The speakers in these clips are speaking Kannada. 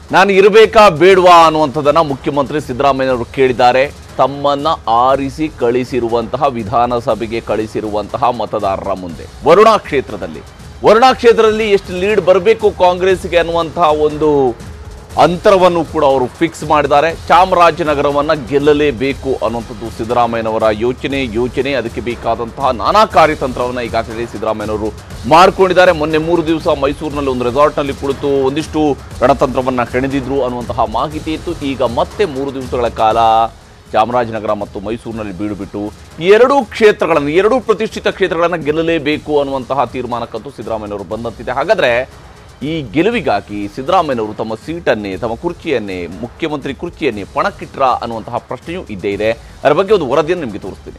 ನಾನು ಇರಬೇಕಾ ಬೇಡವಾ ಅನ್ನುವಂಥದ್ದನ್ನ ಮುಖ್ಯಮಂತ್ರಿ ಸಿದ್ದರಾಮಯ್ಯನವರು ಕೇಳಿದ್ದಾರೆ ತಮ್ಮನ್ನ ಆರಿಸಿ ಕಳಿಸಿರುವಂತಹ ವಿಧಾನಸಭೆಗೆ ಕಳಿಸಿರುವಂತಹ ಮತದಾರರ ಮುಂದೆ ವರುಣಾ ಕ್ಷೇತ್ರದಲ್ಲಿ ವರುಣಾ ಕ್ಷೇತ್ರದಲ್ಲಿ ಎಷ್ಟು ಲೀಡ್ ಬರಬೇಕು ಕಾಂಗ್ರೆಸ್ಗೆ ಅನ್ನುವಂತಹ ಒಂದು ಅಂತರವನ್ನು ಕೂಡ ಅವರು ಫಿಕ್ಸ್ ಮಾಡಿದ್ದಾರೆ ಚಾಮರಾಜನಗರವನ್ನ ಗೆಲ್ಲಲೇಬೇಕು ಅನ್ನುವಂಥದ್ದು ಸಿದ್ದರಾಮಯ್ಯನವರ ಯೋಚನೆ ಯೋಚನೆ ಅದಕ್ಕೆ ಬೇಕಾದಂತಹ ನಾನಾ ಕಾರ್ಯತಂತ್ರವನ್ನ ಈಗಾಗಲೇ ಸಿದ್ದರಾಮಯ್ಯನವರು ಮಾಡ್ಕೊಂಡಿದ್ದಾರೆ ಮೊನ್ನೆ ಮೂರು ದಿವಸ ಮೈಸೂರಿನಲ್ಲಿ ಒಂದು ರೆಸಾರ್ಟ್ನಲ್ಲಿ ಕುಳಿತು ಒಂದಿಷ್ಟು ರಣತಂತ್ರವನ್ನ ಹೆಣೆದಿದ್ರು ಅನ್ನುವಂತಹ ಮಾಹಿತಿ ಇತ್ತು ಈಗ ಮತ್ತೆ ಮೂರು ದಿವಸಗಳ ಕಾಲ ಚಾಮರಾಜನಗರ ಮತ್ತು ಮೈಸೂರಿನಲ್ಲಿ ಬೀಡು ಬಿಟ್ಟು ಈ ಎರಡೂ ಕ್ಷೇತ್ರಗಳನ್ನು ಎರಡೂ ಪ್ರತಿಷ್ಠಿತ ಕ್ಷೇತ್ರಗಳನ್ನು ಗೆಲ್ಲಲೇಬೇಕು ಅನ್ನುವಂತಹ ತೀರ್ಮಾನಕ್ಕಂತೂ ಸಿದ್ದರಾಮಯ್ಯನವರು ಬಂದಂತಿದೆ ಹಾಗಾದ್ರೆ ಈ ಗೆಲುವಿಗಾಗಿ ಸಿದ್ದರಾಮಯ್ಯನವರು ತಮ್ಮ ಸೀಟನ್ನೇ ತಮ್ಮ ಕುರ್ಚಿಯನ್ನೇ ಮುಖ್ಯಮಂತ್ರಿ ಕುರ್ಚಿಯನ್ನೇ ಪಣಕ್ಕಿಟ್ರ ಅನ್ನುವಂತಹ ಪ್ರಶ್ನೆಯೂ ಇದ್ದೇ ಇದೆ ಅದರ ಬಗ್ಗೆ ಒಂದು ವರದಿಯನ್ನು ನಿಮಗೆ ತೋರಿಸ್ತೀನಿ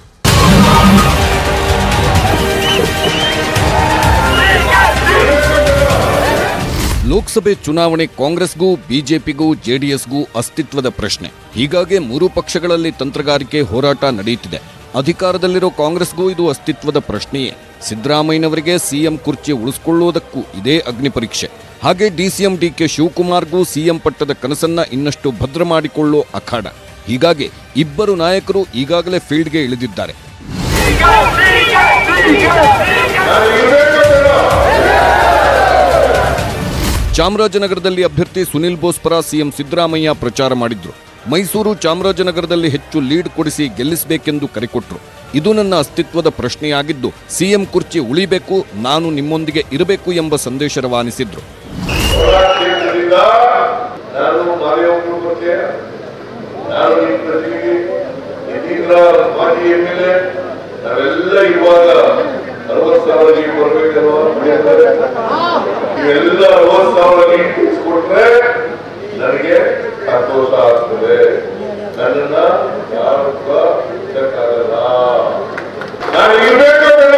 ಲೋಕಸಭೆ ಚುನಾವಣೆ ಕಾಂಗ್ರೆಸ್ಗೂ ಬಿಜೆಪಿಗೂ ಜೆಡಿಎಸ್ಗೂ ಅಸ್ತಿತ್ವದ ಪ್ರಶ್ನೆ ಹೀಗಾಗಿ ಮೂರು ಪಕ್ಷಗಳಲ್ಲಿ ತಂತ್ರಗಾರಿಕೆ ಹೋರಾಟ ನಡೆಯುತ್ತಿದೆ ಅಧಿಕಾರದಲ್ಲಿರೋ ಕಾಂಗ್ರೆಸ್ಗೂ ಇದು ಅಸ್ತಿತ್ವದ ಪ್ರಶ್ನೆಯೇ ಸಿದ್ದರಾಮಯ್ಯನವರಿಗೆ ಸಿಎಂ ಕುರ್ಚಿ ಉಳಿಸಿಕೊಳ್ಳುವುದಕ್ಕೂ ಇದೇ ಅಗ್ನಿ ಪರೀಕ್ಷೆ ಹಾಗೆ ಡಿಸಿಎಂ ಡಿಕೆ ಶಿವಕುಮಾರ್ಗೂ ಸಿಎಂ ಪಟ್ಟದ ಕನಸನ್ನ ಇನ್ನಷ್ಟು ಭದ್ರ ಮಾಡಿಕೊಳ್ಳೋ ಅಖಾಡ ಹೀಗಾಗಿ ಇಬ್ಬರು ನಾಯಕರು ಈಗಾಗಲೇ ಫೀಲ್ಡ್ಗೆ ಇಳಿದಿದ್ದಾರೆ ಚಾಮರಾಜನಗರದಲ್ಲಿ ಅಭ್ಯರ್ಥಿ ಸುನಿಲ್ ಬೋಸ್ ಪರ ಸಿಎಂ ಸಿದ್ದರಾಮಯ್ಯ ಪ್ರಚಾರ ಮಾಡಿದ್ರು ಮೈಸೂರು ಚಾಮರಾಜನಗರದಲ್ಲಿ ಹೆಚ್ಚು ಲೀಡ್ ಕೊಡಿಸಿ ಗೆಲ್ಲಿಸಬೇಕೆಂದು ಕರೆಕೊಟ್ರು ಇದು ನನ್ನ ಅಸ್ತಿತ್ವದ ಪ್ರಶ್ನೆಯಾಗಿದ್ದು ಸಿಎಂ ಕುರ್ಚಿ ಉಳಿಬೇಕು ನಾನು ನಿಮ್ಮೊಂದಿಗೆ ಇರಬೇಕು ಎಂಬ ಸಂದೇಶ ರವಾನಿಸಿದ್ರು ಕ್ಷೇತ್ರದಿಂದ ನಾನು ಮಾದೇವಪ್ಪನ ಬಗ್ಗೆ ನಾನು ನಿಮ್ಮ ಪ್ರತಿನಿಧಿ ಇದೀಗ ಮಾಜಿ ಎಂ ಎಲ್ ಎ ನಾವೆಲ್ಲ ಇರುವಾಗ ಅರವತ್ ಸಾವಿರ ಲೀಡ್ ಬರ್ಬೇಕಲ್ವಾ ಇವೆಲ್ಲ ಅರವತ್ ಸಾವಿರ ಲೀಡ್ ಕೊಟ್ರೆ ನನಗೆ ಸಂತೋಷ ಆಗ್ತದೆ ನನ್ನನ್ನ ಯಾರು ಕೂಡ ಬಿಡಕ್ಕಾಗಲ್ಲ ನಾನು ಇರ್ಬೇಕು ಬೇಡ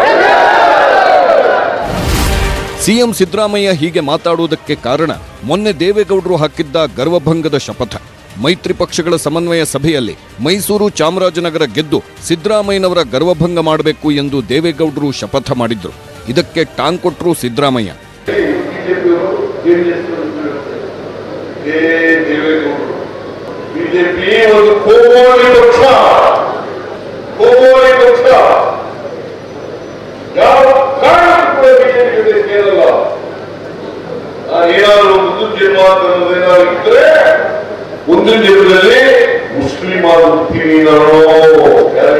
ಸಿಎಂ ಸಿದ್ದರಾಮಯ್ಯ ಹೀಗೆ ಮಾತಾಡುವುದಕ್ಕೆ ಕಾರಣ ಮೊನ್ನೆ ದೇವೇಗೌಡರು ಹಾಕಿದ್ದ ಗರ್ವಭಂಗದ ಶಪಥ ಮೈತ್ರಿ ಪಕ್ಷಗಳ ಸಮನ್ವಯ ಸಭೆಯಲ್ಲಿ ಮೈಸೂರು ಚಾಮರಾಜನಗರ ಗೆದ್ದು ಸಿದ್ದರಾಮಯ್ಯನವರ ಗರ್ವಭಂಗ ಮಾಡಬೇಕು ಎಂದು ದೇವೇಗೌಡರು ಶಪಥ ಮಾಡಿದ್ರು ಇದಕ್ಕೆ ಟಾಂಗ್ ಕೊಟ್ಟರು ಸಿದ್ದರಾಮಯ್ಯ ಬಿಜೆಪಿಯವರು ಜೆಡಿಎಸ್ ಏ ದೇವೇಗೌಡರು ಬಿಜೆಪಿ ಒಂದು ಕೋಮೋಲಿ ಪಕ್ಷ ಕೋಮೋಲಿ ಪಕ್ಷ ಯಾವ ಕಾರಣಕ್ಕೂ ಕೂಡ ಬಿಜೆಪಿ ಜೊತೆ ಸೇರಲ್ಲ ನಾನು ಏನಾದರೂ ಮುಂದಿನ ಜನ್ಮ ಅಂತ ಅನ್ನೋದೇನಾದ್ರು ಇದ್ರೆ ಮುಂದಿನ ಜನ್ಮದಲ್ಲಿ ಮುಸ್ಲಿಂ ಆಗುತ್ತೀನಿ ನಾನು ಯಾರು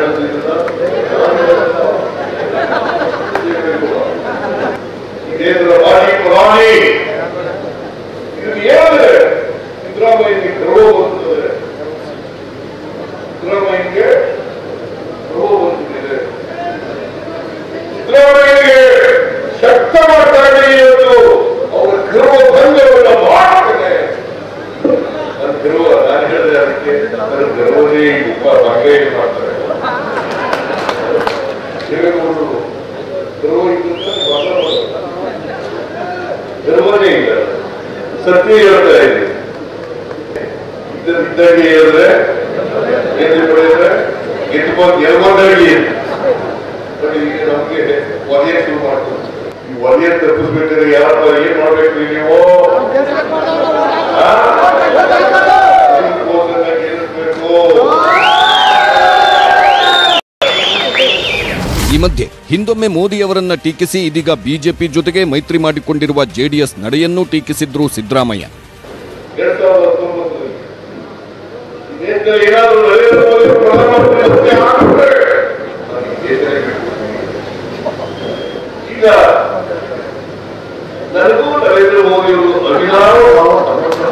ಕೇಂದ್ರ ಮಾಜಿ ಪ್ರಧಾನಿ ಇದು ಏನಿದೆ ಸಿದ್ದರಾಮಯ್ಯನಿಗೆ ಗರ್ವ ಬರ್ತದೆ ಸಿದ್ದರಾಮಯ್ಯನಿಗೆ ಗರ್ವ ಬಂದಿದೆ ಸಿದ್ದರಾಮಯ್ಯನಿಗೆ ಶಕ್ತ ಮಾಡ್ತಾ ಇದೆ ಇವತ್ತು ಅವರ ಗರ್ವ ಭಂಗವನ್ನ ಮಾಡ್ತದೆ ನನ್ನ ಗರ್ವ ನಾನು ಹೇಳಿದೆ ಅದಕ್ಕೆ ನನ್ನ ಗರ್ವನೇ ಉಪ ಭಂಗ ಮಾಡ್ತಾರೆ ದೇವೇಗೌಡರು ಗರ್ವ ಇದ್ದಂತೆ ಮಾತಾಡೋದು ಗರ್ವನೇ ಇಲ್ಲ ಸತ್ಯ ಹೇಳ್ತಾ ಇದೆ ಇದ್ದಕ್ಕಿದ್ದಂಗೆ ಹೇಳಿದ್ರೆ ಏನು ಪಡೆದ್ರೆ ಗೆದ್ದುಕೊಂಡು ಗೆಲ್ಕೊಂಡಾಗಿ ಬಟ್ ಈಗ ನಮ್ಗೆ ವಲಯ ಶುರು ಮಾಡ್ತಾರೆ ಈ ವಲಯ ತಪ್ಪಿಸ್ಬೇಕಾದ್ರೆ ಯಾರಪ್ಪ ಏನ್ ಮಾಡ್ಬೇಕು ನೀವು ಆ? ಗೆಲ್ಲಿಸ್ಬೇಕು. ಈ ಮಧ್ಯೆ ಹಿಂದೊಮ್ಮೆ ಮೋದಿಯವರನ್ನ ಟೀಕಿಸಿ ಇದೀಗ ಬಿಜೆಪಿ ಜೊತೆಗೆ ಮೈತ್ರಿ ಮಾಡಿಕೊಂಡಿರುವ ಜೆಡಿಎಸ್ ನಡೆಯನ್ನೂ ಟೀಕಿಸಿದ್ರು ಸಿದ್ದರಾಮಯ್ಯ ಎರಡ್ ಸಾವಿರದ ಹತ್ತೊಂಬತ್ತರಲ್ಲಿ ಈ ದೇಶದಲ್ಲಿ ಏನಾದರೂ ನರೇಂದ್ರ ಮೋದಿ ಪ್ರಧಾನಮಂತ್ರಿ ಹುದ್ದೆ ಹಾಕಿದ್ರೆ ನಾನು ಈ ದೇಶನೇ ಬಿಟ್ಬಿಡ್ತೀನಿ. ಈಗ ನನಗೂ ನರೇಂದ್ರ ಮೋದಿ ಅವರು ಅಭಿನಾವ ಭಾವ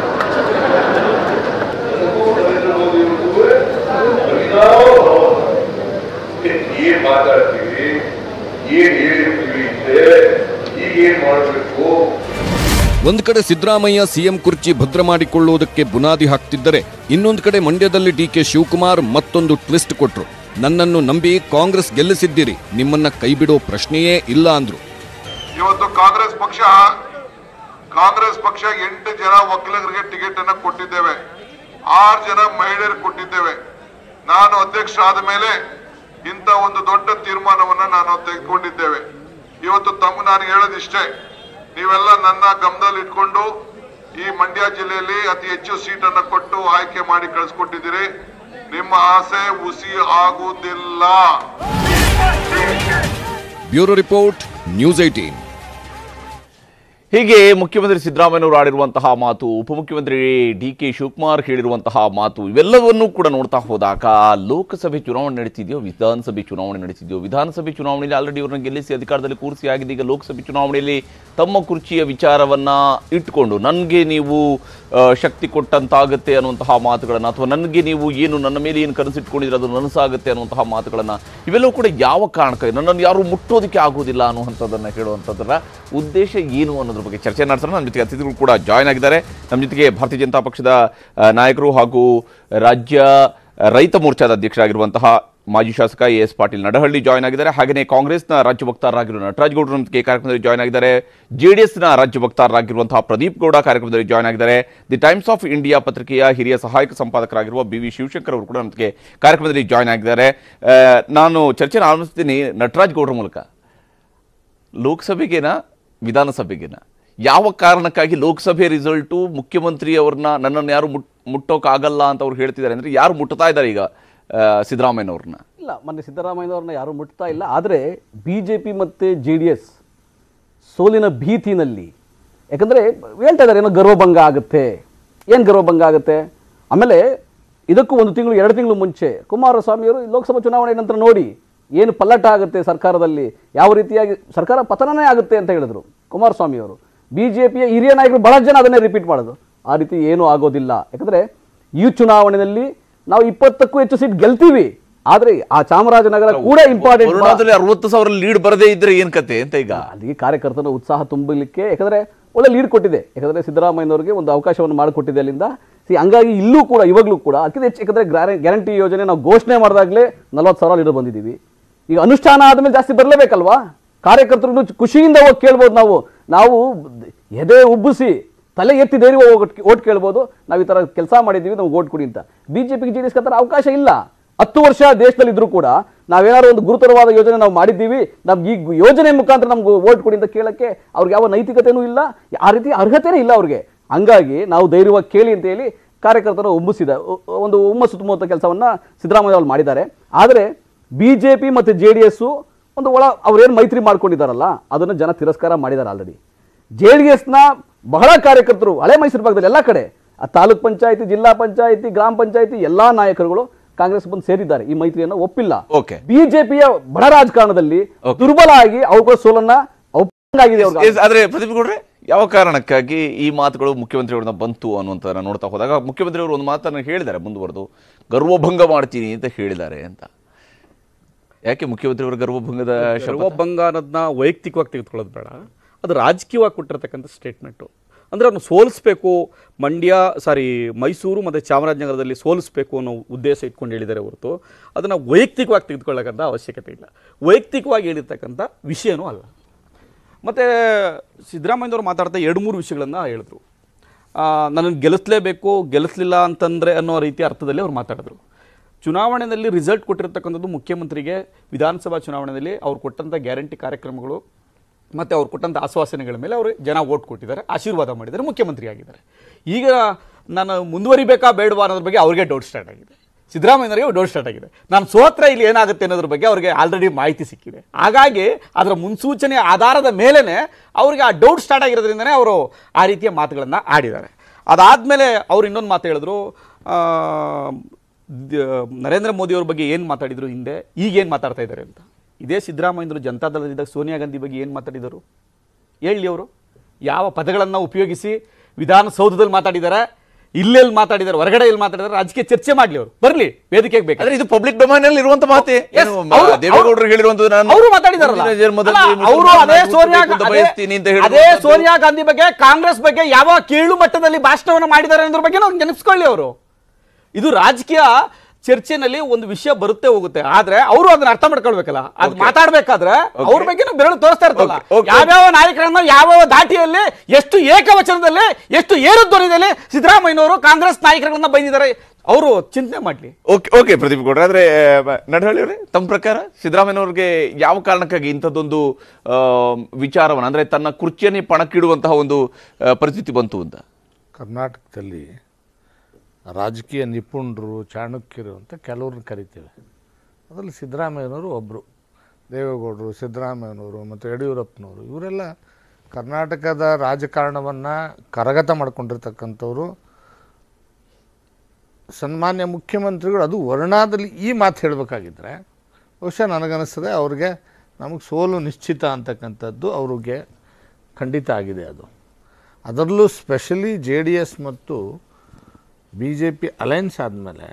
ನನಗೂ ನರೇಂದ್ರ ಮೋದಿ ಅವರು ಅಭಿನಾವ ಭಾವ ಏನ್ ಮಾತಾಡ್ತೀವಿ ಏನ್ ಹೇಳಿರ್ತೀವಿ ಹಿಂದೆ ಈಗ ಏನ್ ಮಾಡ್ಬೇಕು ಒಂದ್ ಕಡೆ ಸಿದ್ದರಾಮಯ್ಯ ಸಿಎಂ ಕುರ್ಚಿ ಭದ್ರ ಮಾಡಿಕೊಳ್ಳುವುದಕ್ಕೆ ಬುನಾದಿ ಹಾಕ್ತಿದ್ದರೆ ಇನ್ನೊಂದು ಕಡೆ ಮಂಡ್ಯದಲ್ಲಿ ಡಿಕೆ ಶಿವಕುಮಾರ್ ಮತ್ತೊಂದು ಟ್ವಿಸ್ಟ್ ಕೊಟ್ರು ನನ್ನನ್ನು ನಂಬಿ ಕಾಂಗ್ರೆಸ್ ಗೆಲ್ಲಿಸಿದ್ದೀರಿ ನಿಮ್ಮನ್ನ ಕೈಬಿಡೋ ಪ್ರಶ್ನೆಯೇ ಇಲ್ಲ ಅಂದ್ರು ಇವತ್ತು ಕಾಂಗ್ರೆಸ್ ಪಕ್ಷ ಕಾಂಗ್ರೆಸ್ ಪಕ್ಷ ಎಂಟು ಜನ ಒಕ್ಕಲಿಗರಿಗೆ ಟಿಕೆಟ್ ಅನ್ನ ಕೊಟ್ಟಿದ್ದೇವೆ ಆರು ಜನ ಮಹಿಳೆಯರು ಕೊಟ್ಟಿದ್ದೇವೆ ನಾನು ಅಧ್ಯಕ್ಷ ಆದ ಮೇಲೆ ಇಂಥ ಒಂದು ದೊಡ್ಡ ತೀರ್ಮಾನವನ್ನ ನಾನು ತೆಗೆದುಕೊಂಡಿದ್ದೇವೆ ಇವತ್ತು ತಮ್ಮ ನಾನು ಹೇಳೋದಿಷ್ಟೇ ನೀವೆಲ್ಲ ನನ್ನ ಗಮನದಲ್ಲಿ ಇಟ್ಕೊಂಡು ಈ ಮಂಡ್ಯ ಜಿಲ್ಲೆಯಲ್ಲಿ ಅತಿ ಹೆಚ್ಚು ಸೀಟನ್ನ ಕೊಟ್ಟು ಆಯ್ಕೆ ಮಾಡಿ ಕಳಿಸ್ಕೊಟ್ಟಿದ್ದೀರಿ ನಿಮ್ಮ ಆಸೆ ಹುಸಿ ಆಗುವುದಿಲ್ಲ ಬ್ಯೂರೋ ರಿಪೋರ್ಟ್ ನ್ಯೂಸ್ ಏಟೀನ್ ಹೀಗೆ ಮುಖ್ಯಮಂತ್ರಿ ಸಿದ್ದರಾಮಯ್ಯನವರು ಆಡಿರುವಂತಹ ಮಾತು ಉಪಮುಖ್ಯಮಂತ್ರಿ ಡಿ ಕೆ ಶಿವಕುಮಾರ್ ಹೇಳಿರುವಂತಹ ಮಾತು ಇವೆಲ್ಲವನ್ನೂ ಕೂಡ ನೋಡ್ತಾ ಹೋದಾಗ ಲೋಕಸಭೆ ಚುನಾವಣೆ ನಡೀತಿದೆಯೋ ವಿಧಾನಸಭೆ ಚುನಾವಣೆ ನಡೀತಿದೆಯೋ ವಿಧಾನಸಭೆ ಚುನಾವಣೆಯಲ್ಲಿ ಆಲ್ರೆಡಿ ಇವ್ರನ್ನ ಗೆಲ್ಲಿಸಿ ಅಧಿಕಾರದಲ್ಲಿ ಕೂರಿಸಿ ಆಗಿದೆ ಈಗ ಲೋಕಸಭೆ ಚುನಾವಣೆಯಲ್ಲಿ ತಮ್ಮ ಕುರ್ಚಿಯ ವಿಚಾರವನ್ನ ಇಟ್ಕೊಂಡು ನನಗೆ ನೀವು ಆ, ಶಕ್ತಿ ಕೊಟ್ಟಂತಾಗುತ್ತೆ ಅನ್ನುವಂತಹ ಮಾತುಗಳನ್ನು ಅಥವಾ ನನಗೆ ನೀವು ಏನು ನನ್ನ ಮೇಲೆ ಏನು ಕನಸಿಟ್ಕೊಂಡಿದ್ರೆ ಅದು ನನಸಾಗುತ್ತೆ ಅನ್ನುವಂತಹ ಮಾತುಗಳನ್ನು ಇವೆಲ್ಲವೂ ಕೂಡ ಯಾವ ಕಾರಣಕ್ಕಾಗಿ ನನ್ನನ್ನು ಯಾರು ಮುಟ್ಟೋದಕ್ಕೆ ಆಗೋದಿಲ್ಲ ಅನ್ನುವಂಥದ್ದನ್ನು ಹೇಳುವಂಥದ್ದರ ಉದ್ದೇಶ ಏನು ಅನ್ನೋದ್ರ ಬಗ್ಗೆ ಚರ್ಚೆ ನಡೆಸೋಣ ನಮ್ಮ ಜೊತೆಗೆ ಅತಿಥಿಗಳು ಕೂಡ ಜಾಯ್ನ್ ಆಗಿದ್ದಾರೆ ನಮ್ಮ ಜೊತೆಗೆ ಭಾರತೀಯ ಜನತಾ ಪಕ್ಷದ ಆ, ನಾಯಕರು ಹಾಗೂ ರಾಜ್ಯ ರೈತ ಮೋರ್ಚಾದ ಅಧ್ಯಕ್ಷರಾಗಿರುವಂತಹ ಮಾಜಿ ಶಾಸಕ A S Patil Nadahalli join ಆಗಿದ್ದಾರೆ ಹಾಗೆಯೇ ಕಾಂಗ್ರೆಸ್ನ ರಾಜ್ಯ ವಕ್ತಾರರಾಗಿರುವ ನಟರಾಜ್ ಗೌಡರು ನಮಗೆ ಕಾರ್ಯಕ್ರಮದಲ್ಲಿ ಜಾಯ್ನ್ ಆಗಿದ್ದಾರೆ ಜೆ ಡಿ ಎಸ್ನ ರಾಜ್ಯ ವಕ್ತಾರರಾಗಿರುವಂತಹ ಪ್ರದೀಪ್ ಗೌಡ ಕಾರ್ಯಕ್ರಮದಲ್ಲಿ ಜಾಯ್ನ್ ಆಗಿದ್ದಾರೆ ದಿ ಟೈಮ್ಸ್ ಆಫ್ ಇಂಡಿಯಾ ಪತ್ರಿಕೆಯ ಹಿರಿಯ ಸಹಾಯಕ ಸಂಪಾದಕರಾಗಿರುವ ಬಿ ವಿ ಶಿವಶಂಕರ್ ಅವರು ಕೂಡ ನಮಗೆ ಕಾರ್ಯಕ್ರಮದಲ್ಲಿ ಜಾಯ್ನ್ ಆಗಿದ್ದಾರೆ ಆ, ನಾನು ಚರ್ಚೆನ ಆರಂಭಿಸ್ತೀನಿ ನಟರಾಜ್ ಗೌಡರ ಮೂಲಕ ಲೋಕಸಭೆಗೇನಾ ವಿಧಾನಸಭೆಗೇನಾ ಯಾವ ಕಾರಣಕ್ಕಾಗಿ ಲೋಕಸಭೆ ರಿಸಲ್ಟು ಮುಖ್ಯಮಂತ್ರಿ ಅವ್ರನ್ನ ನನ್ನನ್ನು ಯಾರು ಮುಟ್ ಮುಟ್ಟೋಕ್ಕಾಗಲ್ಲ ಅಂತ ಅವ್ರು ಹೇಳ್ತಿದ್ದಾರೆ ಅಂದರೆ ಯಾರು ಮುಟ್ತಾ ಇದ್ದಾರೆ ಈಗ ಆ, ಸಿದ್ದರಾಮಯ್ಯನವ್ರನ್ನ ಇಲ್ಲ ಮೊನ್ನೆ ಸಿದ್ದರಾಮಯ್ಯನವ್ರನ್ನ ಯಾರೂ ಮುಟ್ತಾ ಇಲ್ಲ ಆದರೆ ಬಿ ಜೆ ಪಿ ಮತ್ತು ಜೆ ಡಿ ಎಸ್ ಸೋಲಿನ ಭೀತಿನಲ್ಲಿ ಯಾಕಂದರೆ ಹೇಳ್ತಾ ಇದ್ದಾರೆ ಏನೋ ಗರ್ವಭಂಗ ಆಗುತ್ತೆ ಏನು ಗರ್ವಭಂಗ ಆಗುತ್ತೆ ಆಮೇಲೆ ಇದಕ್ಕೂ ಒಂದು ತಿಂಗಳು ಎರಡು ತಿಂಗಳು ಮುಂಚೆ ಕುಮಾರಸ್ವಾಮಿಯವರು ಲೋಕಸಭಾ ಚುನಾವಣೆ ನಂತರ ನೋಡಿ ಏನು ಪಲ್ಲಟ ಆಗುತ್ತೆ ಸರ್ಕಾರದಲ್ಲಿ ಯಾವ ರೀತಿಯಾಗಿ ಸರ್ಕಾರ ಪತನನೇ ಆಗುತ್ತೆ ಅಂತ ಹೇಳಿದ್ರು ಕುಮಾರಸ್ವಾಮಿಯವರು ಬಿ ಜೆ ಪಿಯ ಹಿರಿಯ ನಾಯಕರು ಬಹಳ ಜನ ಅದನ್ನೇ ರಿಪೀಟ್ ಮಾಡೋದು ಆ ರೀತಿ ಏನೂ ಆಗೋದಿಲ್ಲ ಯಾಕಂದರೆ ಈ ಚುನಾವಣೆಯಲ್ಲಿ ನಾವು ಇಪ್ಪತ್ತಕ್ಕೂ ಹೆಚ್ಚು ಸೀಟ್ ಗೆಲ್ತೀವಿ ಆದರೆ ಆ ಚಾಮರಾಜನಗರ ಕೂಡ ಇಂಪಾರ್ಟೆಂಟ್ ವರುಣಾದಲ್ಲಿ ಅರವತ್ತು ಸಾವಿರ ಲೀಡ್ ಬರದೇ ಇದ್ರೆ ಏನ್ ಕತೆ ಅಂತ ಈಗ ಅಲ್ಲಿಗೆ ಕಾರ್ಯಕರ್ತನ ಉತ್ಸಾಹ ತುಂಬಲಿಕ್ಕೆ ಯಾಕಂದ್ರೆ ಒಳ್ಳೆ ಲೀಡ್ ಕೊಟ್ಟಿದೆ ಯಾಕಂದ್ರೆ ಸಿದ್ದರಾಮಯ್ಯನವರಿಗೆ ಒಂದು ಅವಕಾಶವನ್ನು ಮಾಡಿಕೊಟ್ಟಿದೆ ಅಲ್ಲಿಂದ ಸಿ ಹಂಗಾಗಿ ಇಲ್ಲೂ ಕೂಡ ಇವಾಗಲೂ ಕೂಡ ಅದಕ್ಕಿಂತ ಹೆಚ್ಚು ಯಾಕಂದ್ರೆ ಗ್ಯಾರಂಟಿ ಯೋಜನೆ ನಾವು ಘೋಷಣೆ ಮಾಡಿದಾಗಲೇ ನಲ್ವತ್ತು ಸಾವಿರ ಲೀಡರ್ ಬಂದಿದ್ದೀವಿ ಈಗ ಅನುಷ್ಠಾನ ಆದಮೇಲೆ ಜಾಸ್ತಿ ಬರಲೇಬೇಕಲ್ವಾ ಕಾರ್ಯಕರ್ತರು ಖುಷಿಯಿಂದ ಹೋಗಿ ಕೇಳ್ಬೋದು ನಾವು ನಾವು ಎದೆ ಉಬ್ಬಿಸಿ ತಲೆ ಎತ್ತಿ ಧೈರ್ಯ ಓಟ್ ಓಟ್ ಕೇಳ್ಬೋದು ನಾವು ಈ ಥರ ಕೆಲಸ ಮಾಡಿದ್ದೀವಿ ನಮ್ಗೆ ಓಟ್ ಕೊಡಿ ಅಂತ ಬಿ ಜೆ ಪಿಗೆ ಜೆ ಡಿ ಎಸ್ಗೆ ಆ ಥರ ಅವಕಾಶ ಇಲ್ಲ ಹತ್ತು ವರ್ಷ ದೇಶದಲ್ಲಿ ಇದ್ರೂ ಕೂಡ ನಾವೇನಾದ್ರು ಒಂದು ಗುರುತರವಾದ ಯೋಜನೆ ನಾವು ಮಾಡಿದ್ದೀವಿ ನಮ್ಗೆ ಈ ಗು- ಯೋಜನೆ ಮುಖಾಂತರ ನಮ್ಗೆ ಓಟ್ ಕೊಡಿ ಅಂತ ಕೇಳಕ್ಕೆ ಅವ್ರಿಗೆ ಯಾವ ನೈತಿಕತೆನೂ ಇಲ್ಲ ಆ ರೀತಿ ಅರ್ಹತೆನೇ ಇಲ್ಲ ಅವ್ರಿಗೆ ಹಂಗಾಗಿ ನಾವು ಧೈರ್ಯವಾಗಿ ಕೇಳಿ ಅಂತ ಹೇಳಿ ಕಾರ್ಯಕರ್ತರು ಉಮ್ಮಿಸಿದ ಉ- ಒಂದು ಹುಮ್ಮಸ್ಸು ತುಂಬುವಂಥ ಕೆಲಸವನ್ನ ಸಿದ್ದರಾಮಯ್ಯ ಅವರು ಮಾಡಿದ್ದಾರೆ ಆದರೆ ಬಿ ಜೆ ಪಿ ಮತ್ತು ಜೆ ಡಿ ಎಸ್ಸು ಒಂದು ಒಳ ಅವ್ರೇನು ಮೈತ್ರಿ ಮಾಡ್ಕೊಂಡಿದ್ದಾರಲ್ಲ ಅದನ್ನು ಜನ ತಿರಸ್ಕಾರ ಮಾಡಿದ್ದಾರೆ ಆಲ್ರೆಡಿ ಜೆ ಡಿ ಎಸ್ನ ಬಹಳ ಕಾರ್ಯಕರ್ತರು ಹಳೆ ಮೈಸೂರು ಭಾಗದಲ್ಲಿ ಎಲ್ಲ ಕಡೆ ಆ ತಾಲೂಕ್ ಪಂಚಾಯತಿ ಜಿಲ್ಲಾ ಪಂಚಾಯತಿ ಗ್ರಾಮ ಪಂಚಾಯತಿ ಎಲ್ಲಾ ನಾಯಕರುಗಳು ಕಾಂಗ್ರೆಸ್ ಬಂದು ಸೇರಿದ್ದಾರೆ ಈ ಮೈತ್ರಿಯನ್ನು ಒಪ್ಪಿಲ್ಲ Okay. ಬಿಜೆಪಿಯ ಬಡ ರಾಜಕಾರಣದಲ್ಲಿ ದುರ್ಬಲ ಆಗಿ ಅವುಗಳ ಸೋಲನ್ನ ಒಪ್ಪಂಗಾಗಿದೆ ಅವ್ರಿಗೆ ಎಸ್, ಆದ್ರೆ ಪ್ರದೀಪ್ ಗೌಡ್ರೆ ಯಾವ ಕಾರಣಕ್ಕಾಗಿ ಈ ಮಾತುಗಳು ಮುಖ್ಯಮಂತ್ರಿಯವ್ರನ್ನ ಬಂತು ಅನ್ನುವಂಥದ್ದನ್ನ ನೋಡ್ತಾ ಹೋದಾಗ ಮುಖ್ಯಮಂತ್ರಿ ಅವರು ಒಂದು ಮಾತನ್ನು ಹೇಳಿದ್ದಾರೆ ಮುಂದುವರೆದು ಗರ್ವಭಂಗ ಮಾಡ್ತೀನಿ ಅಂತ ಹೇಳಿದ್ದಾರೆ ಅಂತ ಯಾಕೆ ಮುಖ್ಯಮಂತ್ರಿ ಅವರ ಗರ್ವಭಂಗದ ಶಪಥ ಸರ್ವಭಂಗ ಅನ್ನೋದನ್ನ ವೈಯಕ್ತಿಕವಾಗಿ ತೆಗೆದುಕೊಳ್ಳೋದು ಬೇಡ ಅದು ರಾಜಕೀಯವಾಗಿ ಕೊಟ್ಟಿರ್ತಕ್ಕಂಥ ಸ್ಟೇಟ್ಮೆಂಟು ಅಂದರೆ ಅವ್ರನ್ನ ಸೋಲಿಸ್ಬೇಕು ಮಂಡ್ಯ ಸಾರಿ ಮೈಸೂರು ಮತ್ತು ಚಾಮರಾಜನಗರದಲ್ಲಿ ಸೋಲಿಸ್ಬೇಕು ಅನ್ನೋ ಉದ್ದೇಶ ಇಟ್ಕೊಂಡು ಹೇಳಿದ್ದಾರೆ ಹೊರತು ಅದನ್ನು ವೈಯಕ್ತಿಕವಾಗಿ ತೆಗೆದುಕೊಳ್ಳಕ್ಕಂಥ ಅವಶ್ಯಕತೆ ಇಲ್ಲ ವೈಯಕ್ತಿಕವಾಗಿ ಹೇಳಿರ್ತಕ್ಕಂಥ ವಿಷಯನೂ ಅಲ್ಲ ಮತ್ತು ಸಿದ್ದರಾಮಯ್ಯನವರು ಮಾತಾಡ್ತಾ ಎರಡು ಮೂರು ವಿಷಯಗಳನ್ನು ಹೇಳಿದ್ರು ನನ್ನನ್ನು ಗೆಲ್ಲಿಸಲೇಬೇಕು ಗೆಲ್ಲಿಸಲಿಲ್ಲ ಅಂತಂದರೆ ಅನ್ನೋ ರೀತಿ ಅರ್ಥದಲ್ಲಿ ಅವ್ರು ಮಾತಾಡಿದ್ರು ಚುನಾವಣೆಯಲ್ಲಿ ರಿಸಲ್ಟ್ ಕೊಟ್ಟಿರ್ತಕ್ಕಂಥದ್ದು ಮುಖ್ಯಮಂತ್ರಿಗೆ ವಿಧಾನಸಭಾ ಚುನಾವಣೆಯಲ್ಲಿ ಅವ್ರು ಕೊಟ್ಟಂಥ ಗ್ಯಾರಂಟಿ ಕಾರ್ಯಕ್ರಮಗಳು ಮತ್ತು ಅವ್ರು ಕೊಟ್ಟಂಥ ಆಶ್ವಾಸನೆಗಳ ಮೇಲೆ ಅವರು ಜನ ಓಟ್ ಕೊಟ್ಟಿದ್ದಾರೆ ಆಶೀರ್ವಾದ ಮಾಡಿದ್ದಾರೆ ಮುಖ್ಯಮಂತ್ರಿ ಆಗಿದ್ದಾರೆ ಈಗ ನಾನು ಮುಂದುವರಿಬೇಕಾ ಬೇಡವಾ ಅನ್ನೋದ್ರ ಬಗ್ಗೆ ಅವ್ರಿಗೆ ಡೌಟ್ ಸ್ಟಾರ್ಟ್ ಆಗಿದೆ ಸಿದ್ದರಾಮಯ್ಯನವರಿಗೆ ಡೌಟ್ ಸ್ಟಾರ್ಟ್ ಆಗಿದೆ ನಾನು ಸೋತ್ರ ಇಲ್ಲಿ ಏನಾಗುತ್ತೆ ಅನ್ನೋದ್ರ ಬಗ್ಗೆ ಅವ್ರಿಗೆ ಆಲ್ರೆಡಿ ಮಾಹಿತಿ ಸಿಕ್ಕಿದೆ ಹಾಗಾಗಿ ಅದರ ಮುನ್ಸೂಚನೆ ಆಧಾರದ ಮೇಲೇ ಅವ್ರಿಗೆ ಆ ಡೌಟ್ ಸ್ಟಾರ್ಟ್ ಆಗಿರೋದ್ರಿಂದನೇ ಅವರು ಆ ರೀತಿಯ ಮಾತುಗಳನ್ನು ಆಡಿದ್ದಾರೆ ಅದಾದಮೇಲೆ ಅವ್ರು ಇನ್ನೊಂದು ಮಾತು ಹೇಳಿದ್ರು ಆ, ದ- ನರೇಂದ್ರ ಮೋದಿಯವ್ರ ಬಗ್ಗೆ ಏನು ಮಾತಾಡಿದ್ರು ಹಿಂದೆ ಈಗ ಏನು ಮಾತಾಡ್ತಾ ಇದ್ದಾರೆ ಅಂತ ಇದೇ ಸಿದ್ದರಾಮಯ್ಯರು ಜನತಾದಳದಿಂದ ಸೋನಿಯಾ ಗಾಂಧಿ ಬಗ್ಗೆ ಏನು ಮಾತಾಡಿದರು ಹೇಳಿ ಅವರು ಯಾವ ಪದಗಳನ್ನು ಉಪಯೋಗಿಸಿ ವಿಧಾನಸೌಧದಲ್ಲಿ ಮಾತಾಡಿದ್ದಾರೆ ಇಲ್ಲೆಲ್ಲಿ ಮಾತಾಡಿದ್ದಾರೆ ಹೊರಗಡೆ ಎಲ್ಲಿ ಮಾತಾಡಿದ್ದಾರೆ ರಾಜಕೀಯ ಚರ್ಚೆ ಮಾಡಲಿ ಅವರು ಬರಲಿ ವೇದಿಕೆಗೆ ಬೇಕು ಆದ್ರೆ ಇದು ಪಬ್ಲಿಕ್ ಡೊಮೈನ್ ಅಲ್ಲಿ ಇರುವಂತ ಮಾತೆ Yes, ಏನು, ಅವ್ರು- ದೇವೇಗೌಡರು ಹೇಳಿರುವಂತದ್ದು ನಾನು ಅವರು ಮಾತಾಡಿದಾರಲ್ಲ ಮುಂದಿನ ಜನ್ಮದಲ್ಲಿ ಅಲ್ಲ, ಮುಸ್ಲಿಂ ಅವರು ಅದೇ ನಾಯಕರು ಸೋನಿಯಾ ಹುಟ್ಟಬೇಕು ಅಂತ ಅದೇ- ಬಯಸ್ತೀನಿ ಅಂತ ಅದೇ ಹೇಳಿರುವಂತದ್ದು. ಸೋನಿಯಾ ಗಾಂಧಿ ಬಗ್ಗೆ ಕಾಂಗ್ರೆಸ್ ಬಗ್ಗೆ ಯಾವ ಕೀಳು ಮಟ್ಟದಲ್ಲಿ ಭಾಷಣವನ್ನು ಮಾಡಿದ್ದಾರೆ ಅನ್ನೋದ್ರ ಬಗ್ಗೆ ನಾವು ನೆನಪಿಸ್ಕೊಳ್ಳಿ ಅವರು ಇದು ರಾಜಕೀಯ ಚರ್ಚೆನಲ್ಲಿ ಒಂದು ವಿಷಯ ಬರುತ್ತೆ ಹೋಗುತ್ತೆ ಆದ್ರೆ ಅವರು ಅದನ್ನ ಅರ್ಥ ಮಾಡ್ಕೊಳ್ಬೇಕಲ್ಲ ಅದು ಮಾತಾಡ್ಬೇಕಾದ್ರೆ ಅವ್ರ ಬಗ್ಗೆ ನಾವು ಬೆರಳು ತೋರಿಸ್ತಾ ಇರ್ತಲ್ಲ Okay, okay. ಯಾವ್ಯಾವ ನಾಯಕರನ್ನ ಯಾವ್ಯಾವ ದಾಟಿಯಲ್ಲಿ ಎಷ್ಟು ಏಕವಚನದಲ್ಲಿ ಎಷ್ಟು ಏರು ಧ್ವನಿಯಲ್ಲಿ ಸಿದ್ದರಾಮಯ್ಯನವರು ಕಾಂಗ್ರೆಸ್ ನಾಯಕರನ್ನ ಬೈದಿದ್ದಾರೆ ಅವರು ಚಿಂತನೆ ಮಾಡ್ಲಿ ಓಕೆ ಓಕೆ ಪ್ರದೀಪ್ ಗೌಡ್ರೆ ಆದ್ರೆ ನಡಹಳ್ಳಿ ಅವರೇ ತಮ್ಮ ಪ್ರಕಾರ ಸಿದ್ದರಾಮಯ್ಯನವ್ರಿಗೆ ಯಾವ ಕಾರಣಕ್ಕಾಗಿ ಇಂಥದ್ದೊಂದು ಆ, ವಿಚಾರವನ್ನ ಅಂದ್ರೆ ತನ್ನ ಕುರ್ಚಿಯನ್ನೇ ಪಣಕ್ಕಿಡುವಂತಹ ಒಂದು ಆ, ಪರಿಸ್ಥಿತಿ ಬಂತು ಅಂತ ಕರ್ನಾಟಕದಲ್ಲಿ ರಾಜಕೀಯ ನಿಪುಣರು ಚಾಣಕ್ಯರು ಅಂತ ಕೆಲವ್ರನ್ನ ಕರಿತೇವೆ ಅದರಲ್ಲಿ ಸಿದ್ದರಾಮಯ್ಯನವರು ಒಬ್ಬರು ದೇವೇಗೌಡರು ಸಿದ್ದರಾಮಯ್ಯನವರು ಮತ್ತು ಯಡಿಯೂರಪ್ಪನವರು ಇವರೆಲ್ಲ ಕರ್ನಾಟಕದ ರಾಜಕಾರಣವನ್ನು ಕರಗತ ಮಾಡ್ಕೊಂಡಿರ್ತಕ್ಕಂಥವ್ರು ಸನ್ಮಾನ್ಯ ಮುಖ್ಯಮಂತ್ರಿಗಳು ಅದು ವರ್ಣಾದಲ್ಲಿ ಈ ಮಾತು ಹೇಳಬೇಕಾಗಿದ್ದರೆ ಬಹುಶಃ ನನಗನ್ನಿಸ್ತದೆ ಅವ್ರಿಗೆ ನಮಗೆ ಸೋಲು ನಿಶ್ಚಿತ ಅಂತಕ್ಕಂಥದ್ದು ಅವ್ರಿಗೆ ಖಂಡಿತ ಆಗಿದೆ ಅದು ಅದರಲ್ಲೂ ಸ್ಪೆಷಲಿ ಜೆ ಡಿ ಎಸ್ ಮತ್ತು ಬಿ ಜೆ ಪಿ ಅಲೈನ್ಸ್ ಆದಮೇಲೆ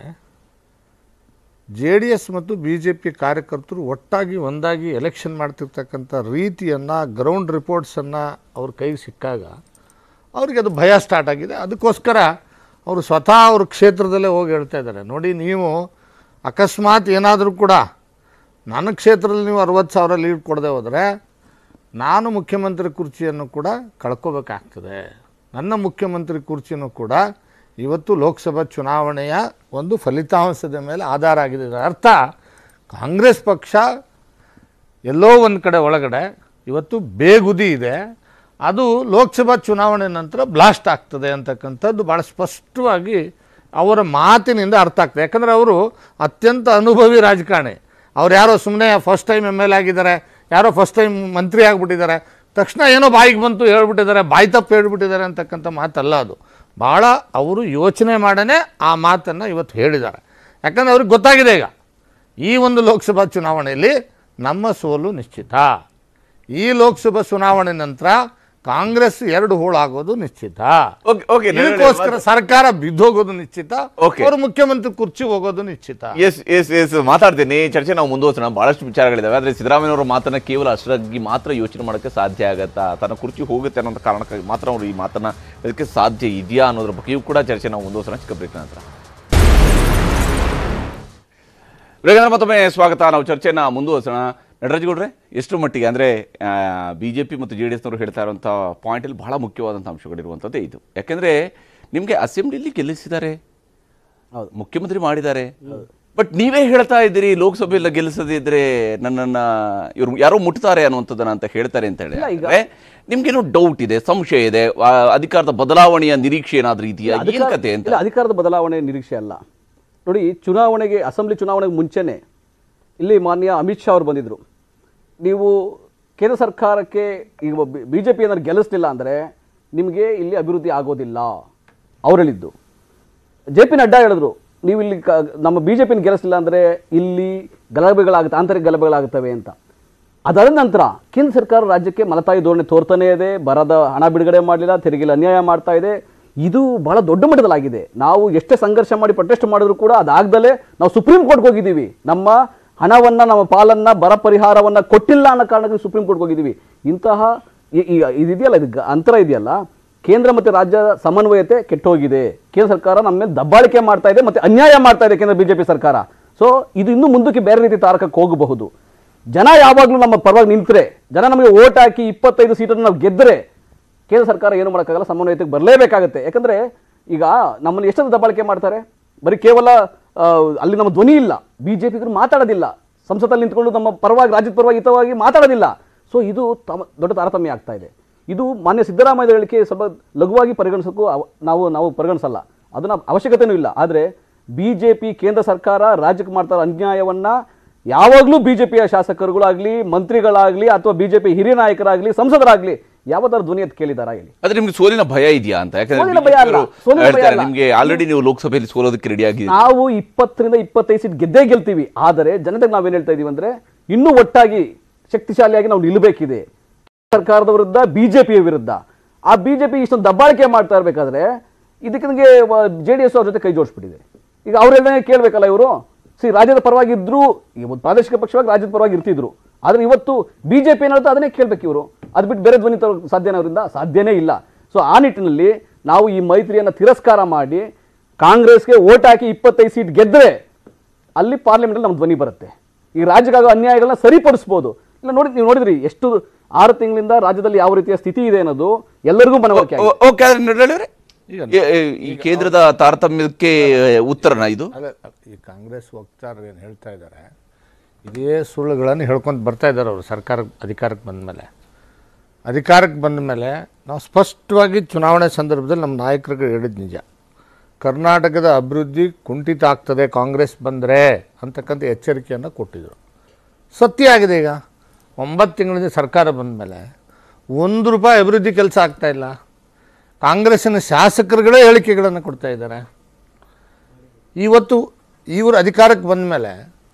ಜೆ ಡಿ ಎಸ್ ಮತ್ತು ಬಿ ಜೆ ಪಿ ಕಾರ್ಯಕರ್ತರು ಒಟ್ಟಾಗಿ ಒಂದಾಗಿ ಎಲೆಕ್ಷನ್ ಮಾಡ್ತಿರ್ತಕ್ಕಂಥ ರೀತಿಯನ್ನು ಗ್ರೌಂಡ್ ರಿಪೋರ್ಟ್ಸನ್ನು ಅವ್ರ ಕೈಗೆ ಸಿಕ್ಕಾಗ ಅವ್ರಿಗೆ ಅದು ಭಯ ಸ್ಟಾರ್ಟ್ ಆಗಿದೆ ಅದಕ್ಕೋಸ್ಕರ ಅವರು ಸ್ವತಃ ಅವ್ರ ಕ್ಷೇತ್ರದಲ್ಲೇ ಹೋಗಿ ಹೇಳ್ತಾ ಇದ್ದಾರೆ ನೋಡಿ ನೀವು ಅಕಸ್ಮಾತ್ ಏನಾದರೂ ಕೂಡ ನನ್ನ ಕ್ಷೇತ್ರದಲ್ಲಿ ನೀವು ಅರವತ್ತು ಸಾವಿರ ಲೀಡ್ ಕೊಡದೆ ಹೋದರೆ ನಾನು ಮುಖ್ಯಮಂತ್ರಿ ಕುರ್ಚಿಯನ್ನು ಕೂಡ ಕಳ್ಕೋಬೇಕಾಗ್ತದೆ ನನ್ನ ಮುಖ್ಯಮಂತ್ರಿ ಕುರ್ಚಿಯನ್ನು ಕೂಡ ಇವತ್ತು ಲೋಕಸಭಾ ಚುನಾವಣೆಯ ಒಂದು ಫಲಿತಾಂಶದ ಮೇಲೆ ಆಧಾರ ಆಗಿದೆ ಇದರ ಅರ್ಥ ಕಾಂಗ್ರೆಸ್ ಪಕ್ಷ ಎಲ್ಲೋ ಒಂದು ಕಡೆ ಒಳಗಡೆ ಇವತ್ತು ಬೇಗುದಿ ಇದೆ ಅದು ಲೋಕಸಭಾ ಚುನಾವಣೆ ನಂತರ ಬ್ಲಾಸ್ಟ್ ಆಗ್ತದೆ ಅಂತಕ್ಕಂಥದ್ದು ಭಾಳ ಸ್ಪಷ್ಟವಾಗಿ ಅವರ ಮಾತಿನಿಂದ ಅರ್ಥ ಆಗ್ತದೆ ಯಾಕಂದರೆ ಅವರು ಅತ್ಯಂತ ಅನುಭವಿ ರಾಜಕಾರಣಿ ಅವ್ರು ಯಾರೋ ಸುಮ್ಮನೆ ಫಸ್ಟ್ ಟೈಮ್ ಎಮ್ ಎಲ್ ಆಗಿದ್ದಾರೆ ಯಾರೋ ಫಸ್ಟ್ ಟೈಮ್ ಮಂತ್ರಿ ಆಗಿಬಿಟ್ಟಿದ್ದಾರೆ ತಕ್ಷಣ ಏನೋ ಬಾಯಿಗೆ ಬಂತು ಹೇಳ್ಬಿಟ್ಟಿದ್ದಾರೆ ಬಾಯಿ ತಪ್ಪು ಹೇಳ್ಬಿಟ್ಟಿದ್ದಾರೆ ಅಂತಕ್ಕಂಥ ಮಾತಲ್ಲ ಅದು ಭಾಳ ಅವರು ಯೋಚನೆ ಮಾಡೇ ಆ ಮಾತನ್ನು ಇವತ್ತು ಹೇಳಿದ್ದಾರೆ ಯಾಕಂದರೆ ಅವ್ರಿಗೆ ಗೊತ್ತಾಗಿದೆ ಈಗ ಈ ಒಂದು ಲೋಕಸಭಾ ಚುನಾವಣೆಯಲ್ಲಿ ನಮ್ಮ ಸೋಲು ನಿಶ್ಚಿತ ಈ ಲೋಕಸಭಾ ಚುನಾವಣೆ ನಂತರ ಕಾಂಗ್ರೆಸ್ ಎರಡು ಹೋಳಾಗೋದು ನಿಶ್ಚಿತ ಓಕೆ ಓಕೆ ಇದಕ್ಕೋಸ್ಕರ ಸರ್ಕಾರ ಬಿದ್ದೋಗೋದು ನಿಶ್ಚಿತ Okay. ಅವರು ಮುಖ್ಯಮಂತ್ರಿ ಕುರ್ಚಿ ಹೋಗೋದು ನಿಶ್ಚಿತ ಎಸ್ ಎಸ್ ಎಸ್ ಮಾತಾಡ್ತೀನಿ ಚರ್ಚೆ ನಾವು ಮುಂದುವರ್ಸೋಣ ಬಹಳಷ್ಟು ವಿಚಾರಗಳಿದಾವೆ ಆದರೆ ಸಿದ್ದರಾಮಯ್ಯನವರ ಮಾತನ್ನ ಕೇವಲ ಅಷ್ಟರಾಗಿ ಮಾತ್ರ ಯೋಚನೆ ಮಾಡೋಕ್ಕೆ ಸಾಧ್ಯ ಆಗತ್ತಾ ತನ್ನ ಕುರ್ಚಿ ಹೋಗುತ್ತೆ ಅನ್ನೋ ಕಾರಣಕ್ಕಾಗಿ ಮಾತ್ರ ಅವರು ಈ ಮಾತನ್ನ ಇದಕ್ಕೆ ಸಾಧ್ಯ ಇದೆಯಾ ಅನ್ನೋದ್ರ ಬಗ್ಗೆಯೂ ಕೂಡ ಚರ್ಚೆ ನಾವು ಮುಂದುವರ್ಸೋಣ ಚಿಕ್ಕ ಬ್ರೇಕ್ ನಂತರ ಬ್ರೇಕ್ ಮತ್ತೊಮ್ಮೆ ಸ್ವಾಗತ ನಾವು ಚರ್ಚೆನ ಮುಂದುವರ್ಸೋಣ ನಟರಾಜಗೌಡ್ರೆ ಎಷ್ಟು ಮಟ್ಟಿಗೆ ಅಂದರೆ ಬಿ ಜೆ ಪಿ ಮತ್ತು ಜೆ ಡಿ ಎಸ್ನವರು ಹೇಳ್ತಾ ಇರುವಂಥ ಪಾಯಿಂಟಲ್ಲಿ ಬಹಳ ಮುಖ್ಯವಾದಂಥ ಅಂಶಗಳಿರುವಂಥದ್ದೇ ಇದು ಯಾಕೆಂದರೆ ನಿಮಗೆ ಅಸೆಂಬ್ಲಿಲಿ ಗೆಲ್ಲಿಸಿದ್ದಾರೆ ಹೌದು. ಮುಖ್ಯಮಂತ್ರಿ ಮಾಡಿದ್ದಾರೆ ಬಟ್ ನೀವೇ ಹೇಳ್ತಾ ಇದ್ದೀರಿ ಲೋಕಸಭೆಯಲ್ಲಿ ಗೆಲ್ಲಿಸದೇ ಇದ್ರೆ ನನ್ನನ್ನ ಇವ್ರು ಯಾರೋ ಮುಟ್ತಾರೆ ಅನ್ನುವಂಥದ್ದನ್ನ ಅಂತ ಹೇಳ್ತಾರೆ ಅಂತ ಹೇಳಿ ಇಲ್ಲ, ಈಗ- ಅಂದ್ರೆ ನಿಮ್ಗೇನೋ ಡೌಟ್ ಇದೆ ಸಂಶಯ ಇದೆ ಆ, ಅಧಿಕಾರದ ಬದಲಾವಣೆಯ ನಿರೀಕ್ಷೆ ಏನಾದ್ರೂ ಇದೆಯಾ ಏನ್ ಅಧಿಕಾರ- ಕತೆ ಅಂತ ಇಲ್ಲ ಅಧಿಕಾರದ ಬದಲಾವಣೆ ನಿರೀಕ್ಷೆ ಅಲ್ಲ ನೋಡಿ ಚುನಾವಣೆಗೆ ಅಸೆಂಬ್ಲಿ ಚುನಾವಣೆಗೆ ಮುಂಚೆನೆ ಇಲ್ಲಿ ಮಾನ್ಯ ಅಮಿತ್ ಶಾ ಅವರು ಬಂದಿದ್ರು ನೀವು ಕೇಂದ್ರ ಸರ್ಕಾರಕ್ಕೆ ಈಗ ಬಿ ಜೆ ಪಿ ಏನಾದ್ರು ಗೆಲ್ಲಿಸ್ಲಿಲ್ಲ ಅಂದರೆ ನಿಮಗೆ ಇಲ್ಲಿ ಅಭಿವೃದ್ಧಿ ಆಗೋದಿಲ್ಲ ಅವ್ರು ಹೇಳಿದ್ದು ಜೆ ಪಿ ನಡ್ಡಾ ಹೇಳಿದ್ರು ನೀವು ಇಲ್ಲಿ ಕ- ನಮ್ಮ ಬಿ ಜೆ ಪಿನ ಗೆಲ್ಲಿಸಲಿಲ್ಲ ಅಂದರೆ ಇಲ್ಲಿ ಗಲಭೆಗಳಾಗುತ್ತೆ ಆಂತರಿಕ ಗಲಭೆಗಳಾಗುತ್ತವೆ ಅಂತ ಅದಾದ ನಂತರ ಕೇಂದ್ರ ಸರ್ಕಾರ ರಾಜ್ಯಕ್ಕೆ ಮಲತಾಯಿ ಧೋರಣೆ ತೋರ್ತಾನೇ ಇದೆ ಬರದ ಹಣ ಬಿಡುಗಡೆ ಮಾಡಲಿಲ್ಲ ತೆರಿಗೆಯಲ್ಲಿ ಅನ್ಯಾಯ ಮಾಡ್ತಾ ಇದೆ ಇದು ಬಹಳ ದೊಡ್ಡ ಮಟ್ಟದಲ್ಲಾಗಿದೆ ನಾವು ಎಷ್ಟೇ ಸಂಘರ್ಷ ಮಾಡಿ ಪ್ರೊಟೆಸ್ಟ್ ಮಾಡಿದ್ರು ಕೂಡ ಅದಾಗ್ದಲೇ ನಾವು ಸುಪ್ರೀಂ ಕೋರ್ಟ್ಗೆ ಹೋಗಿದ್ದೀವಿ ನಮ್ಮ ಹಣವನ್ನ ನಮ್ಮ ಪಾಲನ್ನ ಬರ ಪರಿಹಾರವನ್ನ ಕೊಟ್ಟಿಲ್ಲ ಅನ್ನೋ ಕಾರಣಕ್ಕೆ ಸುಪ್ರೀಂ ಕೋರ್ಟ್ಗೆ ಹೋಗಿದ್ದೀವಿ ಇಂತಹ ಈ- ಈ ಇದಿದೆಯಲ್ಲ ಇದು ಗ- ಅಂತರ ಇದೆಯಲ್ಲ ಕೇಂದ್ರ ಮತ್ತು ರಾಜ್ಯದ ಸಮನ್ವಯತೆ ಕೆಟ್ಟೋಗಿದೆ ಕೇಂದ್ರ ಸರ್ಕಾರ ನಮ್ಮ ಮೇಲೆ ದಬ್ಬಾಳಿಕೆ ಮಾಡ್ತಾ ಇದೆ ಮತ್ತೆ ಅನ್ಯಾಯ ಮಾಡ್ತಾ ಇದೆ ಕೇಂದ್ರ ಬಿಜೆಪಿ ಸರ್ಕಾರ ಸೊ ಇದು ಇನ್ನು ಮುಂದಕ್ಕೆ ಬೇರೆ ರೀತಿ ತಾರಕಕ್ಕೆ ಹೋಗಬಹುದು ಜನ ಯಾವಾಗಲೂ ನಮ್ಮ ಪರವಾಗಿ ನಿಂತರೆ ಜನ ನಮಗೆ ಓಟ್ ಹಾಕಿ ಇಪ್ಪತ್ತೈದು ಸೀಟನ್ನು ನಾವು ಗೆದ್ದರೆ ಕೇಂದ್ರ ಸರ್ಕಾರ ಏನು ಮಾಡೋಕ್ಕಾಗಲ್ಲ ಸಮನ್ವಯತೆಗೆ ಬರಲೇಬೇಕಾಗುತ್ತೆ ಯಾಕಂದ್ರೆ ಈಗ ನಮ್ಮನ್ನು ಎಷ್ಟೊಂದು ದಬ್ಬಾಳಿಕೆ ಮಾಡ್ತಾರೆ ಬರೀ ಕೇವಲ ಆ, ಅಲ್ಲಿ ನಮ್ಮ ಧ್ವನಿ ಇಲ್ಲ ಬಿ ಜೆ ಪಿಗರು ಮಾತಾಡೋದಿಲ್ಲ ಸಂಸತ್ತಲ್ಲಿ ನಿಂತ್ಕೊಂಡು ನಮ್ಮ ಪರವಾಗಿ ರಾಜ್ಯದ ಪರವಾಗಿ ಹಿತವಾಗಿ ಮಾತಾಡೋದಿಲ್ಲ ಸೊ ಇದು ತಮ ದೊಡ್ಡ ತಾರತಮ್ಯ ಆಗ್ತಾ ಇದೆ ಇದು ಮಾನ್ಯ ಸಿದ್ದರಾಮಯ್ಯ ಹೇಳಿಕೆ ಸ್ವಲ್ಪ ಲಘುವಾಗಿ ಪರಿಗಣಿಸೋಕ್ಕೂ ಅವ- ನಾವು ನಾವು ಪರಿಗಣಿಸಲ್ಲ ಅದನ್ನ ಅವಶ್ಯಕತೆನೂ ಇಲ್ಲ ಆದರೆ ಬಿ ಜೆ ಪಿ ಕೇಂದ್ರ ಸರ್ಕಾರ ರಾಜ್ಯಕ್ಕೆ ಮಾಡ್ತಾ ಇರೋ ಅನ್ಯಾಯವನ್ನ ಯಾವಾಗಲೂ ಬಿ ಜೆ ಪಿಯ ಶಾಸಕರುಗಳಾಗಲಿ ಮಂತ್ರಿಗಳಾಗಲಿ ಅಥವಾ ಬಿ ಜೆ ಪಿ ಹಿರಿಯ ನಾಯಕರಾಗಲಿ ಸಂಸದರಾಗಲಿ ಯಾವತ್ತಾರು ಧ್ವನಿ ಎತ್ತು ಕೇಳಿದಾರಾ ಇಲ್ಲಿ ಆದ್ರೆ ನಿಮ್ಗೆ ಸೋಲಿನ ಭಯ ಇದೆಯಾ ಅಂತ ಯಾಕಂದ್ರೆ ಸೋಲಿನ ಭಯ ಅಲ್ಲ. BJP ಯವರು ಸೋಲಿನ ಭಯ ಹೇಳ್ತಾರೆ ಅಲ್ಲ. ನಿಮ್ಗೆ ಆಲ್ರೆಡಿ ನೀವು ಲೋಕಸಭೆಯಲ್ಲಿ ಸೋಲೋದಕ್ಕೆ ರೆಡಿ ಆಗಿದ್ದೀರಿ ನಾವು ಇಪ್ಪತ್ತರಿಂದ ಇಪ್ಪತ್ತೈದು ಸೀಟ್ ಗೆದ್ದೇ ಗೆಲ್ತೀವಿ ಆದರೆ ಜನತೆಗೆ ನಾವೇನು ಹೇಳ್ತಾ ಇದೀವಿ ಅಂದ್ರೆ ಇನ್ನೂ ಒಟ್ಟಾಗಿ ಶಕ್ತಿಶಾಲಿಯಾಗಿ ನಾವು ನಿಲ್ಲಬೇಕಿದೆ ಸರ್ಕಾರದ ವಿರುದ್ಧ ಬಿಜೆಪಿಯ ವಿರುದ್ಧ ಆ ಬಿಜೆಪಿ ಇಷ್ಟೊಂದು ದಬ್ಬಾಳಿಕೆ ಮಾಡ್ತಾ ಇರಬೇಕಾದ್ರೆ ಇದಕ್ಕೆ ನನಗೆ ಜೆ ಡಿ ಎಸ್ ಅವ್ರ ಜೊತೆ ಕೈ ಜೋಡಿಸ್ಬಿಟ್ಟಿದೆ ಈಗ ಅವರೆಲ್ಲ ಕೇಳಬೇಕಲ್ಲ ಇವರು ಸಿ ರಾಜ್ಯದ ಪರವಾಗಿ ಇದ್ರು ಈ ಒಂದು ಪ್ರಾದೇಶಿಕ ಪಕ್ಷವಾಗಿ ರಾಜ್ಯದ ಪರವಾಗಿ ಇರ್ತಿದ್ರು ಆದ್ರೆ ಇವತ್ತು ಬಿಜೆಪಿ ಏನಾದ್ರು ಅದನ್ನೇ ಕೇಳ್ಬೇಕು ಇವರು ಅದು ಬಿಟ್ಟು ಬೇರೆ ಧ್ವನಿ ತರೋಕೆ ಸಾಧ್ಯನೇ ಅವರಿಂದ ಸಾಧ್ಯನೇ ಇಲ್ಲ ಸೊ ಆ ನಿಟ್ಟಿನಲ್ಲಿ ನಾವು ಈ ಮೈತ್ರಿಯನ್ನು ತಿರಸ್ಕಾರ ಮಾಡಿ ಕಾಂಗ್ರೆಸ್ಗೆ ಓಟ್ ಹಾಕಿ ಇಪ್ಪತ್ತೈದು ಸೀಟ್ ಗೆದ್ದರೆ ಅಲ್ಲಿ ಪಾರ್ಲಿಮೆಂಟಲ್ಲಿ ನಮ್ಮ ಧ್ವನಿ ಬರುತ್ತೆ ಈ ರಾಜ್ಯಕ್ಕಾಗೋ ಅನ್ಯಾಯಗಳನ್ನ ಸರಿಪಡಿಸ್ಬೋದು ಇಲ್ಲ ನೋಡಿ ನೀವು ನೋಡಿದ್ರಿ ಎಷ್ಟು ಆರು ತಿಂಗಳಿಂದ ರಾಜ್ಯದಲ್ಲಿ ಯಾವ ರೀತಿಯ ಸ್ಥಿತಿ ಇದೆ ಅನ್ನೋದು ಎಲ್ಲರಿಗೂ ಮನವರಿಕೆ ಆಗಿದೆ. ಓಕೆ ಆದ್ರೆ ನಡ್ರಳ್ಳಿ ಈ ಕೇಂದ್ರದ ತಾರತಮ್ಯಕ್ಕೆ ಉತ್ತರನ ಇದು ಅಲ್ಲ ಈ ಕಾಂಗ್ರೆಸ್ ವಕ್ತಾರರು ಏನು ಹೇಳ್ತಾ ಇದ್ದಾರೆ ಇದೇ ಸುಳ್ಳುಗಳನ್ನು ಹೇಳ್ಕೊಂಡು ಬರ್ತಾ ಇದ್ದಾರೆ ಅವರು ಸರ್ಕಾರ ಅಧಿಕಾರಕ್ಕೆ ಬಂದ ಮೇಲೆ ಅಧಿಕಾರಕ್ಕೆ ಬಂದ ಮೇಲೆ ನಾವು ಸ್ಪಷ್ಟವಾಗಿ ಚುನಾವಣೆ ಸಂದರ್ಭದಲ್ಲಿ ನಮ್ಮ ನಾಯಕರಿಗೆ ಹೇಳಿದ ನಿಜ ಕರ್ನಾಟಕದ ಅಭಿವೃದ್ಧಿ ಕುಂಠಿತ ಆಗ್ತದೆ ಕಾಂಗ್ರೆಸ್ ಬಂದರೆ ಅಂತಕ್ಕಂಥ ಎಚ್ಚರಿಕೆಯನ್ನು ಕೊಟ್ಟಿದ್ದರು ಸತ್ಯ ಆಗಿದೆ ಈಗ ಒಂಬತ್ತು ತಿಂಗಳಿಂದ ಸರ್ಕಾರ ಬಂದ ಮೇಲೆ ಒಂದು ರೂಪಾಯಿ ಅಭಿವೃದ್ಧಿ ಕೆಲಸ ಆಗ್ತಾ ಇಲ್ಲ ಕಾಂಗ್ರೆಸ್ಸಿನ ಶಾಸಕರುಗಳೇ ಹೇಳಿಕೆಗಳನ್ನು ಕೊಡ್ತಾ ಇದ್ದಾರೆ ಇವತ್ತು ಇವರು ಅಧಿಕಾರಕ್ಕೆ ಬಂದ ಮೇಲೆ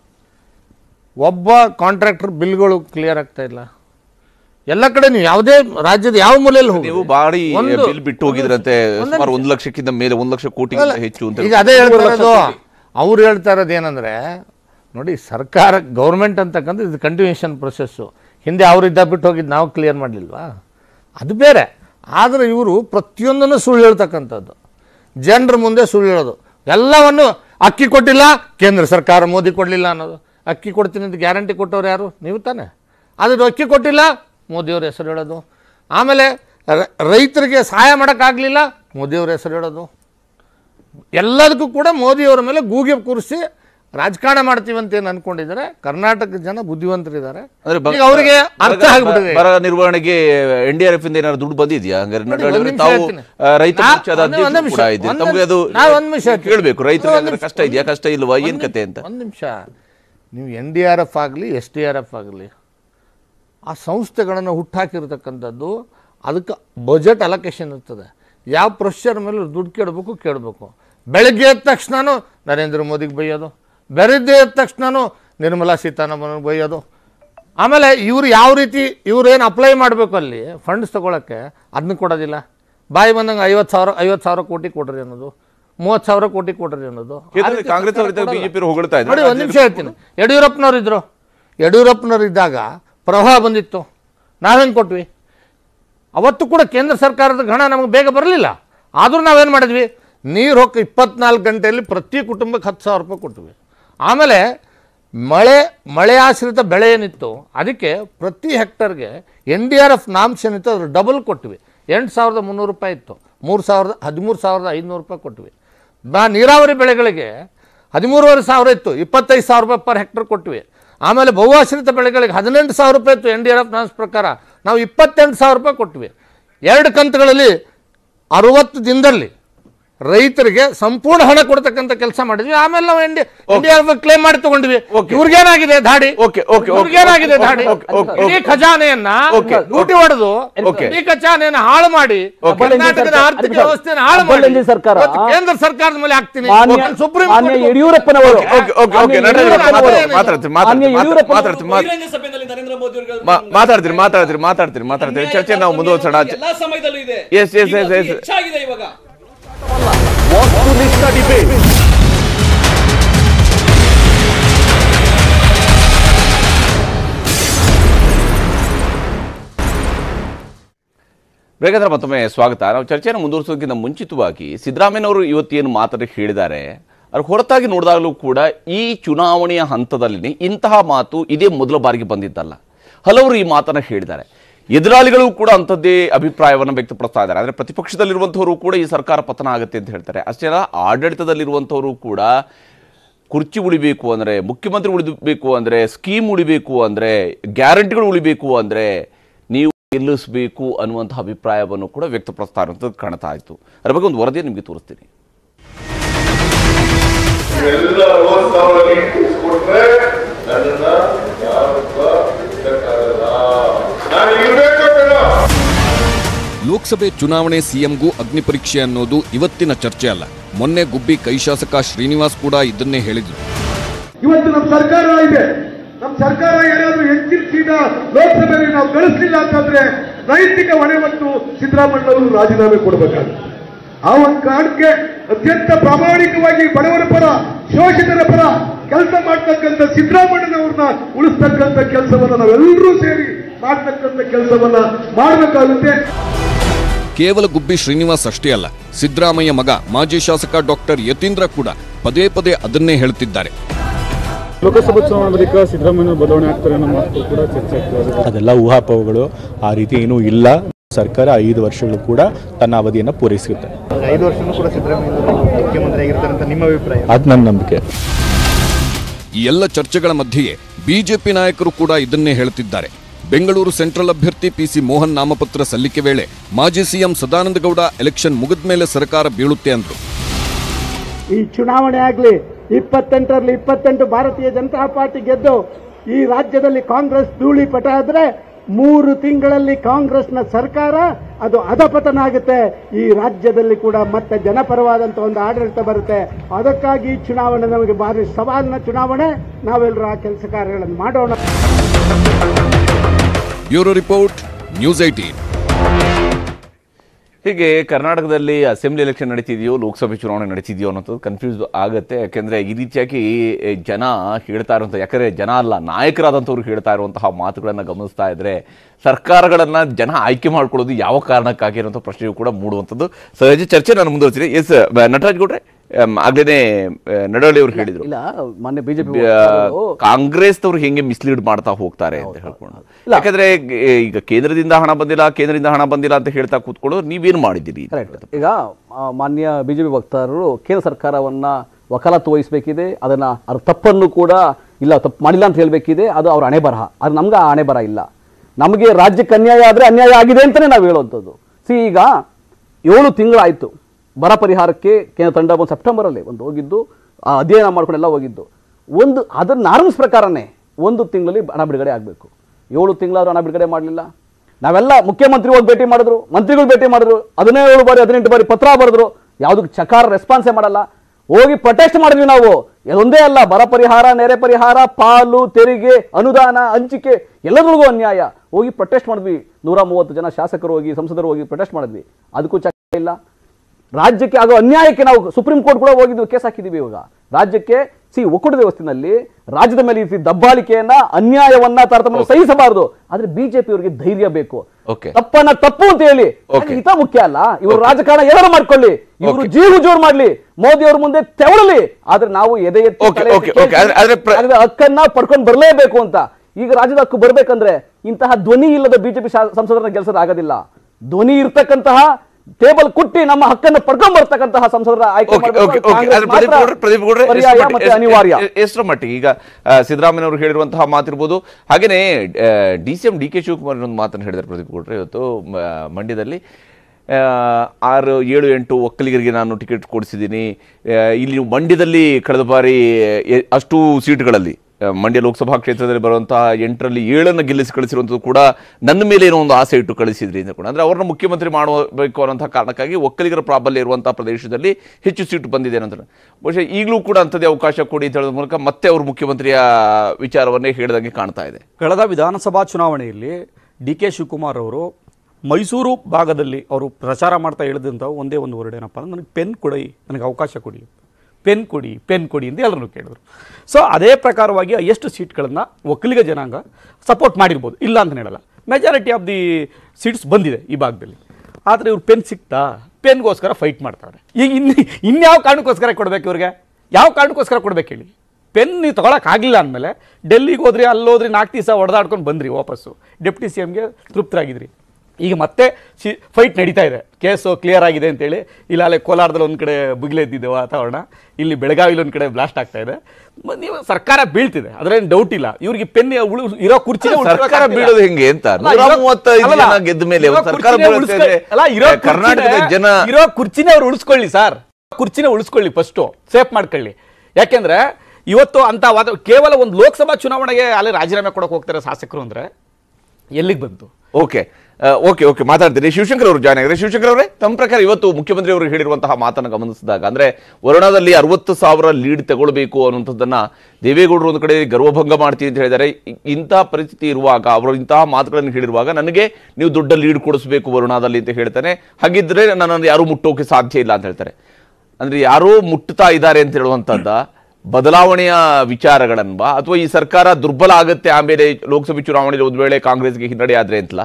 ಒಬ್ಬ ಕಾಂಟ್ರಾಕ್ಟರ್ ಬಿಲ್ಗಳು ಕ್ಲಿಯರ್ ಆಗ್ತಾ ಇಲ್ಲ ಎಲ್ಲ ಕಡೆ ನೀವು ಯಾವುದೇ ರಾಜ್ಯದ ಯಾವ ಮೂಲೆಯಲ್ಲಿ ಹೋಗಿ ನೀವು ಬಾಡಿ ಒಂದು- ಬಿಲ್ ಬಿಟ್ಟು ಹೋಗಿದ್ರಂತೆ ಸುಮಾರು ಒಂದು ಲಕ್ಷಕ್ಕಿಂತ ಮೇಲೆ ಒಂದು ಲಕ್ಷ ಕೋಟಿ ಹೆಚ್ಚು ಅಂತ ಈಗ ಅದೇ ಹೇಳ್ತಾ ಇರೋದು ಅವ್ರು ಹೇಳ್ತಾ ಇರೋದು ಏನಂದ್ರೆ ನೋಡಿ ಸರ್ಕಾರ ಗೌರ್ಮೆಂಟ್ ಅಂತಕ್ಕಂಥ ಇದು ಕಂಟಿನ್ಯೂಷನ್ ಪ್ರೊಸೆಸ್ಸು ಹಿಂದೆ ಅವ್ರು ಇದ್ದ ಬಿಟ್ಟು ಹೋಗಿದ್ದು ನಾವು ಕ್ಲಿಯರ್ ಮಾಡಲಿಲ್ವಾ ಅದು ಬೇರೆ ಆದರೆ ಇವರು ಪ್ರತಿಯೊಂದನ್ನು ಸುಳ್ಳು ಹೇಳ್ತಕ್ಕಂಥದ್ದು ಜನರ ಮುಂದೆ ಸುಳ್ಳು ಹೇಳೋದು ಎಲ್ಲವನ್ನು ಅಕ್ಕಿ ಕೊಟ್ಟಿಲ್ಲ ಕೇಂದ್ರ ಸರ್ಕಾರ ಮೋದಿ ಕೊಡಲಿಲ್ಲ ಅನ್ನೋದು ಅಕ್ಕಿ ಕೊಡ್ತೀನಿ ಅಂತ ಗ್ಯಾರಂಟಿ ಕೊಟ್ಟವ್ರು ಯಾರು ನೀವು ತಾನೇ ಅದು ಅಕ್ಕಿ ಕೊಟ್ಟಿಲ್ಲ ಮೋದಿಯವ್ರ ಹೆಸರು ಹೇಳೋದು ಆಮೇಲೆ ರ- ರೈತರಿಗೆ ಸಹಾಯ ಮಾಡೋಕ್ಕಾಗಲಿಲ್ಲ ಮೋದಿಯವ್ರ ಹೆಸರು ಹೇಳೋದು ಎಲ್ಲದಕ್ಕೂ ಕೂಡ ಮೋದಿಯವರ ಮೇಲೆ ಗೂಗೆ ಕೂರಿಸಿ ರಾಜಕಾರಣ ಮಾಡ್ತೀವಿ ಅಂತ ಏನು ಅನ್ಕೊಂಡಿದ್ದಾರೆ ಕರ್ನಾಟಕದ ಜನ ಬುದ್ಧಿವಂತರಿದ್ದಾರೆ ಅಂದ್ರೆ ಬ- ಈಗ ಅವರಿಗೆ ಅರ್ಥ ಬರ- ಆಗ್ಬಿಟ್ಟಿದೆ ಬರ ನಿರ್ವಹಣೆಗೆ ಎನ್ ಡಿ ಆರ್ ಎಫ್ ಇಂದ ಏನಾದ್ರು ದುಡ್ಡು ಬಂದಿದ್ಯಾ ಹಂಗಾರೆ ನೋಡಿ, ನಡ್ವಳ್ಳಿ ಒಂದ್ ನಿಮಿಷ ತಾವು ಹೇಳ್ತೀನಿ. ಆ, ರೈತ ನಾ- ಪಕ್ಷದ ಒಂದೇ- ಒಂದ್ ಅಧ್ಯಕ್ಷರು ನಿಮಿಷ, ಕೂಡ ಇದೆ ಒಂದ್ ತಮಗೆ ಅದು ನಿಮಿಷ, ನಾ ಒಂದ್ ನಿಮಿಷ ಹೇಳ್ತೀನಿ. ಕೇಳಬೇಕು ರೈತರಿಗೆ ಒಂದ್ ಹಂಗಾರೆ ನಿಮಿಷ, ಕಷ್ಟ ಇದೆಯಾ ಕಷ್ಟ ಇಲ್ವಾ ಏನ್ ಒಂದ್ ಕತೆ ಅಂತ ಒಂದು ನಿಮಿಷ ನೀವು ಎನ್ ಡಿ ಆರ್ ಎಫ್ ಆಗಲಿ ಎಸ್ ಡಿ ಆರ್ ಎಫ್ ಆಗಲಿ ಆ ಸಂಸ್ಥೆಗಳನ್ನು ಹುಟ್ಟಾಕಿರ್ತಕ್ಕಂಥದ್ದು ಅದಕ್ಕೆ ಬಜೆಟ್ ಅಲೋಕೇಶನ್ ಇರ್ತದೆ ಯಾವ ಪ್ರೊಸೀಜರ್ ಮೇಲೆ ದುಡ್ಡು ಕೇಳಬೇಕು ಕೇಳಬೇಕು ಬೆಳಗ್ಗೆ ಎದ್ದ ತಕ್ಷಣನೂ ನರೇಂದ್ರ ಮೋದಿಗೆ ಬೈಯೋದು ಬೆಳಗ್ಗೆ ಎದ್ದ ತಕ್ಷಣನೂ ನಿರ್ಮಲಾ ಸೀತಾರಾಮನ್ ಬೈಯೋದು ಆಮೇಲೆ ಇವರು ಯಾವ ರೀತಿ ಇವ್ರು ಏನು ಅಪ್ಲೈ ಮಾಡಬೇಕು ಅಲ್ಲಿ ಫಂಡ್ಸ್ ತೊಗೊಳಕ್ಕೆ ಅದನ್ನ ಕೊಡೋದಿಲ್ಲ ಬಾಯಿ ಬಂದಂಗೆ ಐವತ್ತು ಸಾವಿರ ಐವತ್ತು ಸಾವಿರ ಕೋಟಿ ಕೊಡ್ರಿ ಅನ್ನೋದು ಮೂವತ್ತು ಸಾವಿರ ಕೋಟಿ ಕೊಡ್ರಿ ಅನ್ನೋದು ಆ ಕೇಂದ್ರದಲ್ಲಿ ರೀತಿ ಕಾಂಗ್ರೆಸ್ ಸರ್ಕಾರ ಅವರಿದ್ದಾಗ ಕೊಡಲ್ಲ. ಬಿಜೆಪಿ ಹೊಗಳ್ತಾ ಇದ್ರು ನೋಡಿ ಒಂದು ನಿಮಿಷ ಹೇಳ್ತೀನಿ ಯಡಿಯೂರಪ್ಪನವ್ರು ಇದ್ರು ಯಡಿಯೂರಪ್ಪನವ್ರು ಇದ್ದಾಗ ಪ್ರವಾಹ ಬಂದಿತ್ತು ನಾವೇನು ಕೊಟ್ವಿ ಅವತ್ತು ಕೂಡ ಕೇಂದ್ರ ಸರ್ಕಾರದ ಹಣ ನಮಗೆ ಬೇಗ ಬರಲಿಲ್ಲ ಆದರೂ ನಾವೇನು ಮಾಡಿದ್ವಿ ನೀರು ಹೋಗಿ ಇಪ್ಪತ್ನಾಲ್ಕು ಗಂಟೆಯಲ್ಲಿ ಪ್ರತಿ ಕುಟುಂಬಕ್ಕೆ ಹತ್ತು ಸಾವಿರ ರೂಪಾಯಿ ಕೊಟ್ವಿ ಆಮೇಲೆ ಮಳೆ ಮಳೆ ಆಶ್ರಿತ ಬೆಳೆ ಏನಿತ್ತು ಅದಕ್ಕೆ ಪ್ರತಿ ಹೆಕ್ಟರ್ಗೆ N D R F norms ಏನಿತ್ತು ಅದ್ರ ಡಬಲ್ ಕೊಟ್ವಿ ಎಂಟು ಸಾವಿರದ ಮುನ್ನೂರು ರೂಪಾಯಿ ಇತ್ತು ಮೂರು ಸಾವಿರದ ಹದಿಮೂರು ಸಾವಿರದ ಐದುನೂರು ರೂಪಾಯಿ ಕೊಟ್ವಿ ಬಾ ನೀರಾವರಿ ಬೆಳೆಗಳಿಗೆ ಹದಿಮೂರುವರೆ ಸಾವಿರ ಇತ್ತು ಇಪ್ಪತ್ತೈದು ಸಾವಿರ ರೂಪಾಯಿ ಪರ್ ಹೆಕ್ಟರ್ ಕೊಟ್ವಿ ಆಮೇಲೆ ಬಹುಆಶ್ರಿತ ಬೆಳೆಗಳಿಗೆ ಹದಿನೆಂಟು ಸಾವಿರ ರೂಪಾಯಿ ಇತ್ತು N D R F norms ಪ್ರಕಾರ ನಾವು ಇಪ್ಪತ್ತೆಂಟು ಸಾವಿರ ರೂಪಾಯಿ ಕೊಟ್ವಿ ಎರಡು ಕಂತುಗಳಲ್ಲಿ ಅರುವತ್ತು ದಿನದಲ್ಲಿ ರೈತರಿಗೆ ಸಂಪೂರ್ಣ ಹಣ ಕೊಡ್ತಕ್ಕಂಥ ಕೆಲಸ ಮಾಡಿದ್ವಿ ಆಮೇಲೆ ನಾವು ಎನ್ ಡಿ ಕ್ಲೇಮ್ ಮಾಡಿ ತಗೊಂಡ್ವಿ Okay. ಇವ್ರಿಗೇನಾಗಿದೆ ಧಾಡಿ Okay, okay, okay, ಇವ್ರಿಗೇನಾಗಿದೆ okay, ಧಾಡಿ okay, okay, ಇಡೀ okay. ಖಜಾನೆಯನ್ನ Okay, ಲೂಟಿ ಹೊಡೆದು Okay. ಇಡೀ ಖಜಾನೆಯನ್ನ ಹಾಳು ಮಾಡಿ Okay. ಕರ್ನಾಟಕದ ಆರ್ಥಿಕ ಅಡ್ಮಿಷನ್. ವ್ಯವಸ್ಥೆಯನ್ನು ಹಾಳು ಡಬಲ್ ಮಾಡಿ ಎಂಜಿನ್ ಸರ್ಕಾರ. ಇವತ್ತು ಕೇಂದ್ರ ಸರ್ಕಾರದ ಮೇಲೆ ಹಾಕ್ತೀನಿ ಮಾನ್ಯ ನಾನು ಸುಪ್ರೀಂ ಮಾನ್ಯ ಕೋರ್ಟ್ಗೆ ಯಡಿಯೂರಪ್ಪನವರು ಓಕೆ ಓಕೆ ಓಕೆ ಮಾನ್ಯ ಯಡಿಯೂರಪ್ಪನವರು- ಮಾತಾಡ್ತೀನಿ ಮಾನ್ಯ ಮಾತಾಡ್ತೀನಿ ಯಡಿಯೂರಪ್ಪನವರು- ಮಾತಾಡ್ತೀನಿ ಮಾತಾಡ್ತೀನಿ ಮಾ- ಮಾತಾಡ್ತೀನಿ ಮಾತಾಡ್ತೀನಿ ಮಾತಾಡ್ತೀನಿ ಮಾತಾಡ್ತೀನಿ ಚರ್ಚೆ ನಾವು ಮುಂದುವರ್ಸೋಣ ಎಲ್ಲಾ ಸಮಯದಲ್ಲೂ ಇದೆ ಎಸ್ ಎಸ್ ಎಸ್ ಎಸ್ ಹೆಚ್ಚಾಗಿದೆ ಇವಾಗ ವಸ್ತುನಿಷ್ಠ ಡಿಬೇಟ್ ಬೇಗಂದ್ರೆ ಮತ್ತೊಮ್ಮೆ ಸ್ವಾಗತ ನಾವು ಚರ್ಚೆಯನ್ನು ಮುಂದುವರಿಸೋದಕ್ಕಿಂತ ಮುಂಚಿತವಾಗಿ ಸಿದ್ದರಾಮಯ್ಯನವರು ಇವತ್ತೇನು ಮಾತನ್ನು ಹೇಳಿದ್ದಾರೆ ಅದ್ರ ಹೊರತಾಗಿ ನೋಡಿದಾಗಲೂ ಕೂಡ ಈ ಚುನಾವಣೆಯ ಹಂತದಲ್ಲಿ ಇಂತಹ ಮಾತು ಇದೇ ಮೊದಲ ಬಾರಿಗೆ ಬಂದಿದ್ದಲ್ಲ ಹಲವರು ಈ ಮಾತನ್ನು ಹೇಳಿದ್ದಾರೆ ಎದುರಾಳಿಗಳು ಕೂಡ ಅಂಥದ್ದೇ ಅಭಿಪ್ರಾಯವನ್ನು ವ್ಯಕ್ತಪಡಿಸ್ತಾ ಇದ್ದಾರೆ ಅಂದರೆ ಪ್ರತಿಪಕ್ಷದಲ್ಲಿರುವಂಥವರು ಕೂಡ ಈ ಸರ್ಕಾರ ಪತನ ಆಗುತ್ತೆ ಅಂತ ಹೇಳ್ತಾರೆ ಅಷ್ಟೇ ಅಲ್ಲ ಆಡಳಿತದಲ್ಲಿರುವಂಥವರು ಕೂಡ ಕುರ್ಚಿ ಉಳಿಬೇಕು ಅಂದರೆ ಮುಖ್ಯಮಂತ್ರಿ ಉಳಿಬೇಕು ಅಂದರೆ ಸ್ಕೀಮ್ ಉಳಿಬೇಕು ಅಂದರೆ ಗ್ಯಾರಂಟಿಗಳು ಉಳಿಬೇಕು ಅಂದರೆ ನೀವು ಗೆಲ್ಲಿಸಬೇಕು ಅನ್ನುವಂಥ ಅಭಿಪ್ರಾಯವನ್ನು ಕೂಡ ವ್ಯಕ್ತಪಡಿಸ್ತಾ ಇರುವಂಥದ್ದು ಕಾಣ್ತಾ ಇತ್ತು ಅದ್ರ ಬಗ್ಗೆ ಒಂದು ವರದಿ ನಿಮಗೆ ತೋರಿಸ್ತೀನಿ ಇವೆಲ್ಲ ಅರವತ್ತು ಸಾವಿರ ಲೀಟರ್ಸ್ ಕೊಟ್ರೆ ನನ್ನನ್ನ ಯಾರು ಕೂಡ ಬಿಡಕ್ಕಾಗಲ್ಲ. ನಾನು ಇರ್ಬೇಕೋ ಬೇಡ ಲೋಕಸಭೆ ಚುನಾವಣೆ ಸಿಎಂಗೂ ಅಗ್ನಿ ಪರೀಕ್ಷೆ ಅನ್ನೋದು ಇವತ್ತಿನ ಚರ್ಚೆ ಅಲ್ಲ ಮೊನ್ನೆ ಗುಬ್ಬಿ ಕೈ ಶಾಸಕ ಶ್ರೀನಿವಾಸ್ ಕೂಡ ಇದನ್ನೇ ಹೇಳಿದ್ರು ಇವತ್ತು ನಮ್ಮ ಸರ್ಕಾರ ಇದೆ ನಮ್ಮ ಸರ್ಕಾರ ಏನಾದ್ರೂ ಹೆಚ್ಚಿನ ಸೀಟ ಲೋಕಸಭೆಯಲ್ಲಿ ನಾವು ಗಳಿಸಲಿಲ್ಲ ಅಂತಂದ್ರೆ ನೈತಿಕ ಹೊಣೆ ಮತ್ತು ಸಿದ್ದರಾಮಯ್ಯ ಅವರು ರಾಜೀನಾಮೆ ಕೊಡಬೇಕಾಗುತ್ತೆ ಆ ಒಂದು ಕಾರಣಕ್ಕೆ ಅತ್ಯಂತ ಪ್ರಾಮಾಣಿಕವಾಗಿ ಬಡವರ ಪರ ಶೋಷಿತರ ಪರ ಕೆಲಸ ಮಾಡ್ತಕ್ಕಂಥ ಸಿದ್ದರಾಮಯ್ಯನವ್ರನ್ನ ಉಳಿಸ್ತಕ್ಕಂಥ ಕೆಲಸವನ್ನ ನಾವೆಲ್ಲರೂ ಸೇರಿ ಮಾಡ್ತಕ್ಕಂಥ ಕೆಲಸವನ್ನ ಮಾಡಬೇಕಾಗುತ್ತೆ ಕೇವಲ ಗುಬ್ಬಿ ಶ್ರೀನಿವಾಸ್ ಅಷ್ಟೇ ಅಲ್ಲ ಸಿದ್ದರಾಮಯ್ಯ ಮಗ ಮಾಜಿ ಶಾಸಕ ಡಾಕ್ಟರ್ ಯತೀಂದ್ರ ಕೂಡ ಪದೇ ಪದೇ ಅದನ್ನೇ ಹೇಳ್ತಿದ್ದಾರೆ ಲೋಕಸಭಾ ಚುನಾವಣೆ ಬಳಿಕ ಸಿದ್ದರಾಮಯ್ಯ ಬದಲಾವಣೆ ಆಗ್ತಾರೆ ಅನ್ನೋ ಮಾತು ಕೂಡ ಚರ್ಚೆ ಆಗ್ತದೆ ಅದೆಲ್ಲ ಊಹಾಪೋಹಗಳು ಆ ರೀತಿ ಏನೂ ಇಲ್ಲ ಸರ್ಕಾರ ಐದು ವರ್ಷಗಳು ಕೂಡ ತನ್ನ ಅವಧಿಯನ್ನು ಪೂರೈಸುತ್ತೆ ಐದು ವರ್ಷನೂ ಕೂಡ ಸಿದ್ದರಾಮಯ್ಯ ಮುಖ್ಯಮಂತ್ರಿ ಆಗಿರ್ತಾರೆ ಅಂತ ನಿಮ್ಮ ಅಭಿಪ್ರಾಯ ಅದು ನನ್ನ ನಂಬಿಕೆ ಈ ಎಲ್ಲ ಚರ್ಚೆಗಳ ಮಧ್ಯೆಯೇ ಬಿಜೆಪಿ ನಾಯಕರು ಕೂಡ ಇದನ್ನೇ ಹೇಳ್ತಿದ್ದಾರೆ ಬೆಂಗಳೂರು ಸೆಂಟ್ರಲ್ ಅಭ್ಯರ್ಥಿ ಪಿಸಿ ಮೋಹನ್ ನಾಮಪತ್ರ ಸಲ್ಲಿಕೆ ವೇಳೆ ಮಾಜಿ ಸಿಎಂ ಸದಾನಂದ ಗೌಡ ಎಲೆಕ್ಷನ್ ಮುಗಿದ ಮೇಲೆ ಸರ್ಕಾರ ಬೀಳುತ್ತೆ ಅಂದ್ರು ಈ ಚುನಾವಣೆ ಆಗಲಿ ಇಪ್ಪತ್ತೆಂಟರಲ್ಲಿ ಇಪ್ಪತ್ತೆಂಟು ಭಾರತೀಯ ಜನತಾ ಪಾರ್ಟಿ ಗೆದ್ದು ಈ ರಾಜ್ಯದಲ್ಲಿ ಕಾಂಗ್ರೆಸ್ ಧೂಳಿ ಪಟ ಆದ್ರೆ ಮೂರು ತಿಂಗಳಲ್ಲಿ ಕಾಂಗ್ರೆಸ್ನ ಸರ್ಕಾರ ಅದು ಅಧಪತನ ಆಗುತ್ತೆ ಈ ರಾಜ್ಯದಲ್ಲಿ ಕೂಡ ಮತ್ತೆ ಜನಪರವಾದಂತ ಒಂದು ಆಡಳಿತ ಬರುತ್ತೆ ಅದಕ್ಕಾಗಿ ಈ ಚುನಾವಣೆ ನಮಗೆ ಭಾರಿ ಸವಾಲಿನ ಚುನಾವಣೆ ನಾವೆಲ್ಲರೂ ಆ ಕೆಲಸ ಕಾರ್ಯಗಳನ್ನು ಮಾಡೋಣ ಬ್ಯೂರೋ ರಿಪೋರ್ಟ್ ನ್ಯೂಸ್ ಏಟೀನ್ ಹೀಗೆ ಕರ್ನಾಟಕದಲ್ಲಿ ಅಸೆಂಬ್ಲಿ ಎಲೆಕ್ಷನ್ ನಡೀತಿದೆಯೋ ಲೋಕಸಭೆ ಚುನಾವಣೆ ನಡೀತಿದೆಯೋ ಅನ್ನೋದು ಕನ್ಫ್ಯೂಸ್ ಆಗುತ್ತೆ ಯಾಕೆಂದರೆ ಈ ರೀತಿಯಾಗಿ ಜನ ಹೇಳ್ತಾ ಇರುವಂಥ ಯಾಕಂದರೆ ಜನ ಅಲ್ಲ ನಾಯಕರಾದಂಥವ್ರು ಹೇಳ್ತಾ ಇರುವಂತಹ ಮಾತುಗಳನ್ನು ಗಮನಿಸ್ತಾ ಇದ್ದರೆ ಸರ್ಕಾರಗಳನ್ನು ಜನ ಆಯ್ಕೆ ಮಾಡ್ಕೊಳ್ಳೋದು ಯಾವ ಕಾರಣಕ್ಕಾಗಿ ಅನ್ನೋಂಥ ಪ್ರಶ್ನೆಯು ಕೂಡ ಮೂಡುವಂಥದ್ದು ಸಹಜ ಚರ್ಚೆ ನಾನು ಮುಂದುವರಿಸಿದೆ ಎಸ್ ನಟರಾಜ್ ಗೌಡ್ರೆ ಆಗಲೇ ನಡವಳ್ಳಿ ಅವರು ಹೇಳಿದರು ಇಲ್ಲ ಮೊನ್ನೆ ಬಿಜೆಪಿ ಕಾಂಗ್ರೆಸ್ನವ್ರು ಹೆಂಗೆ ಮಿಸ್ಲೀಡ್ ಮಾಡ್ತಾ ಹೋಗ್ತಾರೆ ಅಂತ ಹೇಳ್ಕೊಂಡು ಯಾಕಂದ್ರೆ ಗ- ಈಗ ಕೇಂದ್ರದಿಂದ ಹಣ ಬಂದಿಲ್ಲ ಕೇಂದ್ರದಿಂದ ಹಣ ಬಂದಿಲ್ಲ ಅಂತ ಹೇಳ್ತಾ ಕೂತ್ಕೊಳ್ಳೋದು ನೀವೇನು ಮಾಡಿದ್ದೀರಿ ಕರೆಕ್ಟ್ ಈಗ ಆ, ಮಾನ್ಯ ಬಿಜೆಪಿ ವಕ್ತಾರರು ಕೇಂದ್ರ ಸರ್ಕಾರವನ್ನ ವಕಾಲತ್ತು ವಹಿಸಬೇಕಿದೆ ಅದನ್ನ ಅದ್ರ ತಪ್ಪನ್ನು ಕೂಡ ಇಲ್ಲ ತಪ್ಪು ಮಾಡಿಲ್ಲ ಅಂತ ಹೇಳ್ಬೇಕಿದೆ ಅದು ಅವ್ರ ಹಣೆ ಬರಹ ಅದು ನಮ್ಗೆ ಆ ಹಣೆ ಬರಹ ಇಲ್ಲ ನಮಗೆ ರಾಜ್ಯಕ್ಕೆ ಅನ್ಯಾಯ ಆದ್ರೆ ಅನ್ಯಾಯ ಆಗಿದೆ ಅಂತಾನೆ ನಾವು ಹೇಳುವಂಥದ್ದು ಸಿ ಈಗ ಏಳು ತಿಂಗಳಾಯ್ತು ಬರ ಪರಿಹಾರಕ್ಕೆ ಕೇಂದ್ರ ತಂಡ ಬಂದು ಸೆಪ್ಟೆಂಬರಲ್ಲಿ ಒಂದು ಹೋಗಿದ್ದು ಆ ಅಧ್ಯಯನ ಮಾಡ್ಕೊಂಡೆಲ್ಲ ಹೋಗಿದ್ದು ಒಂದು ಅದರ ನಾರ್ಮ್ಸ್ ಪ್ರಕಾರನೇ ಒಂದು ತಿಂಗಳಲ್ಲಿ ಹಣ ಬಿಡುಗಡೆ ಆಗಬೇಕು ಏಳು ತಿಂಗಳಾದ್ರೂ ಹಣ ಬಿಡುಗಡೆ ಮಾಡಲಿಲ್ಲ ನಾವೆಲ್ಲ ಮುಖ್ಯಮಂತ್ರಿ ಹೋಗಿ ಭೇಟಿ ಮಾಡಿದ್ರು ಮಂತ್ರಿಗಳು ಭೇಟಿ ಮಾಡಿದ್ರು ಹದಿನೇಳು ಬಾರಿ ಹದಿನೆಂಟು ಬಾರಿ ಪತ್ರ ಬರೆದ್ರು ಯಾವುದಕ್ಕೆ ಚಕಾರ ರೆಸ್ಪಾನ್ಸೇ ಮಾಡಲ್ಲ ಹೋಗಿ ಪ್ರೊಟೆಸ್ಟ್ ಮಾಡಿದ್ವಿ ನಾವು ಒಂದೇ ಅಲ್ಲ ಬರ ಪರಿಹಾರ ನೆರೆ ಪರಿಹಾರ ಪಾಲು ತೆರಿಗೆ ಅನುದಾನ ಹಂಚಿಕೆ ಎಲ್ಲರಿಗೂ ಅನ್ಯಾಯ ಹೋಗಿ ಪ್ರೊಟೆಸ್ಟ್ ಮಾಡಿದ್ವಿ ನೂರ ಮೂವತ್ತು ಜನ ಶಾಸಕರು ಹೋಗಿ ಸಂಸದರು ಹೋಗಿ ಪ್ರೊಟೆಸ್ಟ್ ಮಾಡಿದ್ವಿ ಅದಕ್ಕೂ ಚಕಾರ ಇಲ್ಲ ರಾಜ್ಯಕ್ಕೆ ಆಗೋ ಅನ್ಯಾಯಕ್ಕೆ ನಾವು ಸುಪ್ರೀಂ ಕೋರ್ಟ್ ಕೂಡ ಹೋಗಿದ್ವಿ ಕೇಸ್ ಹಾಕಿದೀವಿ ಇವಾಗ ರಾಜ್ಯಕ್ಕೆ ಸಿ ಒಕ್ಕೂಟ ವ್ಯವಸ್ಥೆಯಲ್ಲಿ ರಾಜ್ಯದ ಮೇಲೆ ಈ ರೀತಿ ದಬ್ಬಾಳಿಕೆಯನ್ನ ಅನ್ಯಾಯವನ್ನ ತಾರತಮ್ಯ ಸಹಿಸಬಾರದು ಆದ್ರೆ ಬಿಜೆಪಿ ಅವರಿಗೆ ಧೈರ್ಯ ಬೇಕು ಓಕೆ ತಪ್ಪನ್ನ ತಪ್ಪು ಅಂತ ಹೇಳಿ ಅಲ್ಲಿ ಹಿತ ಮುಖ್ಯ ಅಲ್ಲ ಇವರು ರಾಜಕಾರಣ ಏನಾರು ಮಾಡ್ಕೊಳ್ಳಿ ಇವರು ಜೀವ ಜೋರು ಮಾಡ್ಲಿ ಮೋದಿ ಅವ್ರ ಮುಂದೆ ತೆವಳಲಿ ಆದ್ರೆ ನಾವು ಎದೆ ಎತ್ತಿ Okay, ತಲೆ okay, ಎತ್ತಿ okay. ಆದ್ರೆ- ಆದ್ರೆ ಪ್ರ- ಆದ್ರೆ ಹಕ್ಕನ್ನ ಪಡ್ಕೊಂಡು ಬರಲೇಬೇಕು ಅಂತ ಈಗ ರಾಜ್ಯದ ಹಕ್ಕು ಬರ್ಬೇಕಂದ್ರೆ ಇಂತಹ ಧ್ವನಿ ಇಲ್ಲದ ಬಿಜೆಪಿ ಸಂಸದರನ್ನ ಗೆಲ್ಸೋದು ಆಗೋದಿಲ್ಲ ಧ್ವನಿ ಇರ್ತಕ್ಕಂತಹ ಟೇಬಲ್ ಕುಟ್ಟಿ ನಮ್ಮ ಹಕ್ಕನ್ನು ಪಡ್ಕೊಂಡ್ ಬರ್ತಕ್ಕಂತಹ ಸಂಸದರ ಆಯ್ಕೆ ಓಕೆ ಮಾಡ್ಬೇಕು. ಓಕೆ ಓಕೆ ಕಾಂಗ್ರೆಸ್ ಆದ್ರೆ ಪ್ರದೀಪ್ ಮಾತ್ರ ಗೌಡ್ರೆ ಪ್ರದೀಪ್ ಗೌಡ್ರೆ ಎಷ್ಟರ ಪರ್ಯಾಯ ಮಟ್ಟಿಗೆ- ಮತ್ತೆ ಅನಿವಾರ್ಯ ಎ- ಎಷ್ಟರ ಮಟ್ಟಿಗೆ ಈಗ ಸಿದ್ದರಾಮಯ್ಯ ಅವರು ಹೇಳಿರುವಂತಹ ಮಾತಿರ್ಬೋದು ಹಾಗೇನೆ D C M D K Shivakumar ಒಂದು ಮಾತನ್ನು ಹೇಳಿದ್ದಾರೆ ಪ್ರದೀಪ್ ಗೌಡ್ರೆ ಇವತ್ತು ಮ- ಮಂಡ್ಯದಲ್ಲಿ ಆ, ಆರು ಏಳು ಎಂಟು ಒಕ್ಕಲಿಗರಿಗೆ ನಾನು ಟಿಕೆಟ್ ಕೊಡಿಸಿದ್ದೀನಿ ಆ, ಇಲ್ಲಿ ಮಂಡ್ಯದಲ್ಲಿ ಕಳೆದ ಬಾರಿ ಎ- ಅಷ್ಟು ಸೀಟ್ಗಳಲ್ಲಿ ಆ, ಮಂಡ್ಯ ಲೋಕಸಭಾ ಕ್ಷೇತ್ರದಲ್ಲಿ ಬರುವಂತಹ ಎಂಟರಲ್ಲಿ ಏಳನ್ನು ಗೆಲ್ಲಿಸಿ ಕಳಿಸಿರುವಂಥದ್ದು ಕೂಡ ನನ್ನ ಮೇಲೆ ಏನೋ ಒಂದು ಆಸೆ ಇಟ್ಟು ಕಳಿಸಿದ್ರಿ ಅಂತ ಕೂಡ ಅಂದ್ರೆ ಅವ್ರನ್ನ ಮುಖ್ಯಮಂತ್ರಿ ಮಾಡಬೇಕು ಅನ್ನೋಂಥ ಕಾರಣಕ್ಕಾಗಿ ಒಕ್ಕಲಿಗರ ಪ್ರಾಬಲ್ಯ ಇರುವಂತಹ ಪ್ರದೇಶದಲ್ಲಿ ಹೆಚ್ಚು ಸೀಟು ಬಂದಿದೆ ಅಂತ ಬಹುಶಃ ಈಗಲೂ ಕೂಡ ಅಂಥದ್ದೇ ಅವಕಾಶ ಕೊಡಿ ಅಂತ ಹೇಳೋದ್ರ ಮೂಲಕ ಮತ್ತೆ ಅವರು ಮುಖ್ಯಮಂತ್ರಿಯ ವಿಚಾರವನ್ನೇ ಹೇಳಿದಂಗೆ ಕಾಣ್ತಾ ಇದೆ ಕಳೆದ ವಿಧಾನಸಭಾ ಚುನಾವಣೆಯಲ್ಲಿ ಡಿ ಕೆ ಶಿವಕುಮಾರ್ ಅವರು ಮೈಸೂರು ಭಾಗದಲ್ಲಿ ಅವರು ಪ್ರಚಾರ ಮಾಡ್ತಾ ಹೇಳಿದಂಥ ಒಂದೇ ಒಂದು ವರ್ಡ್ ಏನಪ್ಪ ಅಂದ್ರೆ ನನಗೆ ಪೆನ್ ಕೊಡಿ ನನಗೆ ಅವಕಾಶ ಕೊಡಿ ಪೆನ್ ಕೊಡಿ ಪೆನ್ ಕೊಡಿ ಅಂತ ಎಲ್ಲರೂ ಕೇಳಿದ್ರು ಸೊ ಅದೇ ಪ್ರಕಾರವಾಗಿ ಎಷ್ಟು ಸೀಟ್ಗಳನ್ನು ಒಕ್ಕಲಿಗ ಜನಾಂಗ ಸಪೋರ್ಟ್ ಮಾಡಿರ್ಬೋದು ಇಲ್ಲ ಅಂತ ಹೇಳಲ್ಲ ಮೆಜಾರಿಟಿ ಆಫ್ ದಿ ಸೀಟ್ಸ್ ಬಂದಿದೆ ಈ ಭಾಗದಲ್ಲಿ ಆದರೆ ಇವ್ರು ಪೆನ್ ಸಿಕ್ತಾ ಪೆನ್ಗೋಸ್ಕರ ಫೈಟ್ ಮಾಡ್ತಾರೆ ಈಗ ಇನ್ನು ಇನ್ಯಾವ ಕಾರಣಕ್ಕೋಸ್ಕರ ಕೊಡ್ಬೇಕು ಇವ್ರಿಗೆ ಯಾವ ಕಾರಣಕ್ಕೋಸ್ಕರ ಕೊಡ್ಬೇಕು ಹೇಳಿ ಪೆನ್ ನೀವು ತೊಗೊಳಕ್ಕಾಗಲಿಲ್ಲ ಅಂದಮೇಲೆ ಡೆಲ್ಲಿಗೆ ಹೋದ್ರಿ ಅಲ್ಲೋದ್ರಿ ನಾಲ್ಕು ದಿವಸ ಹೊಡೆದಾಡ್ಕೊಂಡು ಬಂದ್ರಿ ವಾಪಸ್ಸು ಡೆಪ್ಟಿ ಸಿ ಎಮ್ಗೆ ತೃಪ್ತರಾಗಿದ್ರಿ ಈಗ ಮತ್ತೆ ಸಿ ಫೈಟ್ ನಡೀತಾ ಇದೆ ಕೇಸು ಕ್ಲಿಯರ್ ಆಗಿದೆ ಅಂತೇಳಿ ಇಲ್ಲ ಅಲ್ಲೇ ಕೋಲಾರದಲ್ಲಿ ಒಂದು ಕಡೆ ಬುಗಿಲೆದ್ದಿದೆ ವಾತಾವರಣ ಇಲ್ಲಿ ಬೆಳಗಾವಿಲಿ ಒಂದು ಕಡೆ ಬ್ಲಾಸ್ಟ್ ಆಗ್ತಾ ಇದೆ ಮ- ನೀವು ಸರ್ಕಾರ ಬೀಳ್ತಿದೆ ಅದ್ರೇನು ಡೌಟ್ ಇಲ್ಲ ಇವ್ರಿಗೆ ಪೆನ್ ಉಳು ಇರೋ ಕುರ್ಚಿ ಸರ್ಕಾರ ಬೀಳೋದು ಹೆಂಗೆ ಅಂತ ನೂರ ಮೂವತ್ತೈದು ಜನ ಗೆದ್ದ ಮೇಲೆ ಒಂದು ಸರ್ಕಾರ ಬೀಳುತ್ತೆ ಅಂದ್ರೆ, ಕರ್ನಾಟಕದ ಜನ ಇರೋ ಕುರ್ಚಿನೇ ಅವ್ರು ಉಳಿಸ್ಕೊಳ್ಳಿ ಸರ್ ಕುರ್ಚಿನೇ ಉಳಿಸ್ಕೊಳ್ಳಿ ಫಸ್ಟು ಸೇಫ್ ಮಾಡ್ಕೊಳ್ಳಿ ಯಾಕೆಂದ್ರೆ ಇವತ್ತು ಅಂತ ವಾದ ಕೇವಲ ಒಂದು ಲೋಕಸಭಾ ಚುನಾವಣೆಗೆ ಅಲ್ಲಿ ರಾಜೀನಾಮೆ ಕೊಡಕ್ಕೆ ಹೋಗ್ತಾರೆ ಶಾಸಕರು ಅಂದ್ರೆ ಎಲ್ಲಿಗೆ ಬಂತು ಓಕೆ ಓಕೆ ಓಕೆ ಮಾತಾಡ್ತೀನಿ ಶಿವಶಂಕರ್ ಅವರು ಜಾಯ್ನ್ ಆಗಿದ್ದಾರೆ ಶಿವಶಂಕರ್ ಅವರೇ ತಮ್ಮ ಪ್ರಕಾರ ಇವತ್ತು ಮುಖ್ಯಮಂತ್ರಿ ಅವರು ಹೇಳಿರುವಂತಹ ಮಾತನ್ನು ಗಮನಿಸಿದಾಗ ಅಂದ್ರೆ ವರುಣಾದಲ್ಲಿ ಅರವತ್ತು ಸಾವಿರ ಲೀಡ್ ತಗೊಳ್ಬೇಕು ಅನ್ನುವಂಥದ್ದನ್ನ ದೇವೇಗೌಡರು ಒಂದು ಕಡೆ ಗರ್ವಭಂಗ ಮಾಡ್ತೀವಿ ಅಂತ ಹೇಳಿದ್ದಾರೆ ಇ- ಇಂತಹ ಪರಿಸ್ಥಿತಿ ಇರುವಾಗ ಅವರು ಇಂತಹ ಮಾತುಗಳನ್ನು ಹೇಳಿರುವಾಗ ನನಗೆ ನೀವು ದೊಡ್ಡ ಲೀಡ್ ಕೊಡಿಸ್ಬೇಕು ವರುಣಾದಲ್ಲಿ ಅಂತ ಹೇಳ್ತಾನೆ ಹಾಗಿದ್ರೆ ನನ್ನನ್ನು ಯಾರೂ ಮುಟ್ಟೋಕೆ ಸಾಧ್ಯ ಇಲ್ಲ ಅಂತ ಹೇಳ್ತಾರೆ ಅಂದ್ರೆ ಯಾರೋ ಮುಟ್ಟುತ್ತಾ ಇದ್ದಾರೆ ಅಂತ ಹೇಳುವಂಥದ್ದ ಬದಲಾವಣೆಯ ವಿಚಾರಗಳನ್ವ ಅಥವಾ ಈ ಸರ್ಕಾರ ದುರ್ಬಲ ಆಗುತ್ತೆ ಆಮೇಲೆ ಲೋಕಸಭೆ ಚುನಾವಣೆಯಲ್ಲಿ ಒಂದು ವೇಳೆ ಕಾಂಗ್ರೆಸ್ಗೆ ಹಿನ್ನಡೆ ಆದ್ರೆ ಅಂತಲ್ಲ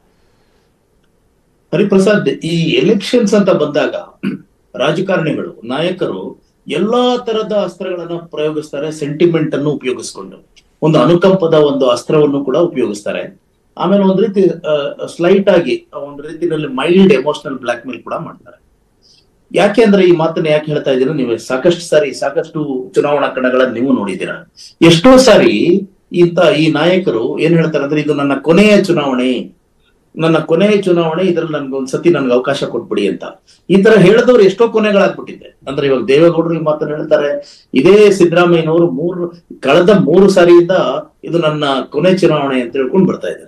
ಹರಿಪ್ರಸಾದ್ ಈ ಎಲೆಕ್ಷನ್ಸ್ ಅಂತ ಬಂದಾಗ ರಾಜಕಾರಣಿಗಳು ನಾಯಕರು ಎಲ್ಲಾ ತರದ ಅಸ್ತ್ರಗಳನ್ನ ಪ್ರಯೋಗಿಸ್ತಾರೆ ಸೆಂಟಿಮೆಂಟ್ ಅನ್ನು ಉಪಯೋಗಿಸ್ಕೊಂಡು ಒಂದು ಅನುಕಂಪದ ಒಂದು ಅಸ್ತ್ರವನ್ನು ಕೂಡ ಉಪಯೋಗಿಸ್ತಾರೆ ಆಮೇಲೆ ಒಂದ್ ರೀತಿ ಸ್ಲೈಟ್ ಆಗಿ ಒಂದು ರೀತಿನಲ್ಲಿ ಮೈಲ್ಡ್ ಎಮೋಷನಲ್ ಬ್ಲಾಕ್ ಮೇಲ್ ಕೂಡ ಮಾಡ್ತಾರೆ ಯಾಕೆ ಅಂದ್ರೆ ಈ ಮಾತನ್ನ ಯಾಕೆ ಹೇಳ್ತಾ ಇದ್ದೀರಾ ನೀವು ಸಾಕಷ್ಟು ಸಾರಿ ಸಾಕಷ್ಟು ಚುನಾವಣಾ ಕಣಗಳಲ್ಲಿ ನೀವು ನೋಡಿದ್ದೀರಾ ಎಷ್ಟೋ ಸಾರಿ ಇಂತ ಈ ನಾಯಕರು ಏನ್ ಹೇಳ್ತಾರೆ ಅಂದ್ರೆ ಇದು ನನ್ನ ಕೊನೆಯ ಚುನಾವಣೆ ನನ್ನ ಕೊನೆಯ ಚುನಾವಣೆ ಇದ್ರಲ್ಲಿ ನನ್ಗೆ ಒಂದ್ಸತಿ ನನ್ಗೆ ಅವಕಾಶ ಕೊಟ್ಬಿಡಿ ಅಂತ ಈ ತರ ಹೇಳಿದವ್ರು ಎಷ್ಟೋ ಕೊನೆಗಳಾಗ್ಬಿಟ್ಟಿದೆ ಅಂದ್ರೆ ಇವಾಗ ದೇವೇಗೌಡರು ಈ ಮಾತನ್ನ ಹೇಳ್ತಾರೆ ಇದೇ ಸಿದ್ದರಾಮಯ್ಯನವರು ಮೂರು ಕಳೆದ ಮೂರು ಸಾರಿಯಿಂದ ಇದು ನನ್ನ ಕೊನೆ ಚುನಾವಣೆ ಅಂತ ಹೇಳ್ಕೊಂಡು ಬರ್ತಾ ಇದ್ದಾರೆ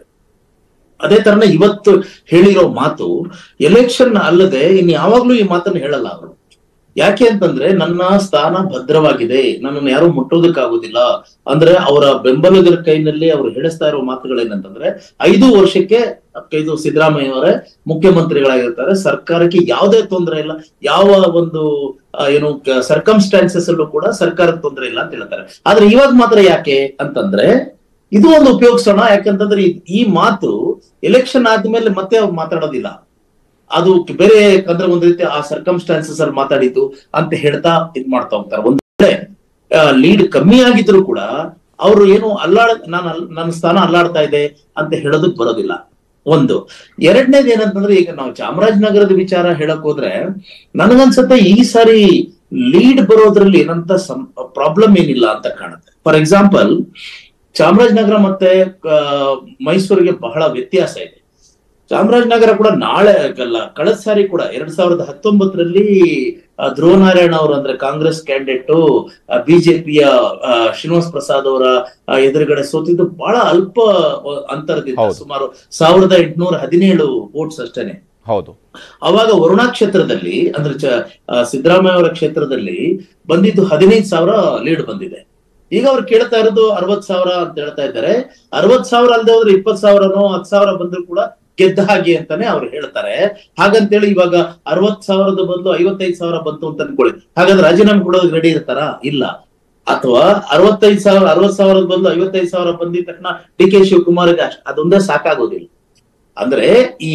ಅದೇ ತರನೇ ಇವತ್ತು ಹೇಳಿರೋ ಮಾತು ಎಲೆಕ್ಷನ್ ಅಲ್ಲದೆ ಇನ್ ಯಾವಾಗ್ಲೂ ಈ ಮಾತನ್ನ ಹೇಳಲ್ಲ ಅವರು ಯಾಕೆ ಅಂತಂದ್ರೆ ನನ್ನ ಸ್ಥಾನ ಭದ್ರವಾಗಿದೆ ನನ್ನನ್ನು ಯಾರು ಮುಟ್ಟೋದಕ್ಕಾಗೋದಿಲ್ಲ ಅಂದ್ರೆ ಅವರ ಬೆಂಬಲಿಗರ ಕೈನಲ್ಲಿ ಅವರು ಹೇಳಿಸ್ತಾ ಇರೋ ಮಾತುಗಳೇನಂತಂದ್ರೆ ಐದು ವರ್ಷಕ್ಕೆ ಇದು ಸಿದ್ದರಾಮಯ್ಯ ಅವರೇ ಮುಖ್ಯಮಂತ್ರಿಗಳಾಗಿರ್ತಾರೆ ಸರ್ಕಾರಕ್ಕೆ ಯಾವುದೇ ತೊಂದರೆ ಇಲ್ಲ ಯಾವ ಒಂದು ಆ, ಏನು ಸರ್ಕಮ್ಸ್ಟಾನ್ಸಸ್ ಅಲ್ಲೂ ಕೂಡ ಸರ್ಕಾರಕ್ಕೆ ತೊಂದರೆ ಇಲ್ಲ ಅಂತ ಹೇಳ್ತಾರೆ ಆದ್ರೆ ಇವಾಗ ಮಾತ್ರ ಯಾಕೆ ಅಂತಂದ್ರೆ ಇದು ಒಂದು ಉಪಯೋಗಿಸೋಣ ಯಾಕಂತಂದ್ರೆ ಈ- ಈ ಮಾತು ಎಲೆಕ್ಷನ್ ಆದ್ಮೇಲೆ ಮತ್ತೆ ಅವ್ರು ಮಾತಾಡೋದಿಲ್ಲ ಅದು ಬೇರೆ ಅಂದ್ರೆ ಒಂದ್ ರೀತಿ ಆ ಸರ್ಕಮ್ಸ್ಟಾನ್ಸಸ್ ಅಲ್ಲಿ ಮಾತಾಡಿದ್ದು ಅಂತ ಹೇಳ್ತಾ ಇದ್ ಮಾಡ್ತಾ ಹೋಗ್ತಾರೆ ಒಂದ್ ಕಡೆ ಲೀಡ್ ಕಮ್ಮಿ ಆಗಿದ್ರು ಕೂಡ ಅವರು ಏನು ಅಲ್ಲಾಡ ನಾನು ಅಲ್- ನನ್ನ ಸ್ಥಾನ ಅಲ್ಲಾಡ್ತಾ ಇದೆ ಅಂತ ಹೇಳೋದಕ್ ಬರೋದಿಲ್ಲ ಒಂದು ಎರಡನೇದು ಏನಂತಂದ್ರೆ ಈಗ ನಾವು ಚಾಮರಾಜನಗರದ ವಿಚಾರ ಹೇಳಕ್ ಹೋದ್ರೆ ನನಗನ್ಸುತ್ತೆ ಈ ಸಾರಿ ಲೀಡ್ ಬರೋದ್ರಲ್ಲಿ ಏನಂತ ಪ್ರಾಬ್ಲಮ್ ಏನಿಲ್ಲ ಅಂತ ಕಾಣುತ್ತೆ ಫಾರ್ ಎಕ್ಸಾಂಪಲ್ ಚಾಮರಾಜನಗರ ಮತ್ತೆ ಆ, ಮೈಸೂರಿಗೆ ಬಹಳ ವ್ಯತ್ಯಾಸ ಇದೆ ಚಾಮರಾಜನಗರ ಕೂಡ ನಾಳೆ ಅಲ್ಲ ಕಳೆದ ಸಾರಿ ಕೂಡ ಎರಡ್ ಸಾವಿರದ ಹತ್ತೊಂಬತ್ತರಲ್ಲಿ ಧ್ರುವನಾರಾಯಣ ಅವರು ಅಂದ್ರೆ ಕಾಂಗ್ರೆಸ್ ಕ್ಯಾಂಡಿಡೇಟ್ ಬಿಜೆಪಿಯ ಶ್ರೀನಿವಾಸ್ ಪ್ರಸಾದ್ ಅವರ ಆ, ಎದುರುಗಡೆ ಸೋತಿದ್ದು ಬಹಳ ಅಲ್ಪ ಆ, ಅಂತರದಿಂದ ಹೌದು. ಸುಮಾರು ಸಾವಿರದ ಎಂಟುನೂರ ಹದಿನೇಳು ವೋಟ್ಸ್ ಅಷ್ಟೇನೆ ಹೌದು ಅವಾಗ ವರುಣಾ ಕ್ಷೇತ್ರದಲ್ಲಿ ಅಂದ್ರೆ ಚ- ಆ, ಸಿದ್ದರಾಮಯ್ಯ ಅವರ ಕ್ಷೇತ್ರದಲ್ಲಿ ಬಂದಿದ್ದು ಹದಿನೈದು ಸಾವಿರ ಲೀಡ್ ಬಂದಿದೆ ಈಗ ಅವ್ರು ಕೇಳ್ತಾ ಇರೋದು ಅರವತ್ ಸಾವಿರ ಅಂತ ಹೇಳ್ತಾ ಇದ್ದಾರೆ ಅರವತ್ ಸಾವಿರ ಅಲ್ಲದೆ ಹೋದ್ರೆ ಇಪ್ಪತ್ ಸಾವಿರನೋ ಹತ್ ಸಾವಿರ ಬಂದ್ರು ಕೂಡ ಗೆದ್ದ ಹಾಗೆ ಅಂತಾನೆ ಅವ್ರು ಹೇಳ್ತಾರೆ ಹಾಗಂತೇಳಿ ಇವಾಗ ಅರವತ್ ಸಾವಿರದ ಬದಲು ಐವತ್ತೈದು ಸಾವಿರ ಬಂತು ಅಂತ ಅನ್ಕೊಳ್ಳಿ ಹಾಗಾದ್ರೆ ರಾಜೀನಾಮೆ ಕೊಡೋದಕ್ಕೆ ರೆಡಿ ಇರ್ತಾರಾ ಇಲ್ಲ ಅಥವಾ ಅರವತ್ತೈದು ಸಾವಿರ ಅರವತ್ ಸಾವಿರದ ಬದಲು ಐವತ್ತೈದು ಸಾವಿರ ಬಂದಿದ ತಕ್ಷಣ ಡಿ ಕೆ ಶಿವಕುಮಾರ್ಗೆ ಅಷ್ಟ್ ಅದೊಂದೇ ಸಾಕಾಗೋದಿಲ್ಲ ಅಂದ್ರೆ ಈ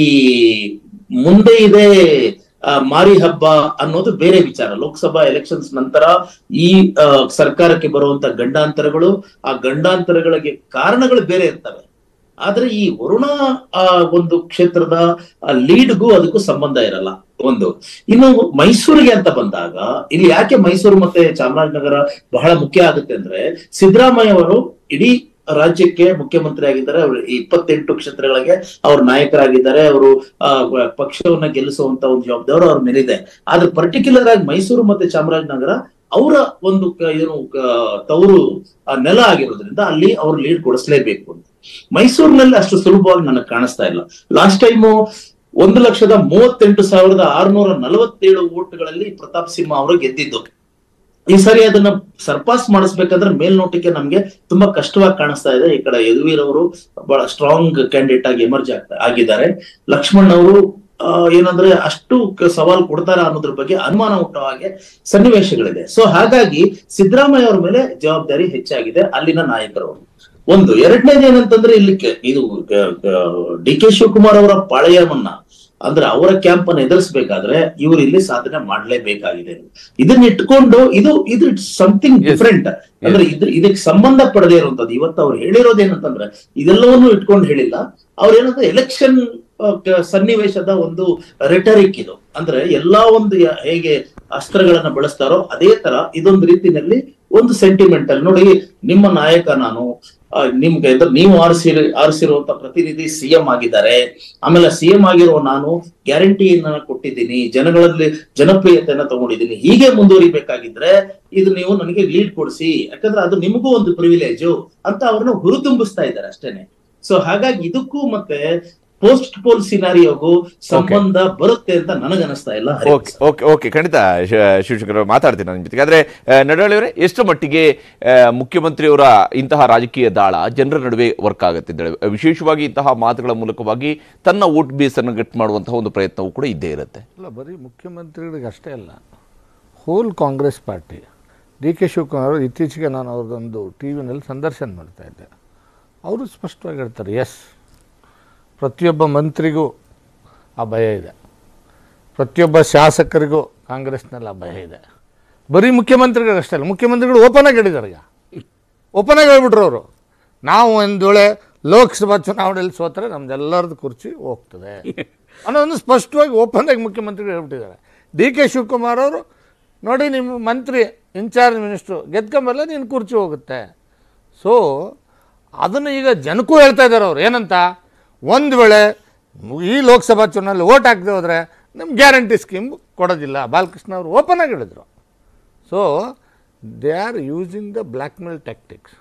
ಮುಂದೆ ಇದೆ ಆ, ಮಾರಿ ಹಬ್ಬ ಅನ್ನೋದು ಬೇರೆ ವಿಚಾರ ಲೋಕಸಭಾ ಎಲೆಕ್ಷನ್ಸ್ ನಂತರ ಈ ಆ, ಸರ್ಕಾರಕ್ಕೆ ಬರುವಂತ ಗಂಡಾಂತರಗಳು ಆ ಗಂಡಾಂತರಗಳಿಗೆ ಕಾರಣಗಳು ಬೇರೆ ಇರ್ತವೆ ಆದ್ರೆ ಈ ವರುಣ ಆ ಒಂದು ಕ್ಷೇತ್ರದ ಲೀಡ್ಗೂ ಅದಕ್ಕೂ ಸಂಬಂಧ ಇರಲ್ಲ ಒಂದು ಇನ್ನು ಮೈಸೂರಿಗೆ ಅಂತ ಬಂದಾಗ ಇಲ್ಲಿ ಯಾಕೆ ಮೈಸೂರು ಮತ್ತೆ ಚಾಮರಾಜನಗರ ಬಹಳ ಮುಖ್ಯ ಆಗುತ್ತೆ ಅಂದ್ರೆ ಸಿದ್ದರಾಮಯ್ಯ ಅವರು ಇಡೀ ರಾಜ್ಯಕ್ಕೆ ಮುಖ್ಯಮಂತ್ರಿ ಆಗಿದ್ದಾರೆ ಅವರು ಇಪ್ಪತ್ತೆಂಟು ಕ್ಷೇತ್ರಗಳಿಗೆ ಅವ್ರ ನಾಯಕರಾಗಿದ್ದಾರೆ ಅವರು ಆ, ಪಕ್ಷವನ್ನ ಗೆಲ್ಲಿಸುವಂತ ಒಂದು ಜವಾಬ್ದಾರಿ ಅವ್ರ ಮೇಲಿದೆ ಆದ್ರೆ ಪರ್ಟಿಕ್ಯುಲರ್ ಆಗಿ ಮೈಸೂರು ಮತ್ತೆ ಚಾಮರಾಜನಗರ ಅವರ ಒಂದು ಕ- ಏನು ಕ- ತವರು ಆ, ನೆಲ ಆಗಿರೋದ್ರಿಂದ ಅಲ್ಲಿ ಅವ್ರು ಲೀಡ್ ಕೊಡಿಸ್ಲೇಬೇಕು ಅಂತ ಮೈಸೂರಿನಲ್ಲಿ ಅಷ್ಟು ಸುಲಭವಾಗಿ ನನಗೆ ಕಾಣಿಸ್ತಾ ಇಲ್ಲ ಲಾಸ್ಟ್ ಟೈಮು ಒಂದು ಲಕ್ಷದ ಮೂವತ್ತೆಂಟು ಸಾವಿರದ ಆರುನೂರ ನಲವತ್ತೇಳು ಓಟ್ಗಳಲ್ಲಿ ಪ್ರತಾಪ್ ಸಿಂಹ ಅವರು ಗೆದ್ದಿದ್ದು ಈ ಸರಿ ಅದನ್ನ ಸರ್ಪಾಸ್ ಮಾಡಿಸ್ಬೇಕಂದ್ರೆ ಮೇಲ್ನೋಟಕ್ಕೆ ನಮ್ಗೆ ತುಂಬಾ ಕಷ್ಟವಾಗಿ ಕಾಣಿಸ್ತಾ ಇದೆ ಈ ಕಡೆ ಯದುವೀರ್ ಅವರು ಬಹಳ ಸ್ಟ್ರಾಂಗ್ ಕ್ಯಾಂಡಿಡೇಟ್ ಆಗಿ ಎಮರ್ಜ್ ಆಗ್ತಾ ಆಗಿದ್ದಾರೆ ಲಕ್ಷ್ಮಣ್ ಅವರು ಆ, ಏನಂದ್ರೆ ಅಷ್ಟು ಕ- ಸವಾಲು ಕೊಡ್ತಾರ ಅನ್ನೋದ್ರ ಬಗ್ಗೆ ಅನುಮಾನ ಹುಟ್ಟೋ ಹಾಗೆ ಸನ್ನಿವೇಶಗಳಿದೆ ಸೊ ಹಾಗಾಗಿ ಸಿದ್ದರಾಮಯ್ಯ ಅವ್ರ ಮೇಲೆ ಜವಾಬ್ದಾರಿ ಹೆಚ್ಚಾಗಿದೆ ಅಲ್ಲಿನ ನಾಯಕರು ಒಂದು ಎರಡನೇದು ಏನಂತಂದ್ರೆ ಇಲ್ಲಿ ಕೆ- ಇದು ಡಿ ಕೆ ಶಿವಕುಮಾರ್ ಅವರ ಪಾಳೆಯವನ್ನ ಅಂದ್ರೆ ಅವರ ಕ್ಯಾಂಪ್ ಅನ್ನು ಎದುರಿಸಬೇಕಾದ್ರೆ ಇವರು ಇಲ್ಲಿ ಸಾಧನೆ ಮಾಡ್ಲೇಬೇಕಾಗಿದೆ ಇದನ್ನ ಇಟ್ಕೊಂಡು ಇದು ಇದು ಸಮಥಿಂಗ್ ಡಿಫ್ರೆಂಟ್ ಅಂದ್ರೆ ಇದ್ರ ಇದಕ್ಕೆ ಸಂಬಂಧ ಪಡದೇ ಇರುವಂತದ್ದು ಇವತ್ತು ಅವ್ರು ಹೇಳಿರೋದೇನಂತಂದ್ರೆ ಇದೆಲ್ಲವನ್ನೂ ಇಟ್ಕೊಂಡು ಹೇಳಿಲ್ಲ ಅವ್ರು ಏನಂದ್ರೆ ಎಲೆಕ್ಷನ್ ಸನ್ನಿವೇಶದ ಒಂದು ರೆಟರಿಕ್ ಇದು ಅಂದ್ರೆ ಎಲ್ಲಾ ಒಂದು ಯ- ಹೇಗೆ ಅಸ್ತ್ರಗಳನ್ನ ಬಳಸ್ತಾರೋ ಅದೇ ತರ ಇದೊಂದು ರೀತಿನಲ್ಲಿ ಒಂದು ಸೆಂಟಿಮೆಂಟಲ್ ನೋಡಿ ನಿಮ್ಮ ನಾಯಕ ನಾನು ಆ, ನಿಮ್ಗೆ ಅಂದ್ರೆ ನೀವು ಆರಿಸಿ ಆರಿಸಿರುವಂತ ಪ್ರತಿನಿಧಿ ಸಿಎಂ ಆಗಿದ್ದಾರೆ ಆಮೇಲೆ ಸಿಎಂ ಆಗಿರೋ ನಾನು ಗ್ಯಾರಂಟಿಯನ್ನ ಕೊಟ್ಟಿದ್ದೀನಿ ಜನಗಳಲ್ಲಿ ಜನಪ್ರಿಯತೆಯನ್ನ ತಗೊಂಡಿದ್ದೀನಿ ಹೀಗೆ ಮುಂದುವರಿಬೇಕಾಗಿದ್ರೆ ಇದು ನೀವು ನನಗೆ ಲೀಡ್ ಕೊಡಿಸಿ ಯಾಕಂದ್ರೆ ಅದು ನಿಮಗೂ ಒಂದು ಪ್ರಿವಿಲೇಜು ಅಂತ ಅವ್ರನ್ನ ಹುರಿದುಂಬಿಸ್ತಾ ಇದ್ದಾರೆ ಅಷ್ಟೇನೆ ಸೊ ಹಾಗಾಗಿ ಇದಕ್ಕೂ ಮತ್ತೆ ಪೋಸ್ಟ್ ಪೋಲ್ ಸಿನಾರಿಯೋಗೂ ಸಂಬಂಧ ಬರುತ್ತೆ ಅಂತ ನನಗನ್ನಿಸ್ತಾ ಇಲ್ಲ ಹರಿ. ಓಕೆ ಓಕೆ ಓಕೆ ಖಂಡಿತ ಶ- ಶಿವಶಂಕರ್ ಮಾತಾಡ್ತೀನಿ ನನ್ನ ಜೊತೆಗೆ ಆದರೆ ನಡವಳಿ ಅವರೇ ಎಷ್ಟು ಮಟ್ಟಿಗೆ ಆ, ಮುಖ್ಯಮಂತ್ರಿಯವರ ಇಂತಹ ರಾಜಕೀಯ ದಾಳ ಜನರ ನಡುವೆ ವರ್ಕ್ ಆಗುತ್ತೆ ಅಂತ ಹೇಳಿ ವಿಶೇಷವಾಗಿ ಇಂತಹ ಮಾತುಗಳ ಮೂಲಕವಾಗಿ ತನ್ನ ವೋಟ್ ಬೇಸನ್ನು ಗಟ್ಟಿ ಮಾಡುವಂತಹ ಒಂದು ಪ್ರಯತ್ನವೂ ಕೂಡ ಇದ್ದೇ ಇರುತ್ತೆ ಅಲ್ಲ ಬರೀ ಮುಖ್ಯಮಂತ್ರಿಗಳಿಗೆ ಅಷ್ಟೇ ಅಲ್ಲ whole Congress party D K Shivakumar ಅವರು ಇತ್ತೀಚೆಗೆ ನಾನು ಅವ್ರದ್ದೊಂದು ಟಿ ವಿನಲ್ಲಿ ಸಂದರ್ಶನ ಮಾಡ್ತಾ ಇದ್ದೆ ಅವರು ಸ್ಪಷ್ಟವಾಗಿ ಹೇಳ್ತಾರೆ ಎಸ್ ಪ್ರತಿಯೊಬ್ಬ ಮಂತ್ರಿಗೂ ಆ ಭಯ ಇದೆ ಪ್ರತಿಯೊಬ್ಬ ಶಾಸಕರಿಗೂ ಕಾಂಗ್ರೆಸ್ನಲ್ಲಿ ಆ ಭಯ ಇದೆ ಬರೀ ಮುಖ್ಯಮಂತ್ರಿಗಳು ಅಷ್ಟೇ ಅಲ್ಲ ಮುಖ್ಯಮಂತ್ರಿಗಳು ಓಪನ್ ಆಗಿ ಹೇಳಿದ್ದಾರೆ ಈಗ ಓಪನ್ ಆಗಿ ಹೇಳ್ಬಿಟ್ರು ಅವರು ನಾವು ಒಂದು ವೇಳೆ ಲೋಕಸಭಾ ಚುನಾವಣೆಯಲ್ಲಿ ಸೋತ್ರೆ ನಮ್ದೆಲ್ಲರದ್ದು ಕುರ್ಚಿ ಹೋಗ್ತದೆ ಅನ್ನೋದನ್ನು ಸ್ಪಷ್ಟವಾಗಿ ಓಪನ್ ಆಗಿ ಮುಖ್ಯಮಂತ್ರಿಗಳು ಹೇಳ್ಬಿಟ್ಟಿದ್ದಾರೆ ಡಿ ಕೆ ಶಿವಕುಮಾರ್ ಅವರು ನೋಡಿ ನಿಮ್ಮ ಮಂತ್ರಿ ಇನ್ಚಾರ್ಜ್ ಮಿನಿಸ್ಟ್ರು ಗೆದ್ಕೊಂಬಲ್ಲ ನಿನ್ನ ಕುರ್ಚಿ ಹೋಗುತ್ತೆ ಸೊ ಅದನ್ನು ಈಗ ಜನಕ್ಕೂ ಹೇಳ್ತಾ ಇದ್ದಾರೆ ಅವ್ರು ಏನಂತ ಒಂದು ವೇಳೆ ಈ ಲೋಕಸಭಾ ಚುನಾವಣೆಯಲ್ಲಿ ಓಟ್ ಹಾಕದೆ ಹೋದರೆ ನಮ್ಗೆ ಗ್ಯಾರಂಟಿ ಸ್ಕೀಮ್ ಕೊಡೋದಿಲ್ಲ ಬಾಲಕೃಷ್ಣ ಅವರು ಓಪನ್ ಆಗಿ ಹೇಳಿದರು so they are using the blackmail tactics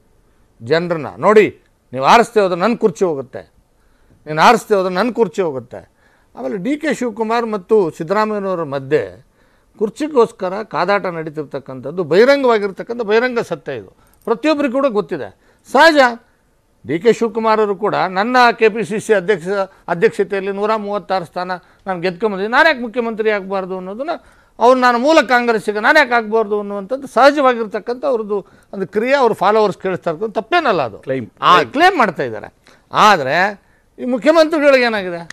ಜನರನ್ನ ನೋಡಿ ನೀವು ಆರಿಸ್ತೆ ಹೋದ್ರೆ ನನ್ನ ಕುರ್ಚಿ ಹೋಗುತ್ತೆ ನೀನು ಆರಿಸ್ತೆ ಹೋದ್ರೆ ನನ್ನ ಕುರ್ಚಿ ಹೋಗುತ್ತೆ ಆಮೇಲೆ ಡಿ ಕೆ ಶಿವಕುಮಾರ್ ಮತ್ತು ಸಿದ್ದರಾಮಯ್ಯನವರ ಮಧ್ಯೆ ಕುರ್ಚಿಗೋಸ್ಕರ ಕಾದಾಟ ನಡೀತಿರ್ತಕ್ಕಂಥದ್ದು ಬಹಿರಂಗವಾಗಿರ್ತಕ್ಕಂಥ ಬಹಿರಂಗ ಸತ್ಯ ಇದು ಪ್ರತಿಯೊಬ್ಬರಿಗೂ ಕೂಡ ಗೊತ್ತಿದೆ ಸಹಜ ಡಿ ಕೆ ಶಿವಕುಮಾರ್ ಅವರು ಕೂಡ ನನ್ನ ಕೆ ಪಿ ಸಿ ಸಿ ಅಧ್ಯಕ್ಷ ಅಧ್ಯಕ್ಷತೆಯಲ್ಲಿ ನೂರ ಮೂವತ್ತಾರು ಸ್ಥಾನ ನಾನು ಗೆದ್ಕೊಂಬಂದಿದ್ದೀನಿ ನಾನು ಯಾಕೆ ಮುಖ್ಯಮಂತ್ರಿ ಆಗಬಾರ್ದು ಅನ್ನೋದನ್ನ ಅವ್ರು ನಾನು ಮೂಲ ಕಾಂಗ್ರೆಸ್ಸಿಗೆ ನಾನು ಯಾಕೆ ಆಗಬಾರ್ದು ಅನ್ನುವಂಥದ್ದು ಸಹಜವಾಗಿರ್ತಕ್ಕಂಥ ಅವ್ರದ್ದು ಒಂದು ಕ್ರಿಯೆ ಅವ್ರ ಫಾಲೋವರ್ಸ್ ಕೇಳಿಸ್ತಾ ಇರ್ತಾರೆ ತಪ್ಪೇನಲ್ಲ ಅದು Claim. ಆ ಕ್ಲೇಮ್ ಮಾಡ್ತಾ ಇದ್ದಾರೆ ಆದರೆ ಈ ಮುಖ್ಯಮಂತ್ರಿಗಳಿಗೆ ಏನಾಗಿದೆ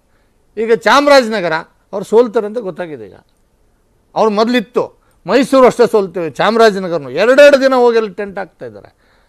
ಈಗ ಚಾಮರಾಜನಗರ ಅವ್ರು ಸೋಲ್ತಾರೆ ಅಂತ ಗೊತ್ತಾಗಿದೆ ಈಗ ಅವ್ರು ಮೊದಲಿತ್ತು ಮೈಸೂರು ಅಷ್ಟೇ ಸೋಲ್ತೇವೆ ಚಾಮರಾಜನಗರನು ಎರಡೆರಡು ದಿನ ಹೋಗಿ ಅಲ್ಲಿ ಟೆಂಟ್ ಹಾಕ್ತಾ ಇದ್ದಾರೆ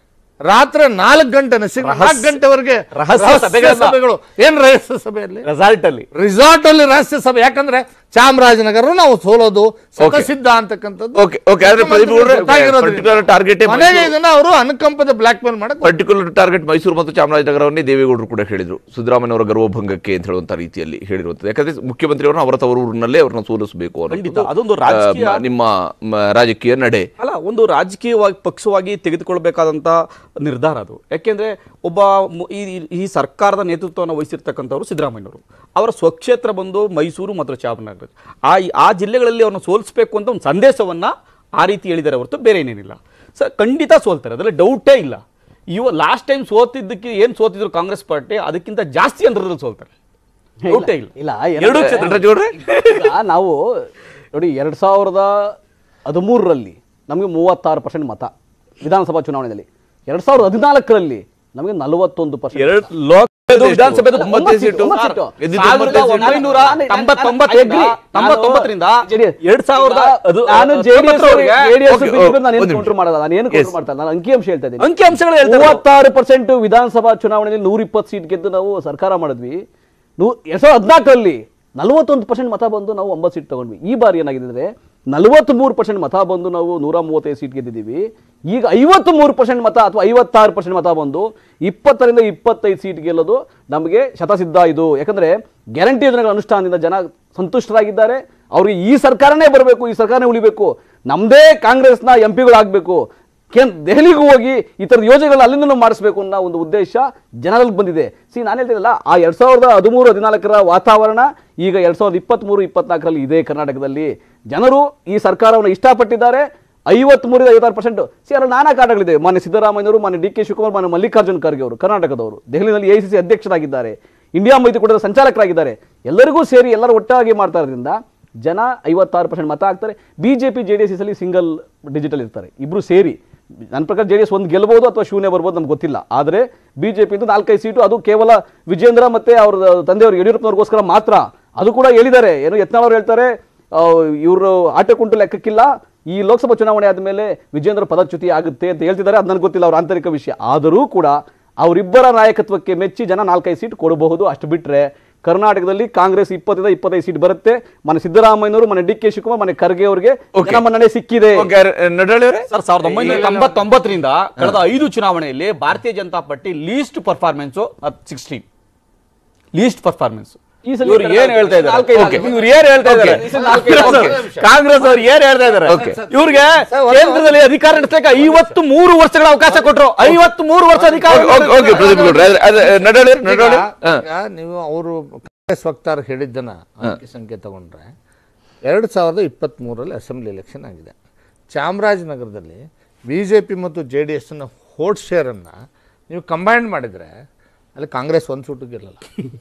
ರಾತ್ರಿ ನಾಲ್ಕು ಗಂಟೆ ನಸಿಕ್ ನಾಲ್ಕು ಗಂಟೆವರೆಗೆ ರಹಸ್ಯ ರಹಸ್ಯ ಸಭೆಗಳನ್ನ- ಸಭೆಗಳು ಏನು ರಹಸ್ಯ ಸಭೆಯಲ್ಲಿ ರೆಸಾಲ್ಟ್ ಅಲ್ಲಿ ರಿಸಾರ್ಟ್ ಅಲ್ಲಿ ರಹಸ್ಯ ಸಭೆ ಯಾಕಂದ್ರೆ ಚಾಮರಾಜನಗರ ನಾವು ಸೋಲೋದು ಸಿದ್ಧ ಅಂತಕ್ಕಂಥದ್ದು ಓಕೆ ಓಕೆ ಆದ್ರೆ ಪ್ರದೀಪ್ ಗೌಡ್ರೆ ಗೊತ್ತಾಗಿರೋದ್ರಿಂದ. ಪರ್ಟಿಕ್ಯುಲರ್ ಟಾರ್ಗೆಟ್ ಕೊನೆಗೆ ಇದನ್ನ ಅವರು ಅನುಕಂಪದ ಬ್ಲಾಕ್ ಮೇಲ್ ಮಾಡಕ್ ಪರ್ಟಿಕ್ಯುಲರ್ ಟಾರ್ಗೆಟ್ ಮೈಸೂರು ಮತ್ತು ಚಾಮರಾಜನಗರವನ್ನೇ ದೇವೇಗೌಡರು ಕೂಡ ಹೇಳಿದ್ರು ಸಿದ್ದರಾಮಯ್ಯ ಅವರ ಗರ್ವಭಂಗಕ್ಕೆ ಅಂತ ಹೇಳುವಂತ ರೀತಿಯಲ್ಲಿ ಹೇಳಿರುವಂತದ್ದು ಯಾಕಂದ್ರೆ ಮುಖ್ಯಮಂತ್ರಿಯವರನ್ನ ಅವರ ತವರೂರಿನಲ್ಲೇ ಅವ್ರನ್ನ ಸೋಲಿಸಬೇಕು ಖಂಡಿತ. ಅದೊಂದು ರಾಜಕೀಯ- ನಿಮ್ಮ ಮ, ರಾಜಕೀಯ ನಡೆ ಅಲ್ಲ ಒಂದು ರಾಜಕೀಯವಾಗಿ ಪಕ್ಷವಾಗಿ ತೆಗೆದುಕೊಳ್ಬೇಕಾದಂಥ ನಿರ್ಧಾರ ಅದು ಯಾಕೆಂದ್ರೆ ಒಬ್ಬ ಮು- ಈ ಈ- ಈ ಸರ್ಕಾರದ ನೇತೃತ್ವವನ್ನು ವಹಿಸಿರ್ತಕ್ಕಂಥವ್ರು ಸಿದ್ದರಾಮಯ್ಯನವರು ಅವರ ಸ್ವಕ್ಷೇತ್ರ ಬಂದು ಮೈಸೂರು ಮತ್ತು ಚಾಮರಾಜನಗರ ಆ ಆ ಜಿಲ್ಲೆಗಳಲ್ಲಿ ಅವ್ರನ್ನ ಸೋಲಿಸಬೇಕು ಅಂತ ಒಂದು ಸಂದೇಶವನ್ನ ಆ ರೀತಿ ಹೇಳಿದ್ದಾರೆ ಹೊರತು ಬೇರೆ ಏನೇನಿಲ್ಲ ಸರ್ ಖಂಡಿತ ಸೋಲ್ತಾರೆ ಅದರಲ್ಲಿ ಡೌಟೇ ಇಲ್ಲ ಇವ ಲಾಸ್ಟ್ ಟೈಮ್ ಸೋತಿದ್ದಕ್ಕೆ ಏನು ಸೋತಿದ್ರು ಕಾಂಗ್ರೆಸ್ ಪಾರ್ಟಿ ಅದಕ್ಕಿಂತ ಜಾಸ್ತಿ ಅಂತರದಲ್ಲಿ ಸೋಲ್ತಾರೆ ಡೌಟೇ ಇಲ್ಲ ಇಲ್ಲ ಎರಡು ಏನಂದ್ರೆ- ಕ್ಷೇತ್ರ ಈಗ ನಾವು ನೋಡಿ ಎರಡ್ ಸಾವಿರದ ಹದಿಮೂರರಲ್ಲಿ ನಮಗೆ ಮೂವತ್ತಾರು ಪರ್ಸೆಂಟ್ ಮತ ವಿಧಾನಸಭಾ ಚುನಾವಣೆಯಲ್ಲಿ ಎರಡ್ ಸಾವಿರದ ಹದಿನಾಲ್ಕರಲ್ಲಿ ನಮಗೆ ನಲವತ್ತೊಂದು ಪರ್ಸೆಂಟ್ ಎರಡು ಲೋಕ ವಿಧಾನಸಭೆದು ಒಂಬತ್ತೇ ಸೀಟು ಸಾವಿರದ ಒಂಬೈನೂರ ತೊಂಬತ್ತೊಂಬತ್ತರಿಂದ ತೊಂಬತ್ತೊಂಬತ್ತರಿಂದ ಎರಡ್ ಸಾವಿರದ ಅದು- ನಾನು ತೊಂಬತ್ತರವರೆಗೆ ಜೆಡಿಎಸ್ ಓಕೆ, ನಾನು ಏನು ಒಂದು ಕೌಂಟರ್ ಮಾಡಲ್ಲ ನಾನು ಏನು Yes. ಕೌಂಟರ್ ಮಾಡ್ತಾ ಇಲ್ಲ ನಾನು ಅಂಕಿಅಂಶ ಹೇಳ್ತಾ ಇದ್ದೀನಿ ಅಂಕಿಅಂಶಗಳು ಹೇಳ್ತಾರೆ. ಮೂವತ್ತಾರು ಪರ್ಸೆಂಟ್ ವಿಧಾನಸಭಾ ಚುನಾವಣೆಯಲ್ಲಿ ನೂರ ಇಪ್ಪತ್ತು ಸೀಟ್ ಗೆದ್ದು ನಾವು ಸರ್ಕಾರ ಮಾಡಿದ್ವಿ ನೂ ಎರಡ್ ಸಾವಿರದ ಹದಿನಾಲ್ಕರಲ್ಲಿ ನಲವತ್ತೊಂದು ಪರ್ಸೆಂಟ್ ಮತ ಬಂದು ನಾವು ಒಂಬತ್ತು ಸೀಟ್ ತಗೊಂಡ್ವಿ ಈ ಬಾರಿ ಏನಾಗಿದೆ ಅಂದ್ರೆ ನಲವತ್ಮೂರು ಪರ್ಸೆಂಟ್ ಮತ ಬಂದು ನಾವು ನೂರ ಮೂವತ್ತೈದು ಸೀಟ್ ಗೆದ್ದಿದ್ದೀವಿ ಈಗ ಐವತ್ತು ಮೂರು ಪರ್ಸೆಂಟ್ ಮತ ಅಥವಾ ಐವತ್ತಾರು ಪರ್ಸೆಂಟ್ ಮತ ಬಂದು ಇಪ್ಪತ್ತರಿಂದ ಇಪ್ಪತ್ತೈದು ಸೀಟ್ ಗೆಲ್ಲೋದು ನಮಗೆ ಶತಸಿದ್ಧ ಇದು ಯಾಕಂದ್ರೆ ಗ್ಯಾರಂಟಿ ಯೋಜನೆಗಳ ಅನುಷ್ಠಾನದಿಂದ ಜನ ಸಂತುಷ್ಟರಾಗಿದ್ದಾರೆ ಅವ್ರಿಗೆ ಈ ಸರ್ಕಾರನೇ ಬರಬೇಕು ಈ ಸರ್ಕಾರನೇ ಉಳಿಬೇಕು ನಮ್ಮದೇ ಕಾಂಗ್ರೆಸ್ನ ಎಂ ಪಿಗಳು ಆಗಬೇಕು ಕೇನ್ ದೆಹಲಿಗೂ ಹೋಗಿ ಈ ಥರದ ಯೋಜನೆಗಳನ್ನ ಅಲ್ಲಿಂದಲೂ ಮಾಡಿಸ್ಬೇಕು ಅನ್ನೋ ಒಂದು ಉದ್ದೇಶ ಜನರಲ್ಲಿ ಬಂದಿದೆ ಸಿ ನಾನು ಹೇಳ್ತಿದ್ದಲ್ಲ ಆ ಎರಡ್ ಸಾವಿರದ ಹದಿಮೂರು ಹದಿನಾಲ್ಕರ ವಾತಾವರಣ ಈಗ ಎರಡ್ ಸಾವಿರದ ಇಪ್ಪತ್ತ್ಮೂರು ಇಪ್ಪತ್ನಾಲ್ಕರಲ್ಲಿ ಇದೆ ಕರ್ನಾಟಕದಲ್ಲಿ ಜನರು ಈ ಸರ್ಕಾರವನ್ನು ಇಷ್ಟಪಟ್ಟಿದ್ದಾರೆ ಐವತ್ಮೂರಿಂದ ಐವತ್ತಾರು ಪರ್ಸೆಂಟ್ ಸಿ ಅದರ ನಾನಾ ಕಾರಣಗಳಿದೆ ಮಾನ್ಯ ಸಿದ್ದರಾಮಯ್ಯವರು ಮಾನ್ಯ ಡಿ ಕೆ ಶಿವಕುಮಾರ್ ಮಾನ್ಯ ಮಲ್ಲಿಕಾರ್ಜುನ್ ಖರ್ಗೆ ಅವರು ಕರ್ನಾಟಕದವರು ದೆಹಲಿನಲ್ಲಿ ಎ ಸಿ ಸಿ ಅಧ್ಯಕ್ಷರಾಗಿದ್ದಾರೆ ಇಂಡಿಯಾ ಮೈತ್ರಿಕೂಟದ ಸಂಚಾಲಕರಾಗಿದ್ದಾರೆ ಎಲ್ಲರಿಗೂ ಸೇರಿ ಎಲ್ಲರೂ ಒಟ್ಟಾಗಿ ಮಾಡ್ತಾ ಇರೋದ್ರಿಂದ ಜನ ಐವತ್ತಾರು ಪರ್ಸೆಂಟ್ ಮತ ಹಾಕ್ತಾರೆ ಬಿಜೆಪಿ ಜೆ ಡಿ ಎಸ್ ಅಲ್ಲಿ ಸಿಂಗಲ್ ಡಿಜಿಟಲ್ ಇರ್ತಾರೆ ಇಬ್ರು ಸೇರಿ ನನ್ನ ಪ್ರಕಾರ ಜೆ ಡಿ ಎಸ್ ಒಂದು ಗೆಲ್ಬೋದು ಅಥವಾ ಶೂನ್ಯ ಬರ್ಬೋದು ನಮ್ಗೆ ಗೊತ್ತಿಲ್ಲ ಆದರೆ ಬಿಜೆಪಿ ಇಂದ ನಾಲ್ಕೈದು ಸೀಟು ಅದು ಕೇವಲ ವಿಜೇಂದ್ರ ಮತ್ತೆ ಅವ್ರ ತಂದೆಯವರು ಯಡಿಯೂರಪ್ಪನವ್ರಿಗೋಸ್ಕರ ಮಾತ್ರ ಅದು ಕೂಡ ಹೇಳಿದ್ದಾರೆ ಏನು ಯತ್ನಾಳ್ ಅವ್ರು ಹೇಳ್ತಾರೆ ಇವರು ಆಟ ಕುಂಟು ಲೆಕ್ಕಕ್ಕಿಲ್ಲ ಈ ಲೋಕಸಭಾ ಚುನಾವಣೆ ಆದಮೇಲೆ ವಿಜೇಂದ್ರ ಪದಚ್ಯುತಿ ಆಗುತ್ತೆ ಅಂತ ಹೇಳ್ತಿದ್ದಾರೆ ಅದು ನನಗೆ ಗೊತ್ತಿಲ್ಲ ಅವ್ರ ಆಂತರಿಕ ವಿಷಯ ಆದರೂ ಕೂಡ ಅವರಿಬ್ಬರ ನಾಯಕತ್ವಕ್ಕೆ ಮೆಚ್ಚಿ ಜನ ನಾಲ್ಕೈದು ಸೀಟ್ ಕೊಡಬಹುದು ಅಷ್ಟು ಬಿಟ್ಟರೆ ಕರ್ನಾಟಕದಲ್ಲಿ ಕಾಂಗ್ರೆಸ್ ಇಪ್ಪತ್ತರಿಂದ ಇಪ್ಪತ್ತೈದು ಸೀಟ್ ಬರುತ್ತೆ ಮನೆ ಸಿದ್ದರಾಮಯ್ಯನವರು ಮನೆ ಡಿ ಕೆ ಶಿವಕುಮಾರ್ ಮನೆ ಖರ್ಗೆ ಅವರಿಗೆ ಮನ್ನಣೆ ಸಿಕ್ಕಿದೆ ಸರ್ ಸಾವಿರದ ಒಂಬೈನೂರ ತೊಂಬತ್ತೊಂಬತ್ತರಿಂದ ಕಳೆದ ಐದು ಚುನಾವಣೆಯಲ್ಲಿ Bharatiya Janata party least performance sixteen least performance ಈ ಸಲ ಇವ್ರು ಏನ್ ಹೇಳ್ತಾ ಇದ್ದಾರೆ ನಾಲ್ಕೈದು Okay. ಆಗಿದೆ. ಇವ್ರು ಏನ್ ಹೇಳ್ತಾ ಇದ್ದಾರೆ ಈ ಸಲ ನಾಲ್ಕೈದು Okay. ಆಗಿದೆ. ಕಾಂಗ್ರೆಸ್ ಅವ್ರು ಏನ್ ಹೇಳ್ತಾ ಇದ್ದಾರೆ Okay. ಇವ್ರಿಗೆ ಕೇಂದ್ರದಲ್ಲಿ ಅಧಿಕಾರ ನಡೆಸಲಿಕ್ಕೆ ಐವತ್ತು ಮೂರು ವರ್ಷಗಳ ಅವಕಾಶ ಕೊಟ್ಟರು ಐವತ್ತು ಮೂರು ವರ್ಷ ಅಧಿಕಾರ ಓಕೆ ಪ್ರದೀಪ್ ಗೌಡ್ರೆ ಅದ್- ಅದ್- ನಡವಳಿ ನಡವಳಿ ಈಗ- ಈಗ ನೀವು ಅವರು ಕಾಂಗ್ರೆಸ್ ವಕ್ತಾರ ಹೇಳಿದ್ದನ್ನ ಅಂಕಿ ಸಂಖ್ಯೆ ತಗೊಂಡ್ರೆ ಎರಡು ಸಾವಿರದ ಇಪ್ಪತ್ತ್ಮೂರರಲ್ಲಿ ಅಸೆಂಬ್ಲಿ ಎಲೆಕ್ಷನ್ ಆಗಿದೆ ಚಾಮರಾಜನಗರದಲ್ಲಿ ಬಿ ಜೆ ಪಿ ಮತ್ತು ಜೆ ಡಿ ಎಸ್ನ ವೋಟ್ ಶೇರನ್ನು ನೀವು ಕಂಬೈನ್ ಮಾಡಿದರೆ ಅಲ್ಲಿ ಕಾಂಗ್ರೆಸ್ ಒಂದು ಸೂಟು ಗೆಲ್ಲಲ್ಲ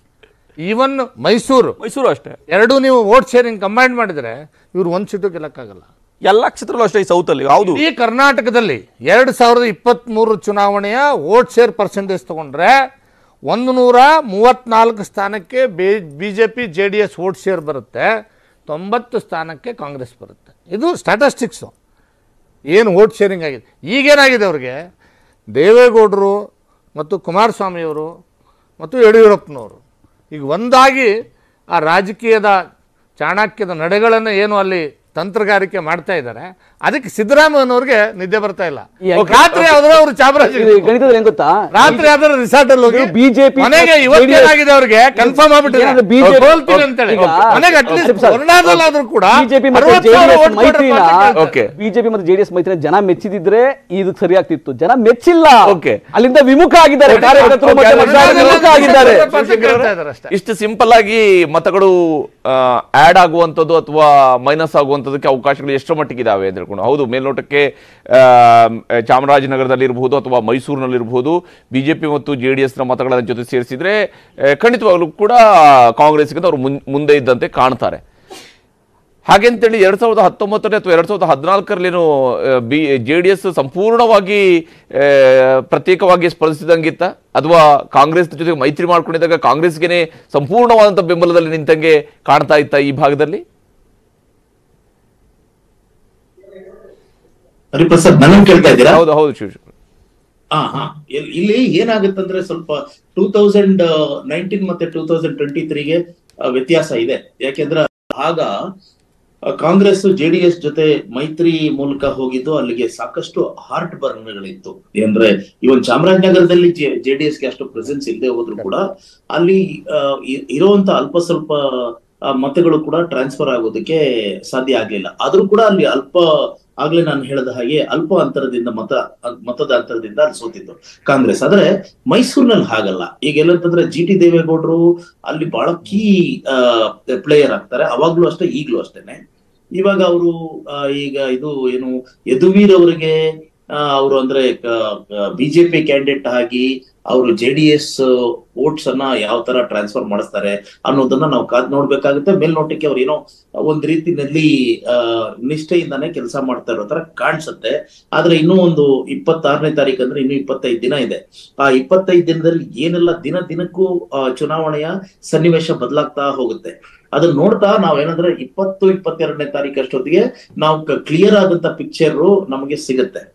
ಈವನ್ ಮೈಸೂರು ಮೈಸೂರು ಅಷ್ಟೇ ಎರಡೂ ನೀವು ವೋಟ್ ಶೇರಿಂಗ್ ಕಂಬೈನ್ ಮಾಡಿದರೆ ಇವ್ರು ಒಂದು ಸೀಟು ಗೆಲ್ಲಕ್ಕಾಗಲ್ಲ ಎಲ್ಲ ಕ್ಷೇತ್ರಗಳು ಅಷ್ಟೇ ಈ ಸೌತ್ ಅಲ್ಲಿ ಹೌದು ಈ ಕರ್ನಾಟಕದಲ್ಲಿ ಎರಡು ಸಾವಿರದ ಇಪ್ಪತ್ತ್ಮೂರು ಚುನಾವಣೆಯ ವೋಟ್ ಶೇರ್ ಪರ್ಸೆಂಟೇಜ್ ತಗೊಂಡ್ರೆ ಒಂದು ನೂರ ಮೂವತ್ತ್ನಾಲ್ಕು ಸ್ಥಾನಕ್ಕೆ B J P J D S vote share ಬರುತ್ತೆ ತೊಂಬತ್ತು ಸ್ಥಾನಕ್ಕೆ ಕಾಂಗ್ರೆಸ್ ಬರುತ್ತೆ ಇದು ಸ್ಟ್ಯಾಟಸ್ಟಿಕ್ಸು ಏನು ವೋಟ್ ಶೇರಿಂಗ್ ಆಗಿದೆ ಈಗೇನಾಗಿದೆ ಅವ್ರಿಗೆ ದೇವೇಗೌಡರು ಮತ್ತು ಕುಮಾರಸ್ವಾಮಿಯವರು ಮತ್ತು ಯಡಿಯೂರಪ್ಪನವರು ಈಗ ಒಂದಾಗಿ ಆ ರಾಜಕೀಯದ ಚಾಣಕ್ಯದ ನಡೆಗಳನ್ನು ಏನು ಅಲ್ಲಿ ತಂತ್ರಗಾರಿಕೆ ಮಾಡ್ತಾ ಇದ್ದಾರೆ ಅದಕ್ಕೆ ಸಿದ್ದರಾಮಯ್ಯನವ್ರಿಗೆ ನಿದ್ದೆ ಬರ್ತಾ ಇಲ್ಲ ಈ- ರಾತ್ರಿ ಆದ್ರೆ ಅವರು ಚಾಮರಾಜ ಇದು ಗಣಿತದಲ್ಲಿ ಏನ್ ಗೊತ್ತಾ ರಾತ್ರಿ ಆದ್ರೆ ರಿಸಾರ್ಟ್ ಅಲ್ಲಿ ಹೋಗಿ ಬಿಜೆಪಿ ಮನೆಗೆ ಇವತ್ತೇನಾಗಿದೆ ಅವ್ರಿಗೆ ಕನ್ಫರ್ಮ್ ಆಗ್ಬಿಟ್ಟಿದೆ ಏನಾದ್ರು BJP ಸೋಲ್ತೀವಿ ಅಂತೇಳಿ ಈಗ- ಮನೆಗೆ Okay, ಅಟ್ಲೀಸ್ಟ್ ಸರ್. ಕರ್ನಾಟಕದಲ್ಲಾದ್ರೂ ಕೂಡ ಬಿಜೆಪಿ ಮತ್ತೆ 60 ಸಾವಿರ ಜೆಡಿಎಸ್ vote ಕೊಟ್ರೆ ಮೈತ್ರಿನ ಮಾತ್ರ Okay. ಬಿಜೆಪಿ ಮತ್ತೆ ಜೆಡಿಎಸ್ ಮೈತ್ರಿನ ಜನ ಮೆಚ್ಚಿದಿದ್ರೆ ಇದು ಸರಿ ಆಗ್ತಿತ್ತು ಜನ ಮೆಚ್ಚಿಲ್ಲ Okay. ಅಲ್ಲಿಂದ ವಿಮುಖ ಆಗಿದ್ದಾರೆ Okay, ಕಾರ್ಯಕರ್ತರು okay, ಮತ್ತೆ okay. ಮತದಾರರು ವಿಮುಖ ಆಗಿದ್ದಾರೆ ಕೇಳ್ತಾ ಇದ್ದಾರೆ ಅಷ್ಟೇ ಇಷ್ಟು ಸಿಂಪಲ್ ಆಗಿ ಮತಗಳು ಆಡ್ ಆಗುವಂಥದ್ದು ಅಥವಾ ಮೈನಸ್ ಆಗುವಂಥದ್ದಕ್ಕೆ ಅವಕಾಶಗಳು ಎಷ್ಟರ ಮಟ್ಟಿಗೆ ಇದಾವೆ ಅಂತ ಹೇಳ್ಕೊಂಡು ಹೌದು ಮೇಲ್ನೋಟಕ್ಕೆ ಆ, ಚಾಮರಾಜನಗರದಲ್ಲಿ ಇರಬಹುದು ಅಥವಾ ಮೈಸೂರಿನಲ್ಲಿರಬಹುದು ಬಿಜೆಪಿ ಮತ್ತು ಜೆ ಡಿ ಎಸ್ನ ಮತಗಳ ಜೊತೆ ಸೇರಿಸಿದ್ರೆ ಆ, ಖಂಡಿತವಾಗ್ಲೂ ಕೂಡ ಕಾಂಗ್ರೆಸ್ಗಿಂತ ಅವರು ಮುನ್- ಮುಂದೆ ಇದ್ದಂತೆ ಕಾಣ್ತಾರೆ ಹಾಗೆಂತೇಳಿ ಎರಡ್ ಸಾವಿರದ ಹತ್ತೊಂಬತ್ತನೇ ಅಥವಾ ಎರಡ್ ಸಾವಿರದ ಹದಿನಾಲ್ಕರಲ್ಲೇನು ಬಿ ಜೆ ಡಿ ಎಸ್ ಸಂಪೂರ್ಣವಾಗಿ ಆ, ಪ್ರತ್ಯೇಕವಾಗಿ ಸ್ಪರ್ಧಿಸಿದಂಗಿತ್ತ ಅಥವಾ ಕಾಂಗ್ರೆಸ್ ಜೊತೆಗೆ ಮೈತ್ರಿ ಮಾಡ್ಕೊಂಡಿದ್ದಾಗ ಕಾಂಗ್ರೆಸ್ಗೆನೆ ಸಂಪೂರ್ಣವಾದಂಥ ಬೆಂಬಲದಲ್ಲಿ ನಿಂತಂಗೆ ಕಾಣ್ತಾ ಇತ್ತ ಈ ಭಾಗದಲ್ಲಿ ಹರಿಪ್ರಸಾದ್ ನನ್ನ ಕೇಳ್ತಾ ಇದ್ದೀರಾ ಹೌದು ಹೌದು ಶಿವ ಹಾ ಹಾ ಇಲ್- ಇಲ್ಲಿ ಏನಾಗುತ್ತಂದ್ರೆ ಸ್ವಲ್ಪ ಟೂ ತೌಸಂಡ್ ನೈನ್ಟೀನ್ ಮತ್ತೆ ಟೂ ತೌಸಂಡ್ ಟ್ವೆಂಟಿ ತ್ರೀಗೆ ವ್ಯತ್ಯಾಸ ಇದೆ ಯಾಕೆಂದ್ರೆ ಆಗ ಆ, ಕಾಂಗ್ರೆಸ್ ಜೆಡಿಎಸ್ ಜೊತೆ ಮೈತ್ರಿ ಮೂಲಕ ಹೋಗಿದ್ದು ಅಲ್ಲಿಗೆ ಸಾಕಷ್ಟು ಹಾರ್ಟ್ ಬರ್ನ್ಗಳಿತ್ತು ಅಂದ್ರೆ ಇವನ್ ಚಾಮರಾಜನಗರದಲ್ಲಿ ಜೆಡಿಎಸ್ ಗೆ ಅಷ್ಟು ಪ್ರೆಸೆನ್ಸ್ ಇಲ್ಲದೆ ಹೋದ್ರು ಕೂಡ ಅಲ್ಲಿ ಆ, ಇ- ಇರುವಂತ ಅಲ್ಪ ಸ್ವಲ್ಪ ಆ, ಮತಗಳು ಕೂಡ ಟ್ರಾನ್ಸ್ಫರ್ ಆಗೋದಕ್ಕೆ ಸಾಧ್ಯ ಆಗ್ಲಿಲ್ಲ ಆದ್ರೂ ಕೂಡ ಅಲ್ಲಿ ಅಲ್ಪ ಆಗ್ಲೇ ನಾನು ಹೇಳಿದ ಹಾಗೆ ಅಲ್ಪ ಅಂತರದಿಂದ ಮತ ಮತದ ಅಂತರದಿಂದ ಅಲ್ಲಿ ಸೋತಿತ್ತು ಕಾಂಗ್ರೆಸ್ ಆದ್ರೆ ಮೈಸೂರಿನಲ್ಲಿ ಹಾಗಲ್ಲ ಈಗ ಎಲ್ಲಂತಂದ್ರೆ ಜಿ ಟಿ ದೇವೇಗೌಡರು ಅಲ್ಲಿ ಬಹಳ ಕೀ ಪ್ಲೇಯರ್ ಆಗ್ತಾರೆ ಅವಾಗ್ಲೂ ಅಷ್ಟೇ ಈಗ್ಲೂ ಅಷ್ಟೇನೆ ಇವಾಗ ಅವರು ಈಗ ಇದು ಏನು ಯದುವೀರ್ ಅವರಿಗೆ ಅವರು ಅಂದ್ರೆ ಬಿಜೆಪಿ ಕ್ಯಾಂಡಿಡೇಟ್ ಆಗಿ ಅವರು ಜೆ ಡಿ ಎಸ್ ವೋಟ್ಸ್ ಅನ್ನ ಯಾವ ತರ ಟ್ರಾನ್ಸ್ಫರ್ ಮಾಡಿಸ್ತಾರೆ ಅನ್ನೋದನ್ನ ನಾವು ಕಾದ್ ನೋಡ್ಬೇಕಾಗುತ್ತೆ ಮೇಲ್ನೋಟಕ್ಕೆ ಅವ್ರು ಏನೋ ಒಂದ್ ರೀತಿನಲ್ಲಿ ಆ ನಿಷ್ಠೆಯಿಂದಾನೇ ಕೆಲಸ ಮಾಡ್ತಾ ಇರೋ ತರ ಕಾಣಿಸುತ್ತೆ ಆದ್ರೆ ಇನ್ನೂ ಒಂದು ಇಪ್ಪತ್ತಾರನೇ ತಾರೀಕು ಅಂದ್ರೆ ಇನ್ನು ಇಪ್ಪತ್ತೈದು ದಿನ ಇದೆ ಆ ಇಪ್ಪತ್ತೈದು ದಿನದಲ್ಲಿ ಏನೆಲ್ಲ ದಿನ ದಿನಕ್ಕೂ ಆ, ಚುನಾವಣೆಯ ಸನ್ನಿವೇಶ ಬದಲಾಗ್ತಾ ಹೋಗುತ್ತೆ ಅದನ್ನ ನೋಡ್ತಾ ನಾವೇನಂದ್ರೆ ಇಪ್ಪತ್ತು ಇಪ್ಪತ್ತೆರಡನೇ ತಾರೀಕು ಅಷ್ಟೊತ್ತಿಗೆ ನಾವು ಕ್ಲಿಯರ್ ಆದಂತ ಪಿಕ್ಚರ್ ನಮಗೆ ಸಿಗುತ್ತೆ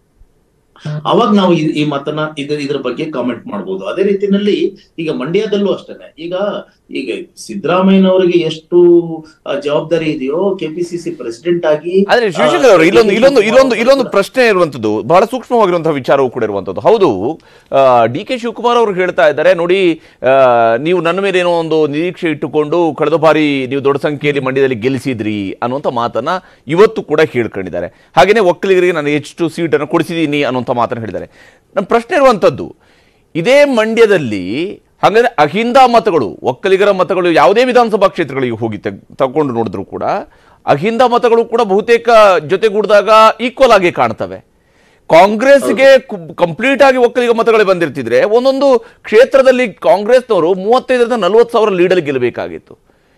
ಅವಾಗ ನಾವು ಈ- ಈ ಮಾತನ್ನ ಇದ್ರ ಇದ್ರ ಬಗ್ಗೆ ಕಾಮೆಂಟ್ ಮಾಡ್ಬೋದು ಅದೇ ರೀತಿನಲ್ಲಿ ಈಗ ಮಂಡ್ಯದಲ್ಲೂ ಅಷ್ಟೇನೆ ಈಗ ಈಗ ಸಿದ್ದರಾಮಯ್ಯನವರಿಗೆ ಎಷ್ಟು ಆ, ಜವಾಬ್ದಾರಿ ಇದೆಯೋ ಕೆಪಿಸಿಸಿ ಪ್ರೆಸಿಡೆಂಟ್ ಆಗಿ ಆದ್ರೆ ಶಿವಶಂಕರ್ ಅವರು ಇಲ್ಲೊಂದು ಇಲ್ಲೊಂದು ಇಲ್ಲೊಂದು ಇಲ್ಲೊಂದು ಪ್ರಶ್ನೆ ಇರುವಂತದ್ದು ಬಹಳ ಸೂಕ್ಷ್ಮವಾಗಿರುವಂತಹ ವಿಚಾರವೂ ಕೂಡ ಇರುವಂತದ್ದು ಹೌದು ಡಿ ಕೆ ಶಿವಕುಮಾರ್ ಅವರು ಹೇಳ್ತಾ ಇದ್ದಾರೆ ನೋಡಿ ಆ, ನೀವು ನನ್ನ ಮೇಲೆ ಏನೋ ಒಂದು ನಿರೀಕ್ಷೆ ಇಟ್ಟುಕೊಂಡು ಕಳೆದ ಬಾರಿ ನೀವು ದೊಡ್ಡ ಸಂಖ್ಯೆಯಲ್ಲಿ ಮಂಡ್ಯದಲ್ಲಿ ಗೆಲ್ಲಿಸಿದ್ರಿ ಅನ್ನುವಂಥ ಮಾತನ್ನ ಇವತ್ತು ಕೂಡ ಹೇಳ್ಕೊಂಡಿದ್ದಾರೆ ಹಾಗೇನೆ ಒಕ್ಕಲಿಗರಿಗೆ ನಾನು ಎಷ್ಟು ಸೀಟನ್ನು ಕೊಡಿಸಿದ್ದೀನಿ ಅನ್ನುವಂಥ ಮಾತನ್ನು ಹೇಳಿದ್ದಾರೆ ನಮ್ಮ ಪ್ರಶ್ನೆ ಇರುವಂತದ್ದು ಇದೇ ಮಂಡ್ಯದಲ್ಲಿ ಹಾಗಾದ್ರೆ ಅಹಿಂದ ಮತಗಳು ಒಕ್ಕಲಿಗರ ಮತಗಳು ಯಾವುದೇ ವಿಧಾನಸಭಾ ಕ್ಷೇತ್ರಗಳಿಗೆ ಹೋಗಿ ತೆಗ್- ತಗೊಂಡು ನೋಡಿದ್ರು ಕೂಡ ಅಹಿಂದ ಮತಗಳು ಕೂಡ ಬಹುತೇಕ ಜೊತೆಗೂಡಿದಾಗ ಈಕ್ವಲ್ ಆಗಿ ಕಾಣ್ತವೆ ಕಾಂಗ್ರೆಸ್ಗೆ ಕಂಪ್ಲೀಟ್ ಆಗಿ ಒಕ್ಕಲಿಗ ಮತಗಳೇ ಬಂದಿರ್ತಿದ್ರೆ ಒಂದೊಂದು ಕ್ಷೇತ್ರದಲ್ಲಿ ಕಾಂಗ್ರೆಸ್ನವರು ಮೂವತ್ತೈದರಿಂದ ನಲವತ್ತು ಸಾವಿರ ಲೀಡಲ್ಲಿ ಗೆಲ್ಲಬೇಕಾಗಿತ್ತು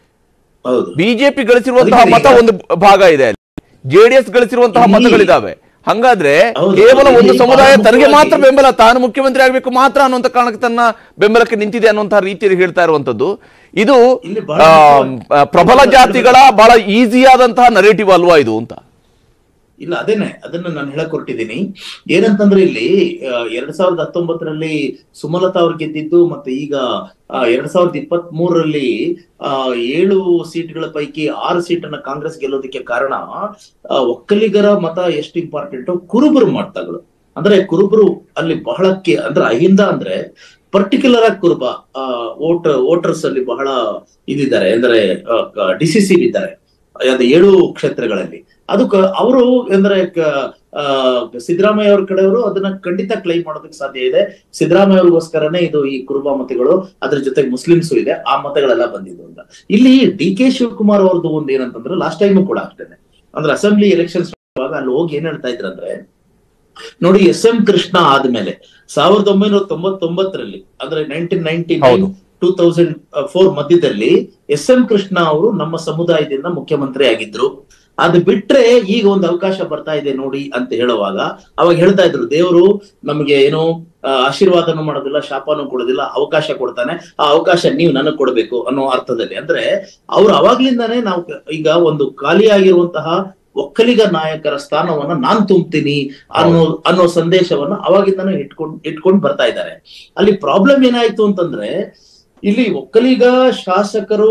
ಬಿಜೆಪಿ ಗಳಿಸಿರುವಂತಹ ಅದಕ್ಕೆ ಮತ ಈಗ- ಒಂದು ಭಾಗ ಇದೆ ಅಲ್ಲಿ ಜೆಡಿಎಸ್ ಗಳಿಸಿರುವಂತಹ ಇಲ್ಲಿ- ಮತಗಳಿದಾವೆ ಹಂಗಾದ್ರೆ ಹೌದು, ಕೇವಲ ಒಂದು ಇಲ್ಲಿ ಸಮುದಾಯ ಬಹಳ ತನಗೆ ಮಾತ್ರ ಮುಖ್ಯವಾಗಿ- ಬೆಂಬಲ ತಾನು ಮುಖ್ಯಮಂತ್ರಿ ಆಗಬೇಕು ಮಾತ್ರ ಅನ್ನುವಂತ ಕಾರಣಕ್ಕೆ ತನ್ನ ಬೆಂಬಲಕ್ಕೆ ನಿಂತಿದೆ ಅನ್ನುವಂತಹ ರೀತಿಯಲ್ಲಿ ಹೇಳ್ತಾ ಇರುವಂತದ್ದು ಇದು ಬಹಳ ಆ, ಮುಖ್ಯವಾಗಿ- ಪ್ರಬಲ ಜಾತಿಗಳ ಬಹಳ ಈಸಿಯಾದಂತಹ ನರೇಟಿವ್ ಅಲ್ವಾ ಇದು ಅಂತ ಇಲ್ಲ ಅದೇನೆ ಅದನ್ನ ನಾನು ಹೇಳಕ್ ಹೊರಟಿದ್ದೀನಿ ಏನಂತಂದ್ರೆ ಇಲ್ಲಿ ಆ, ಎರಡ್ ಸಾವಿರದ ಹತ್ತೊಂಬತ್ತರಲ್ಲಿ ಸುಮಲತಾ ಅವ್ರು ಗೆದ್ದಿದ್ದು ಮತ್ತೆ ಈಗ ಆ, ಎರಡ್ ಸಾವಿರದ ಇಪ್ಪತ್ತ್ ಮೂರರಲ್ಲಿ ಆ ಏಳು ಸೀಟ್ಗಳ ಪೈಕಿ ಆರು ಸೀಟನ್ನ ಕಾಂಗ್ರೆಸ್ ಗೆಲ್ಲೋದಕ್ಕೆ ಕಾರಣ ಆ, ಒಕ್ಕಲಿಗರ ಮತ ಎಷ್ಟು ಇಂಪಾರ್ಟೆಂಟ್ ಕುರುಬರು ಮತಗಳು ಅಂದ್ರೆ ಕುರುಬರು ಅಲ್ಲಿ ಬಹಳಕ್ಕೆ ಅಂದ್ರೆ ಅಹಿಂದ ಅಂದ್ರೆ ಪರ್ಟಿಕ್ಯುಲರ್ ಆಗಿ ಕುರುಬ ವೋಟ್ ವೋಟರ್ಸ್ ಅಲ್ಲಿ ಬಹಳ ಇದಿದ್ದಾರೆ ಅಂದ್ರೆ ಡಿಸಿಸಿವ್ ಇದ್ದಾರೆ ಅದು ಏಳು ಕ್ಷೇತ್ರಗಳಲ್ಲಿ ಅದು ಅವರು ಅಂದ್ರೆ ಕ- ಆ, ಸಿದ್ದರಾಮಯ್ಯ ಅವ್ರ ಕಡೆಯವರು ಅದನ್ನ ಖಂಡಿತ ಕ್ಲೈಮ್ ಮಾಡೋದಕ್ಕೆ ಸಾಧ್ಯ ಇದೆ ಸಿದ್ದರಾಮಯ್ಯ ಅವ್ರಿಗೋಸ್ಕರನೇ ಇದು ಈ ಕುರುಬ ಮತಗಳು ಅದ್ರ ಜೊತೆಗೆ ಮುಸ್ಲಿಮ್ಸು ಇದೆ ಆ ಮತಗಳೆಲ್ಲ ಬಂದಿದ್ದು ಅಂತ ಇಲ್ಲಿ ಡಿ ಕೆ ಶಿವಕುಮಾರ್ ಅವ್ರದ್ದು ಒಂದು ಏನಂತಂದ್ರೆ ಲಾಸ್ಟ್ ಟೈಮು ಕೂಡ ಅಷ್ಟೇನೆ ಅಂದ್ರೆ ಅಸೆಂಬ್ಲಿ ಎಲೆಕ್ಷನ್ಸ್ ಅಲ್ಲಿ ಹೋಗಿ ಏನ್ ಹೇಳ್ತಾ ಇದ್ರಂದ್ರೆ ನೋಡಿ ಎಸ್ ಎಂ ಕೃಷ್ಣ ಆದ್ಮೇಲೆ ಸಾವಿರದ ಒಂಬೈನೂರ ತೊಂಬತ್ತೊಂಬತ್ತರಲ್ಲಿ ಅಂದ್ರೆ nineteen ninety two thousand four ಮಧ್ಯದಲ್ಲಿ ಎಸ್ ಎಂ ಕೃಷ್ಣ ಅವರು ನಮ್ಮ ಸಮುದಾಯದಿಂದ ಮುಖ್ಯಮಂತ್ರಿ ಆಗಿದ್ರು ಅದು ಬಿಟ್ರೆ ಈಗ ಒಂದು ಅವಕಾಶ ಬರ್ತಾ ಇದೆ ನೋಡಿ ಅಂತ ಹೇಳುವಾಗ ಅವಾಗ ಹೇಳ್ತಾ ಇದ್ರು ದೇವರು ನಮಗೆ ಏನು ಆ, ಆಶೀರ್ವಾದನೂ ಮಾಡೋದಿಲ್ಲ ಶಾಪನೂ ಕೊಡೋದಿಲ್ಲ ಅವಕಾಶ ಕೊಡ್ತಾನೆ ಆ ಅವಕಾಶ ನೀವು ನನಗ್ ಕೊಡ್ಬೇಕು ಅನ್ನೋ ಅರ್ಥದಲ್ಲಿ ಅಂದ್ರೆ ಅವ್ರು ಅವಾಗ್ಲಿಂದಾನೇ ನಾವು ಕ- ಈಗ ಒಂದು ಖಾಲಿಯಾಗಿರುವಂತಹ ಒಕ್ಕಲಿಗ ನಾಯಕರ ಸ್ಥಾನವನ್ನ ನಾನ್ ತುಂಬ್ತೀನಿ ಅನ್ನೋ ಅನ್ನೋ ಸಂದೇಶವನ್ನ ಅವಾಗಿಂದಾನೇ ಇಟ್ಕೊಂಡ್ ಇಟ್ಕೊಂಡ್ ಬರ್ತಾ ಇದ್ದಾರೆ ಅಲ್ಲಿ ಪ್ರಾಬ್ಲಮ್ ಏನಾಯ್ತು ಅಂತಂದ್ರೆ ಇಲ್ಲಿ ಒಕ್ಕಲಿಗ ಶಾಸಕರು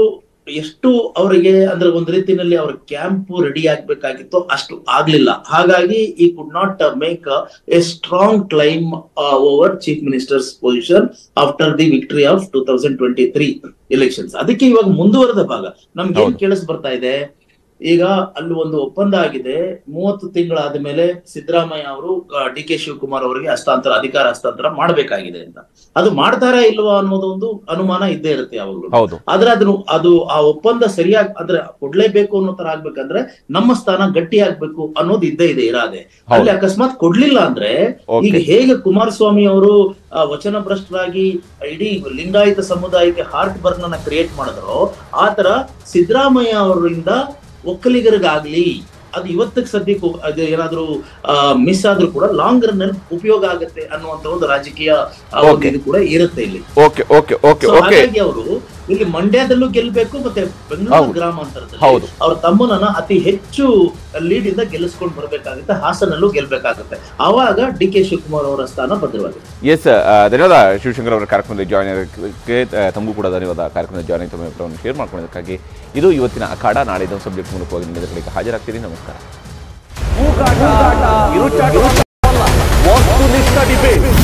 ಎಷ್ಟು ಅವರಿಗೆ ಅಂದ್ರೆ ಒಂದ್ ರೀತಿಯಲ್ಲಿ ಅವ್ರ ಕ್ಯಾಂಪ್ ರೆಡಿ ಆಗ್ಬೇಕಾಗಿತ್ತು ಅಷ್ಟು ಆಗ್ಲಿಲ್ಲ ಹಾಗಾಗಿ ಈ could not make a strong claim over chief minister's position after the victory of two thousand twenty three elections ಅದಕ್ಕೆ ಇವಾಗ ಮುಂದುವರೆದ ಭಾಗ ನಮ್ಗೆ ಏನ್ ಕೇಳಿಸ್ ಬರ್ತಾ ಇದೆ ಈಗ ಅಲ್ಲಿ ಒಂದು ಒಪ್ಪಂದ ಆಗಿದೆ ಮೂವತ್ತು ತಿಂಗಳಾದ ಮೇಲೆ ಸಿದ್ದರಾಮಯ್ಯ ಅವರು ಡಿ ಕೆ ಶಿವಕುಮಾರ್ ಅವರಿಗೆ ಹಸ್ತಾಂತರ ಅಧಿಕಾರ ಹಸ್ತಾಂತರ ಮಾಡಬೇಕಾಗಿದೆ ಅಂತ ಅದು ಮಾಡ್ತಾರಾ ಇಲ್ವಾ ಅನ್ನೋದು ಒಂದು ಅನುಮಾನ ಇದ್ದೇ ಇರುತ್ತೆ ಯಾವಾಗ್ಲೂ ಹೌದು ಆದ್ರೆ ಅದನ್ನು ಅದು ಆ ಒಪ್ಪಂದ ಸರಿಯಾಗಿ ಅಂದ್ರೆ ಕೊಡ್ಲೇಬೇಕು ಅನ್ನೋ ತರ ಆಗ್ಬೇಕಂದ್ರೆ ನಮ್ಮ ಸ್ಥಾನ ಗಟ್ಟಿ ಆಗ್ಬೇಕು ಅನ್ನೋದು ಇದ್ದೇ ಇದೆ ಇರಾದೆ ಅಲ್ಲಿ ಅಕಸ್ಮಾತ್ ಕೊಡ್ಲಿಲ್ಲ ಅಂದ್ರೆ ಈಗ ಹೇಗೆ ಕುಮಾರಸ್ವಾಮಿ ಅವರು ಆ, ವಚನ ಭ್ರಷ್ಟರಾಗಿ ಇಡೀ ಲಿಂಗಾಯತ ಸಮುದಾಯಕ್ಕೆ ಹಾರ್ಟ್ ಬರ್ನ್ ಅನ್ನ ಕ್ರಿಯೇಟ್ ಮಾಡಿದ್ರು ಆ ತರ ಸಿದ್ದರಾಮಯ್ಯ ಅವರಿಂದ ಒಕ್ಕಲಿಗರಿಗಾಗ್ಲಿ ಅದು ಇವತ್ತಿಗೆ ಸದ್ಯಕ್ಕೆ ಅದು ಏನಾದ್ರೂ ಮಿಸ್ ಆದ್ರೂ ಕೂಡ ಲಾಂಗ್ ರನ್ ಅಲ್ಲಿ ಉಪಯೋಗ ಆಗುತ್ತೆ ಅನ್ನುವಂತ ಒಂದು ರಾಜಕೀಯ ಆ, ಒಂದು ಇದು ಕೂಡ ಇರುತ್ತೆ ಇಲ್ಲಿ okay okay okay So okay ಹಾಗಾಗಿ ಅವರು ಇಲ್ಲಿ ಮಂಡ್ಯದಲ್ಲೂ ಗೆಲ್ಬೇಕು ಮತ್ತೆ ಬೆಂಗಳೂರು ಹೌದು. ಗ್ರಾಮಾಂತರದಲ್ಲಿ ಹೌದು. ಅವ್ರ ತಮ್ಮನನ್ನ ಅತಿ ಹೆಚ್ಚು ಲೀಡ್ ಇಂದ ಗೆಲ್ಲಿಸ್ಕೊಂಡು ಬರ್ಬೇಕಾಗುತ್ತೆ ಹಾಸನಲ್ಲೂ ಗೆಲ್ಬೇಕಾಗುತ್ತೆ ಆವಾಗ ಡಿ ಕೆ ಶಿವಕುಮಾರ್ ಅವರ ಸ್ಥಾನ ಭದ್ರವಾಗಿದೆ ಎಸ್ ಧನ್ಯವಾದ ಶಿವಶಂಕರ್ ಅವರ ಕಾರ್ಯಕ್ರಮದಲ್ಲಿ ಜಾಯ್ನ್ ಆಗೋದಕ್ಕೆ ಆ, ತಮಗೂ ಕೂಡ ಧನ್ಯವಾದ ಕಾರ್ಯಕ್ರಮದ ಜಾಯ್ನ್ ಆಗಿ ತಮ್ಮ ಅಭಿಪ್ರಾಯವನ್ನು ಶೇರ್ ಮಾಡ್ಕೊಳ್ಳೋದಕ್ಕಾಗಿ ಇದು ಇವತ್ತಿನ ಅಖಾಡ ನಾಳೆ ಇದೊಂದು ಸಬ್ಜೆಕ್ಟ್ ಮೂಲಕವಾಗಿ ನಿಮ್ಮ ಎದುರುಗಡೆಗೆ ಹಾಜರಾಗ್ತೀನಿ ನಮಸ್ಕಾರ ವಸ್ತುನಿಷ್ಠ ಡಿಬೇಟ್